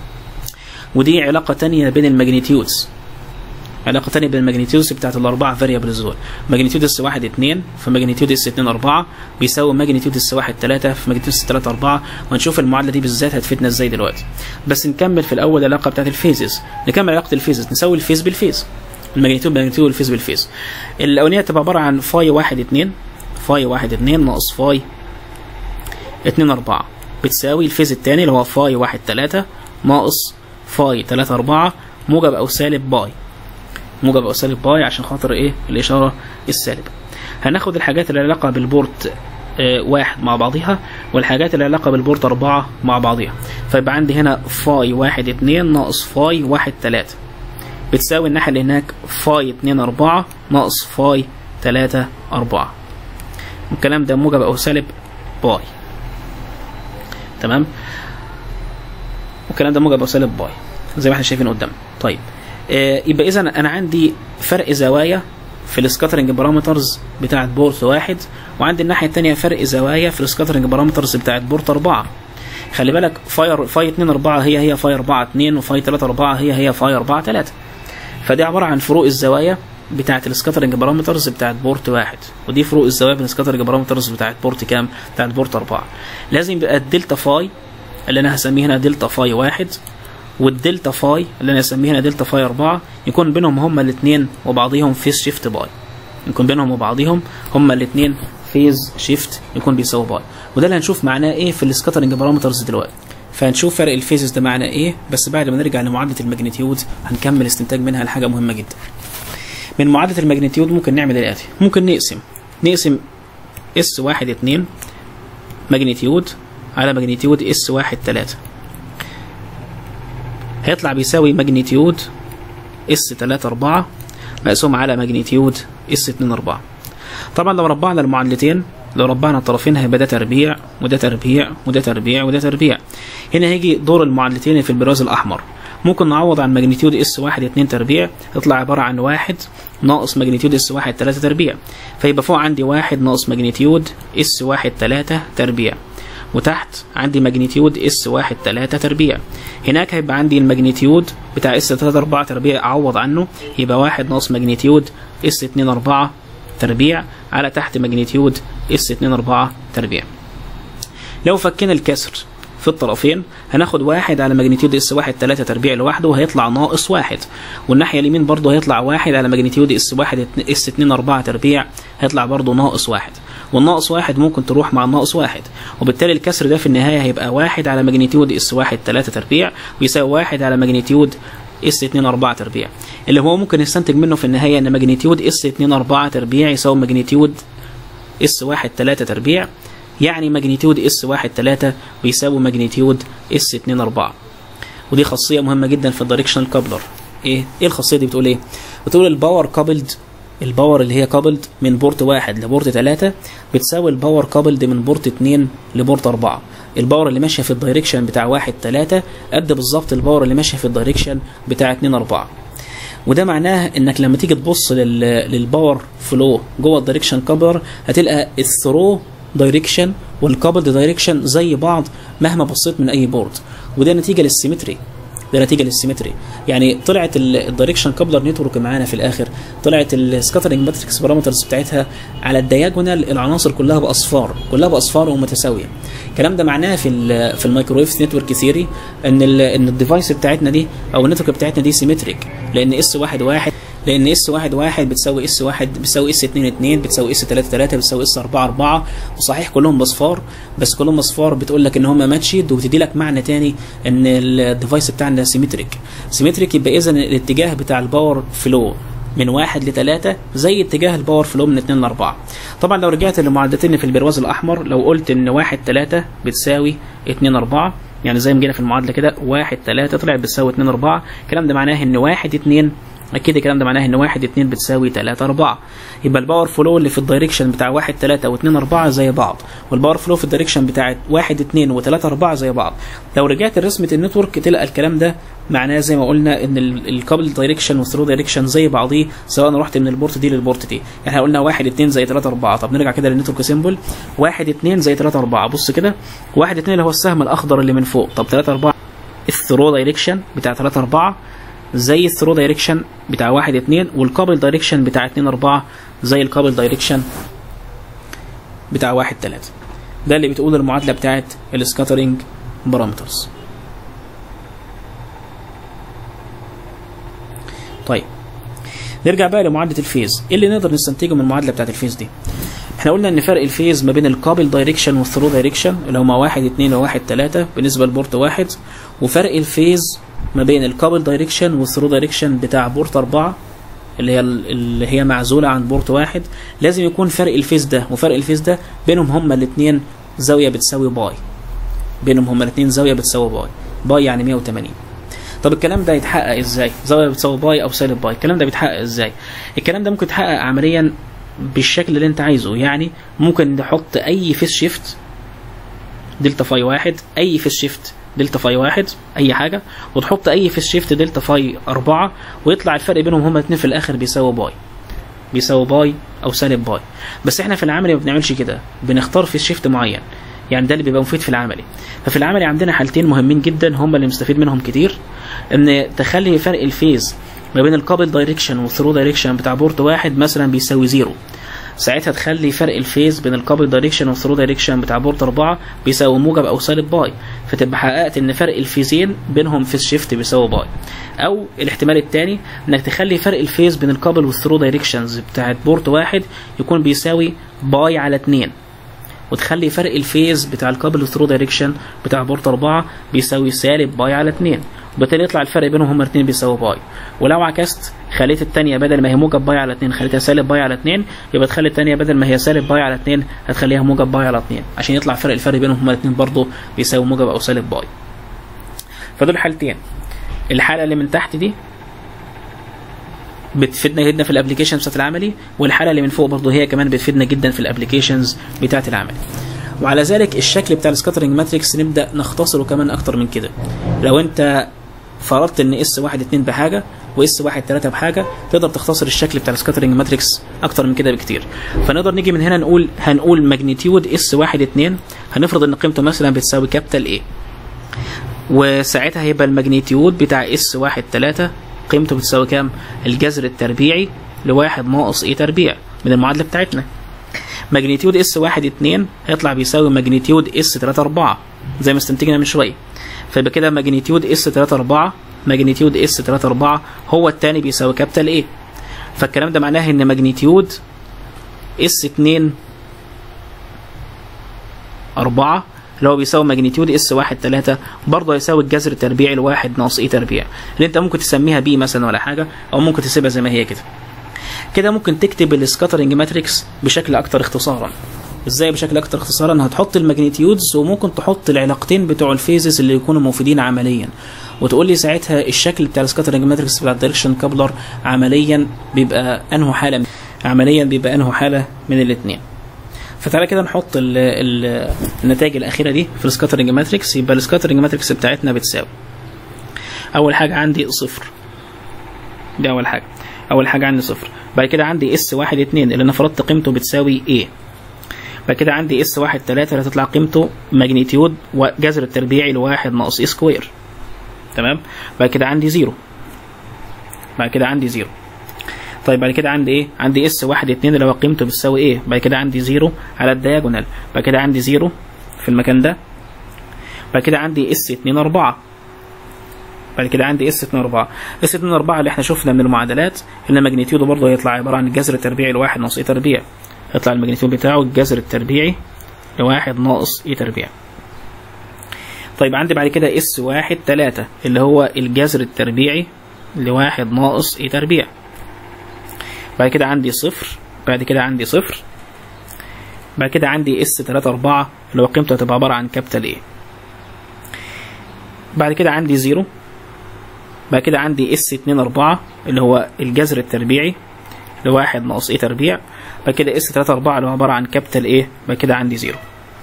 ودي علاقة تانية بين الماجنتيودز علاقة تانية بين الماجنتيودز بتاعت الأربعة فاريبلز دول ماجنتيود اس واحد اتنين في ماجنتيود اس اتنين أربعة بيساوي ماجنتيود اس واحد تلاتة في ماجنتيود اس تلاتة أربعة وهنشوف المعادلة دي بالذات هتفيدنا ازاي دلوقتي بس نكمل في الأول العلاقة بتاعت الفيزز نكمل علاقة الفيزز نساوي الفيز بالفيز الماجنتيود بالماجنتيود والفيز بالفيز الأولانية تبقى عبارة عن فاي واحد اتنين فاي واحد اتنين ناقص فاي اتنين أربعة بتساوي الفيز التاني اللي هو فاي واحد تلاتة ناقص فاي 3 4 موجب او سالب باي موجب او سالب باي عشان خاطر ايه الاشاره السالبه هناخد الحاجات اللي علاقه بالبورت آه واحد مع بعضها والحاجات اللي علاقه بالبورت أربعة مع بعضها فيبقى عندي هنا فاي واحد اتنين ناقص فاي واحد تلاتة بتساوي الناحية اللي هناك فاي اتنين أربعة ناقص فاي تلاتة أربعة الكلام ده موجب أو سالب باي تمام والكلام ده موجب او سالب باي زي ما احنا شايفين قدامنا طيب آه يبقى اذا انا عندي فرق زوايا في السكاترنج بارامترز بتاعت بورت واحد وعندي الناحيه الثانيه فرق زوايا في السكاترنج بارامترز بتاعت بورت أربعة خلي بالك فاي فاي 2 4 هي هي فاي 4 2 وفاي 3 4 هي هي فاي 4 3 فدي عباره عن فروق الزوايا بتاعت السكاترنج بارامترز بتاعت بورت واحد ودي فروق الزوايا بين السكاترنج بارامترز بتاعت بورت كام بتاعت بورت أربعة لازم يبقى الدلتا فاي اللي انا هسميه هنا دلتا فاي واحد والدلتا فاي اللي انا هسميه هنا دلتا فاي أربعة يكون بينهم هما الاثنين وبعضهم فيز شيفت باي يكون بينهم وبعضهم هما الاثنين فيز شيفت يكون بيساوي باي وده اللي هنشوف معناه ايه في السكاترنج بارامترز دلوقتي فهنشوف فرق الفيزز ده معناه ايه بس بعد ما نرجع لمعادله الماجنتيود هنكمل استنتاج منها لحاجه مهمه جدا من معادله الماجنتيود ممكن نعمل الاتي ممكن نقسم نقسم اس واحد اتنين ماجنتيود على ماجنتيود اس واحد تلاتة هيطلع بيساوي ماجنتيود اس تلاتة أربعة مقسوم على ماجنتيود اس اتنين أربعة طبعا لو ربعنا المعادلتين لو ربعنا الطرفين هيبقى ده تربيع وده تربيع وده تربيع وده تربيع هنا هيجي دور المعادلتين في البراز الأحمر ممكن نعوض عن ماجنتيود اس واحد اتنين تربيع يطلع عبارة عن واحد ناقص ماجنتيود اس واحد تلاتة تربيع فيبقى فوق عندي واحد ناقص ماجنتيود اس واحد تلاتة تربيع وتحت عندي ماجنتيود اس واحد تلاتة تربيع هناك هيبقى عندي الماجنتيود بتاع اس تلاتة أربعة تربيع أعوض عنه يبقى واحد ناقص ماجنتيود اس اتنين أربعة تربيع على تحت ماجنتيود اس اتنين أربعة تربيع لو فكينا الكسر في الطرفين هناخد واحد على ماجنتيود اس واحد تلاتة تربيع لوحده وهيطلع ناقص واحد والناحية اليمين برضه هيطلع واحد على ماجنتيود اس واحد اس اتنين أربعة تربيع هيطلع برضه ناقص واحد والناقص واحد ممكن تروح مع الناقص واحد وبالتالي الكسر ده في النهاية هيبقى واحد على ماجنتيود اس واحد تلاتة تربيع ويساوي واحد على ماجنتيود اس 2 4 تربيع اللي هو ممكن نستنتج منه في النهاية ان ماجنتيود اس 2 4 تربيع يساوي ماجنتيود اس 1 3 تربيع يعني ماجنتيود اس 1 3 بيساوي ماجنتيود اس 2 4 ودي خاصية مهمة جدا في الدايركشنال كابلر ايه ايه الخاصية دي بتقول ايه بتقول الباور كابلد الباور اللي هي كابلد من بورت واحد لبورت ثلاثة بتساوي الباور كابلد من بورت اتنين لبورت أربعة الباور اللي ماشية في الدايركشن بتاع واحد ثلاثة قد بالظبط الباور اللي ماشية في الدايركشن بتاع اتنين أربعة وده معناه انك لما تيجي تبص لل... للباور فلو جوه الدايركشن كابلر هتلقى الثرو دايركشن والكابلد دايركشن زي بعض مهما بصيت من اي بورد وده نتيجه للسيمتري ده نتيجه للسيمتري يعني طلعت الدايركشن كابلر نتورك معانا في الاخر طلعت السكاترنج ماتريكس بارامترز بتاعتها على الدياجونال العناصر كلها باصفار كلها باصفار ومتساويه الكلام ده معناه في ال في الميكرويف نتورك ثيوري ان ال ان الديفايس بتاعتنا دي او النتورك بتاعتنا دي سيمتريك لان اس واحد واحد لان اس واحد واحد بتساوي اس واحد بتساوي اس اتنين اتنين بتساوي اس تلاته تلاته بتساوي اس اربعه اربعه وصحيح كلهم بصفار بس كلهم بصفار بتقول لك ان هم ماتشد وبتدي لك معنى تاني ان الديفايس بتاعنا سيمتريك سيمتريك يبقى اذا الاتجاه بتاع الباور فلو من واحد لثلاثة زي اتجاه الباور فلو من اتنين لأربعة طبعا لو رجعت للمعادلتين في البرواز الأحمر لو قلت إن واحد تلاتة بتساوي اتنين أربعة يعني زي ما جينا في المعادلة كده واحد تلاتة طلعت بتساوي اتنين أربعة الكلام ده معناه إن واحد اتنين اكيد الكلام ده معناه ان واحد اتنين بتساوي تلاتة اربعة يبقى الباور فلو اللي في الدايركشن بتاع واحد تلاتة واتنين اربعة زي بعض والباور فلو في الدايركشن بتاع واحد اتنين وتلاتة اربعة زي بعض لو رجعت لرسمة النتورك تلقى الكلام ده معناه زي ما قلنا ان الكابل دايركشن والثرو دايركشن زي بعضيه سواء انا رحت من البورت دي للبورت دي يعني احنا قلنا واحد اتنين زي تلاتة اربعة طب نرجع كده للنتورك سيمبل واحد اتنين زي تلاتة اربعة بص كده واحد اتنين اللي هو السهم الاخضر اللي من فوق طب تلاتة اربعة الثرو دايركشن بتاع تلاتة اربعة زي الثرو دايركشن بتاع واحد اتنين والكابل دايركشن بتاع اتنين اربعة زي الكابل دايركشن بتاع واحد تلاتة ده اللي بتقول المعادلة بتاعت السكاترينج بارامترز طيب نرجع بقى لمعادلة الفيز ايه اللي نقدر نستنتجه من المعادلة بتاعت الفيز دي احنا قلنا ان فرق الفيز ما بين الكابل دايركشن والثرو دايركشن اللي هما واحد اتنين وواحد تلاتة بالنسبة لبورت واحد وفرق الفيز ما بين الكابل دايركشن والثرو دايركشن بتاع بورت أربعة اللي هي اللي هي معزولة عن بورت واحد لازم يكون فرق الفيز ده وفرق الفيز ده بينهم هما الاثنين زاوية بتساوي باي بينهم هما الاثنين زاوية بتساوي باي باي يعني 180 طب الكلام ده يتحقق ازاي زاوية بتساوي باي او سالب باي الكلام ده بيتحقق ازاي الكلام ده ممكن يتحقق عمليا بالشكل اللي انت عايزه يعني ممكن نحط اي فيس شيفت دلتا فاي واحد اي فيس شيفت دلتا فاي واحد اي حاجه وتحط اي فيس شيفت دلتا فاي أربعة ويطلع الفرق بينهم هما الاثنين في الاخر بيساوي باي بيساوي باي او سالب باي بس احنا في العملي ما بنعملش كده بنختار فيس شيفت معين يعني ده اللي بيبقى مفيد في العملي ففي العملي عندنا حالتين مهمين جدا هما اللي مستفيد منهم كتير ان تخلي فرق الفيز ما بين الكابل دايركشن والثرو دايركشن بتاع بورت واحد مثلا بيساوي زيرو ساعتها تخلي فرق الفيز بين الكابل دايركشن والثرو دايركشن بتاع بورت 4 بيساوي موجب او سالب باي فتبقى حققت ان فرق الفيزين بينهم فيز شيفت بيساوي باي او الاحتمال الثاني انك تخلي فرق الفيز بين الكابل والثرو دايركشنز بتاعت بورت واحد يكون بيساوي باي على 2 وتخلي فرق الفيز بتاع الكابل والثرو دايركشن بتاع بورت 4 بيساوي سالب باي على 2 وبالتالي يطلع الفرق بينهم هما الاثنين بيساوي باي ولو عكست خليت الثانيه بدل ما هي موجب باي على 2 خليتها سالب باي على 2 يبقى تخلي الثانيه بدل ما هي سالب باي على 2 هتخليها موجب باي على 2 عشان يطلع فرق الفرق بينهم هما الاثنين برضه بيساوي موجب او سالب باي فدول حالتين الحاله اللي من تحت دي بتفيدنا جدا في الابلكيشنز بتاعت العملي والحاله اللي من فوق برضه هي كمان بتفيدنا جدا في الابلكيشنز بتاعت العملي وعلى ذلك الشكل بتاع السكاترنج ماتريكس نبدا نختصره كمان اكتر من كده لو انت فرضت ان اس واحد اتنين بحاجه واس واحد تلاتة بحاجه تقدر تختصر الشكل بتاع السكاترنج ماتريكس اكتر من كده بكتير فنقدر نيجي من هنا نقول هنقول ماجنتيود اس واحد اتنين هنفرض ان قيمته مثلا بتساوي كابيتال ايه وساعتها هيبقى الماجنتيود بتاع اس واحد تلاتة قيمته بتساوي كام الجذر التربيعي لواحد ناقص ايه تربيع من المعادله بتاعتنا ماجنتيود اس واحد اتنين هيطلع بيساوي ماجنتيود اس تلاتة اربعة زي ما استنتجنا من شويه فيبقى كده ماجنتيود اس تلاتة اربعة ماجنتيود اس تلاتة اربعة هو التاني بيساوي كابيتال ايه فالكلام ده معناه ان ماجنتيود اس اتنين أربعة اللي هو بيساوي ماجنتيود اس واحد تلاتة برضه هيساوي الجذر التربيعي لواحد ناقص ايه تربيع اللي انت ممكن تسميها بي مثلا ولا حاجة او ممكن تسيبها زي ما هي كده كده ممكن تكتب السكاترنج ماتريكس بشكل اكتر اختصارا ازاي بشكل اكتر اختصارا هتحط الماجنتيودز وممكن تحط العلاقتين بتوع الفيزز اللي يكونوا مفيدين عمليا وتقول لي ساعتها الشكل بتاع السكاترنج ماتريكس بتاع الدايركشن كابلر عمليا بيبقى انه حاله عمليا بيبقى انه حاله من الاثنين فتعالى كده نحط ال ال النتائج الاخيره دي في السكاترنج ماتريكس يبقى السكاترنج ماتريكس بتاعتنا بتساوي اول حاجه عندي صفر دي اول حاجه اول حاجه عندي صفر بعد كده عندي اس واحد اتنين اللي انا فرضت قيمته بتساوي ايه بعد كده عندي اس واحد تلاتة اللي هتطلع قيمته ماجنتيود وجذر التربيعي لواحد ناقص اي سكوير تمام بعد كده عندي زيرو بعد كده عندي زيرو طيب بعد كده عندي ايه عندي اس واحد اتنين اللي هو قيمته بتساوي ايه بعد كده عندي زيرو على الدياجونال بعد كده عندي زيرو في المكان ده بعد كده عندي اس اتنين اربعة بعد كده عندي اس 2 4 اس 2 4 اللي احنا شفنا من المعادلات ان ماجنتيوده برضه هيطلع عباره عن الجذر التربيعي لواحد ناقص اي تربيع يطلع الماجنتيود بتاعه الجذر التربيعي لواحد ناقص اي تربيع طيب عندي بعد كده اس واحد تلاتة اللي هو الجذر التربيعي لواحد ناقص اي تربيع بعد كده عندي صفر بعد كده عندي صفر بعد كده عندي اس تلاتة أربعة اللي هو قيمته هتبقى عبارة عن كابيتال ايه بعد كده عندي زيرو بعد كده عندي اس 2 4 اللي هو الجذر التربيعي لواحد ناقص ايه تربيع بعد كده اس 3 4 اللي هو عباره عن كابيتال ايه بعد كده عندي زيرو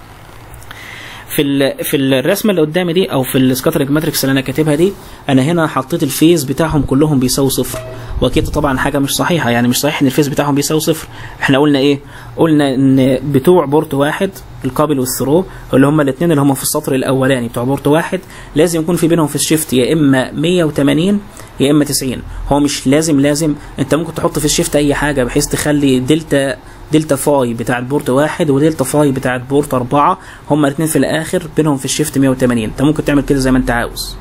في ال في الرسمه اللي قدامي دي او في السكاترنج ماتريكس اللي انا كاتبها دي انا هنا حطيت الفيز بتاعهم كلهم بيساوي صفر واكيد طبعا حاجه مش صحيحه يعني مش صحيح ان الفيز بتاعهم بيساوي صفر احنا قلنا ايه قلنا ان بتوع بورت واحد القابل والثرو اللي هم الاثنين اللي هم في السطر الاولاني بتوع بورت واحد لازم يكون في بينهم في الشيفت يا اما 180 يا اما 90 هو مش لازم لازم انت ممكن تحط في الشيفت اي حاجه بحيث تخلي دلتا دلتا فاي بتاعت بورت واحد ودلتا فاي بتاعت بورت أربعة هما الاثنين في الآخر بينهم في الشيفت 180 أنت ممكن تعمل كده زي ما أنت عاوز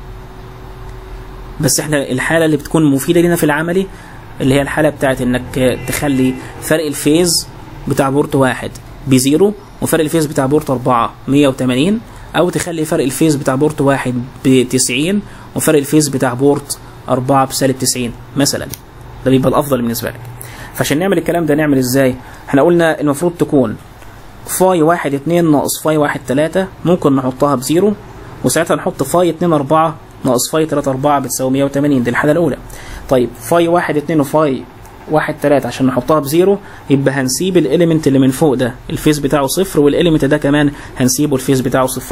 بس احنا الحالة اللي بتكون مفيدة لنا في العملي اللي هي الحالة بتاعت انك تخلي فرق الفيز بتاع بورت واحد بزيرو وفرق الفيز بتاع بورت أربعة 180 أو تخلي فرق الفيز بتاع بورت واحد ب 90 وفرق الفيز بتاع بورت أربعة بسالب 90 مثلا ده بيبقى الأفضل بالنسبة لك فعشان نعمل الكلام ده نعمل ازاي احنا قلنا المفروض تكون فاي واحد اتنين ناقص فاي واحد تلاتة ممكن نحطها بزيرو وساعتها نحط فاي اتنين اربعة ناقص فاي تلاتة اربعة بتساوي مية وتمانين دي الحالة الأولى طيب فاي واحد اتنين وفاي واحد تلاتة عشان نحطها بزيرو يبقى هنسيب الاليمنت اللي من فوق ده الفيز بتاعه صفر والاليمنت ده كمان هنسيبه الفيز بتاعه صفر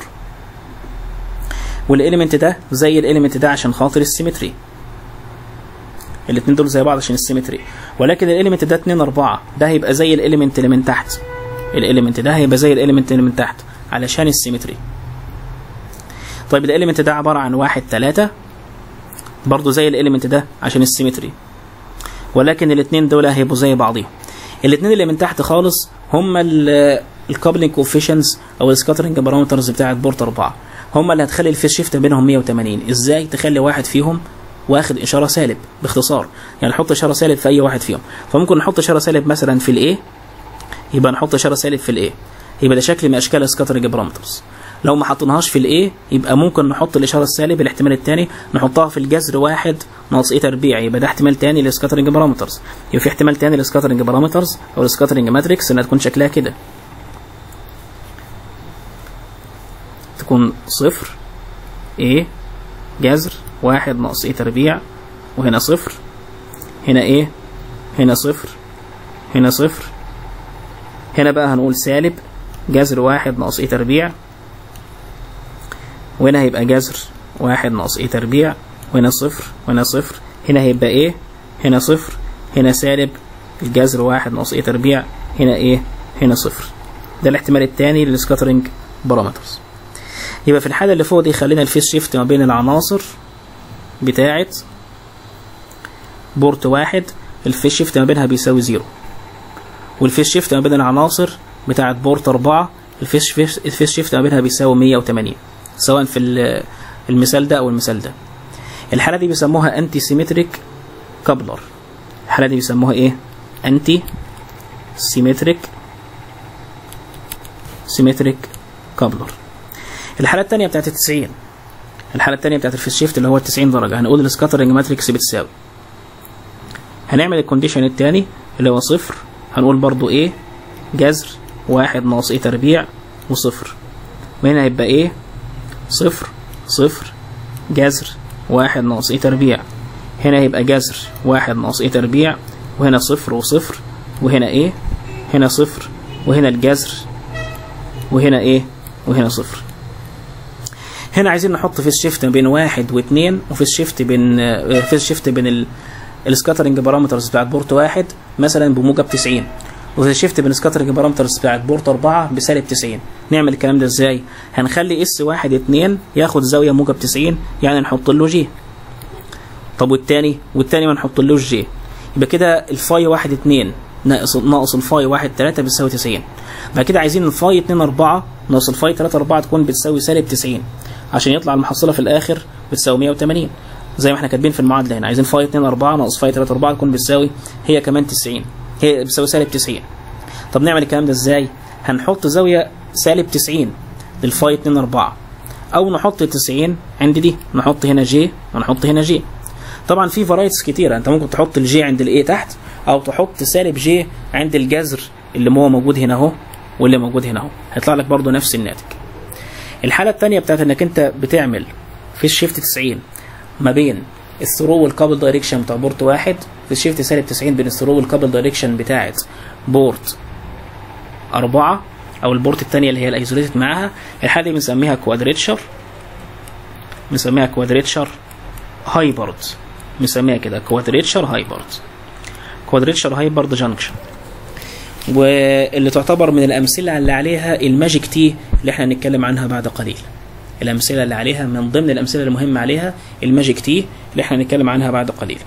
والاليمنت ده زي الاليمنت ده عشان خاطر السيمتري الاثنين دول زي بعض عشان السيمتري ولكن الاليمنت ده 2 4 ده هيبقى زي الاليمنت اللي من تحت الاليمنت ده هيبقى زي الاليمنت اللي من تحت علشان السيمتري طيب الاليمنت ده عباره عن 1 3 برضه زي الاليمنت ده عشان السيمتري ولكن الاثنين دول هيبقوا زي بعضهم الاثنين اللي من تحت خالص هم الكابلنج كوفيشنز او السكاترنج بارامترز بتاعت بورت 4 هم اللي هتخلي الفيس شيفت بينهم 180 ازاي تخلي واحد فيهم واخد اشاره سالب باختصار يعني نحط اشاره سالب في اي واحد فيهم فممكن نحط اشاره سالب مثلا في الايه يبقى نحط اشاره سالب في الايه يبقى ده شكل من اشكال السكاترنج بارامترز لو ما حطيناهاش في الايه يبقى ممكن نحط الاشاره السالب الاحتمال الثاني نحطها في الجذر واحد ناقص ايه تربيع يبقى ده احتمال ثاني للسكاترنج بارامترز يبقى في احتمال ثاني للسكاترنج بارامترز او السكاترنج ماتريكس انها تكون شكلها كده تكون صفر ايه جذر واحد ناقص ايه تربيع وهنا صفر هنا ايه هنا صفر هنا صفر هنا بقى هنقول سالب جذر واحد ناقص ايه تربيع وهنا هيبقى جذر واحد ناقص ايه تربيع وهنا صفر وهنا صفر هنا هيبقى ايه هنا صفر هنا سالب الجذر واحد ناقص ايه تربيع هنا ايه هنا صفر ده الاحتمال الثاني للسكاترنج بارامترز يبقى في الحالة اللي فوق دي خلينا الفيس شيفت ما بين العناصر بتاعة بورت واحد الفيس شيفت ما بينها بيساوي زيرو والفيس شيفت ما بين العناصر بتاعة بورت أربعة الفيس الفيس شيفت ما بينها بيساوي 180 سواء في المثال ده أو المثال ده الحالة دي بيسموها انتي سيمتريك كابلر الحالة دي بيسموها ايه انتي سيمتريك سيمتريك كابلر الحالة الثانية بتاعت 90 الحالة الثانية بتاعت الفيس شيفت اللي هو 90 درجة هنقول السكاترنج ماتريكس بتساوي هنعمل الكونديشن الثاني اللي هو صفر هنقول برضو ايه جذر واحد ناقص ايه تربيع وصفر وهنا هيبقى ايه صفر صفر جذر واحد ناقص ايه تربيع هنا هيبقى جذر واحد ناقص ايه تربيع وهنا صفر وصفر وهنا ايه هنا صفر وهنا الجذر وهنا ايه وهنا صفر هنا عايزين نحط فيس شيفت بين واحد واثنين وفيس شيفت بين فيس شيفت بين السكاترنج بارامترز بتاعت بورت واحد مثلا بموجب 90 وفيس شيفت بين السكاترنج بارامترز بتاعت بورت 4 بسالب 90 نعمل الكلام ده ازاي هنخلي اس واحد اتنين ياخد زاويه موجب 90 يعني نحط له جي طب والتاني والتاني ما نحط له جي يبقى كده الفاي واحد اتنين ناقص ناقص الفاي واحد تلاتة بتساوي 90 بعد كده عايزين الفاي اتنين أربعة ناقص الفاي تلاتة أربعة تكون بتساوي سالب 90 عشان يطلع المحصلة في الآخر بتساوي 180 زي ما احنا كاتبين في المعادلة هنا عايزين فاي 2 4 ناقص فاي 3 4 تكون بتساوي هي كمان 90 هي بتساوي سالب 90 طب نعمل الكلام ده ازاي؟ هنحط زاوية سالب 90 للفاي 2 4 أو نحط 90 عند دي نحط هنا جي ونحط هنا جي طبعا في فرايتس كتيرة انت ممكن تحط الجي عند الايه تحت او تحط سالب جي عند الجذر اللي هو موجود هنا اهو واللي موجود هنا اهو هيطلع لك برضو نفس الناتج الحالة الثانية بتاعت انك انت بتعمل في الشيفت 90 ما بين الثرو والكابل دايركشن بتاع بورت واحد في الشيفت سالب 90 بين الثرو والكابل دايركشن بتاعت بورت أربعة أو البورت الثانية اللي هي الايزوليتد معاها الحالة دي بنسميها كوادريتشر بنسميها كوادريتشر هايبرد بنسميها كده كوادريتشر هايبرد كوادريتشر هايبرد جانكشن واللي تعتبر من الأمثلة اللي عليها الماجيك تي اللي احنا هنتكلم عنها بعد قليل الأمثلة اللي عليها من ضمن الأمثلة المهمة عليها الماجيك تي اللي احنا هنتكلم عنها بعد قليل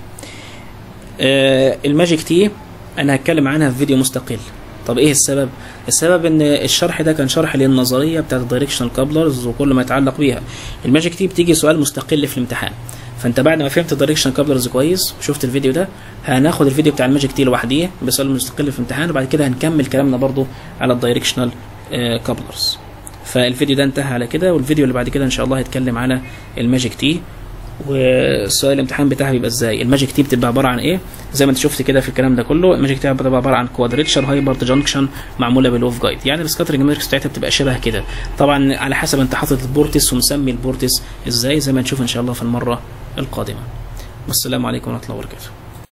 آه الماجيك تي أنا هتكلم عنها في فيديو مستقل طب ايه السبب السبب ان الشرح ده كان شرح للنظريه بتاعت الدايركشنال كابلرز وكل ما يتعلق بيها الماجيك تي بتيجي سؤال مستقل في الامتحان فانت بعد ما فهمت الدايركشن كابلرز كويس وشفت الفيديو ده هناخد الفيديو بتاع الماجيك تي لوحديه بسؤال مستقل في الامتحان وبعد كده هنكمل كلامنا برضو على الدايركشنال كابلرز فالفيديو ده انتهى على كده والفيديو اللي بعد كده ان شاء الله هيتكلم على الماجيك تي والسؤال الامتحان بتاعها بيبقى ازاي الماجيك تي بتبقى عباره عن ايه زي ما انت شفت كده في الكلام ده كله الماجيك تي بتبقى عباره عن كوادريتشر هايبرد جانكشن معموله بالوف جايد يعني السكاترنج ماتريكس بتاعتها بتبقى شبه كده طبعا على حسب انت حاطط البورتس ومسمي البورتس ازاي زي ما نشوف ان شاء الله في المره القادمه والسلام عليكم ورحمه الله وبركاته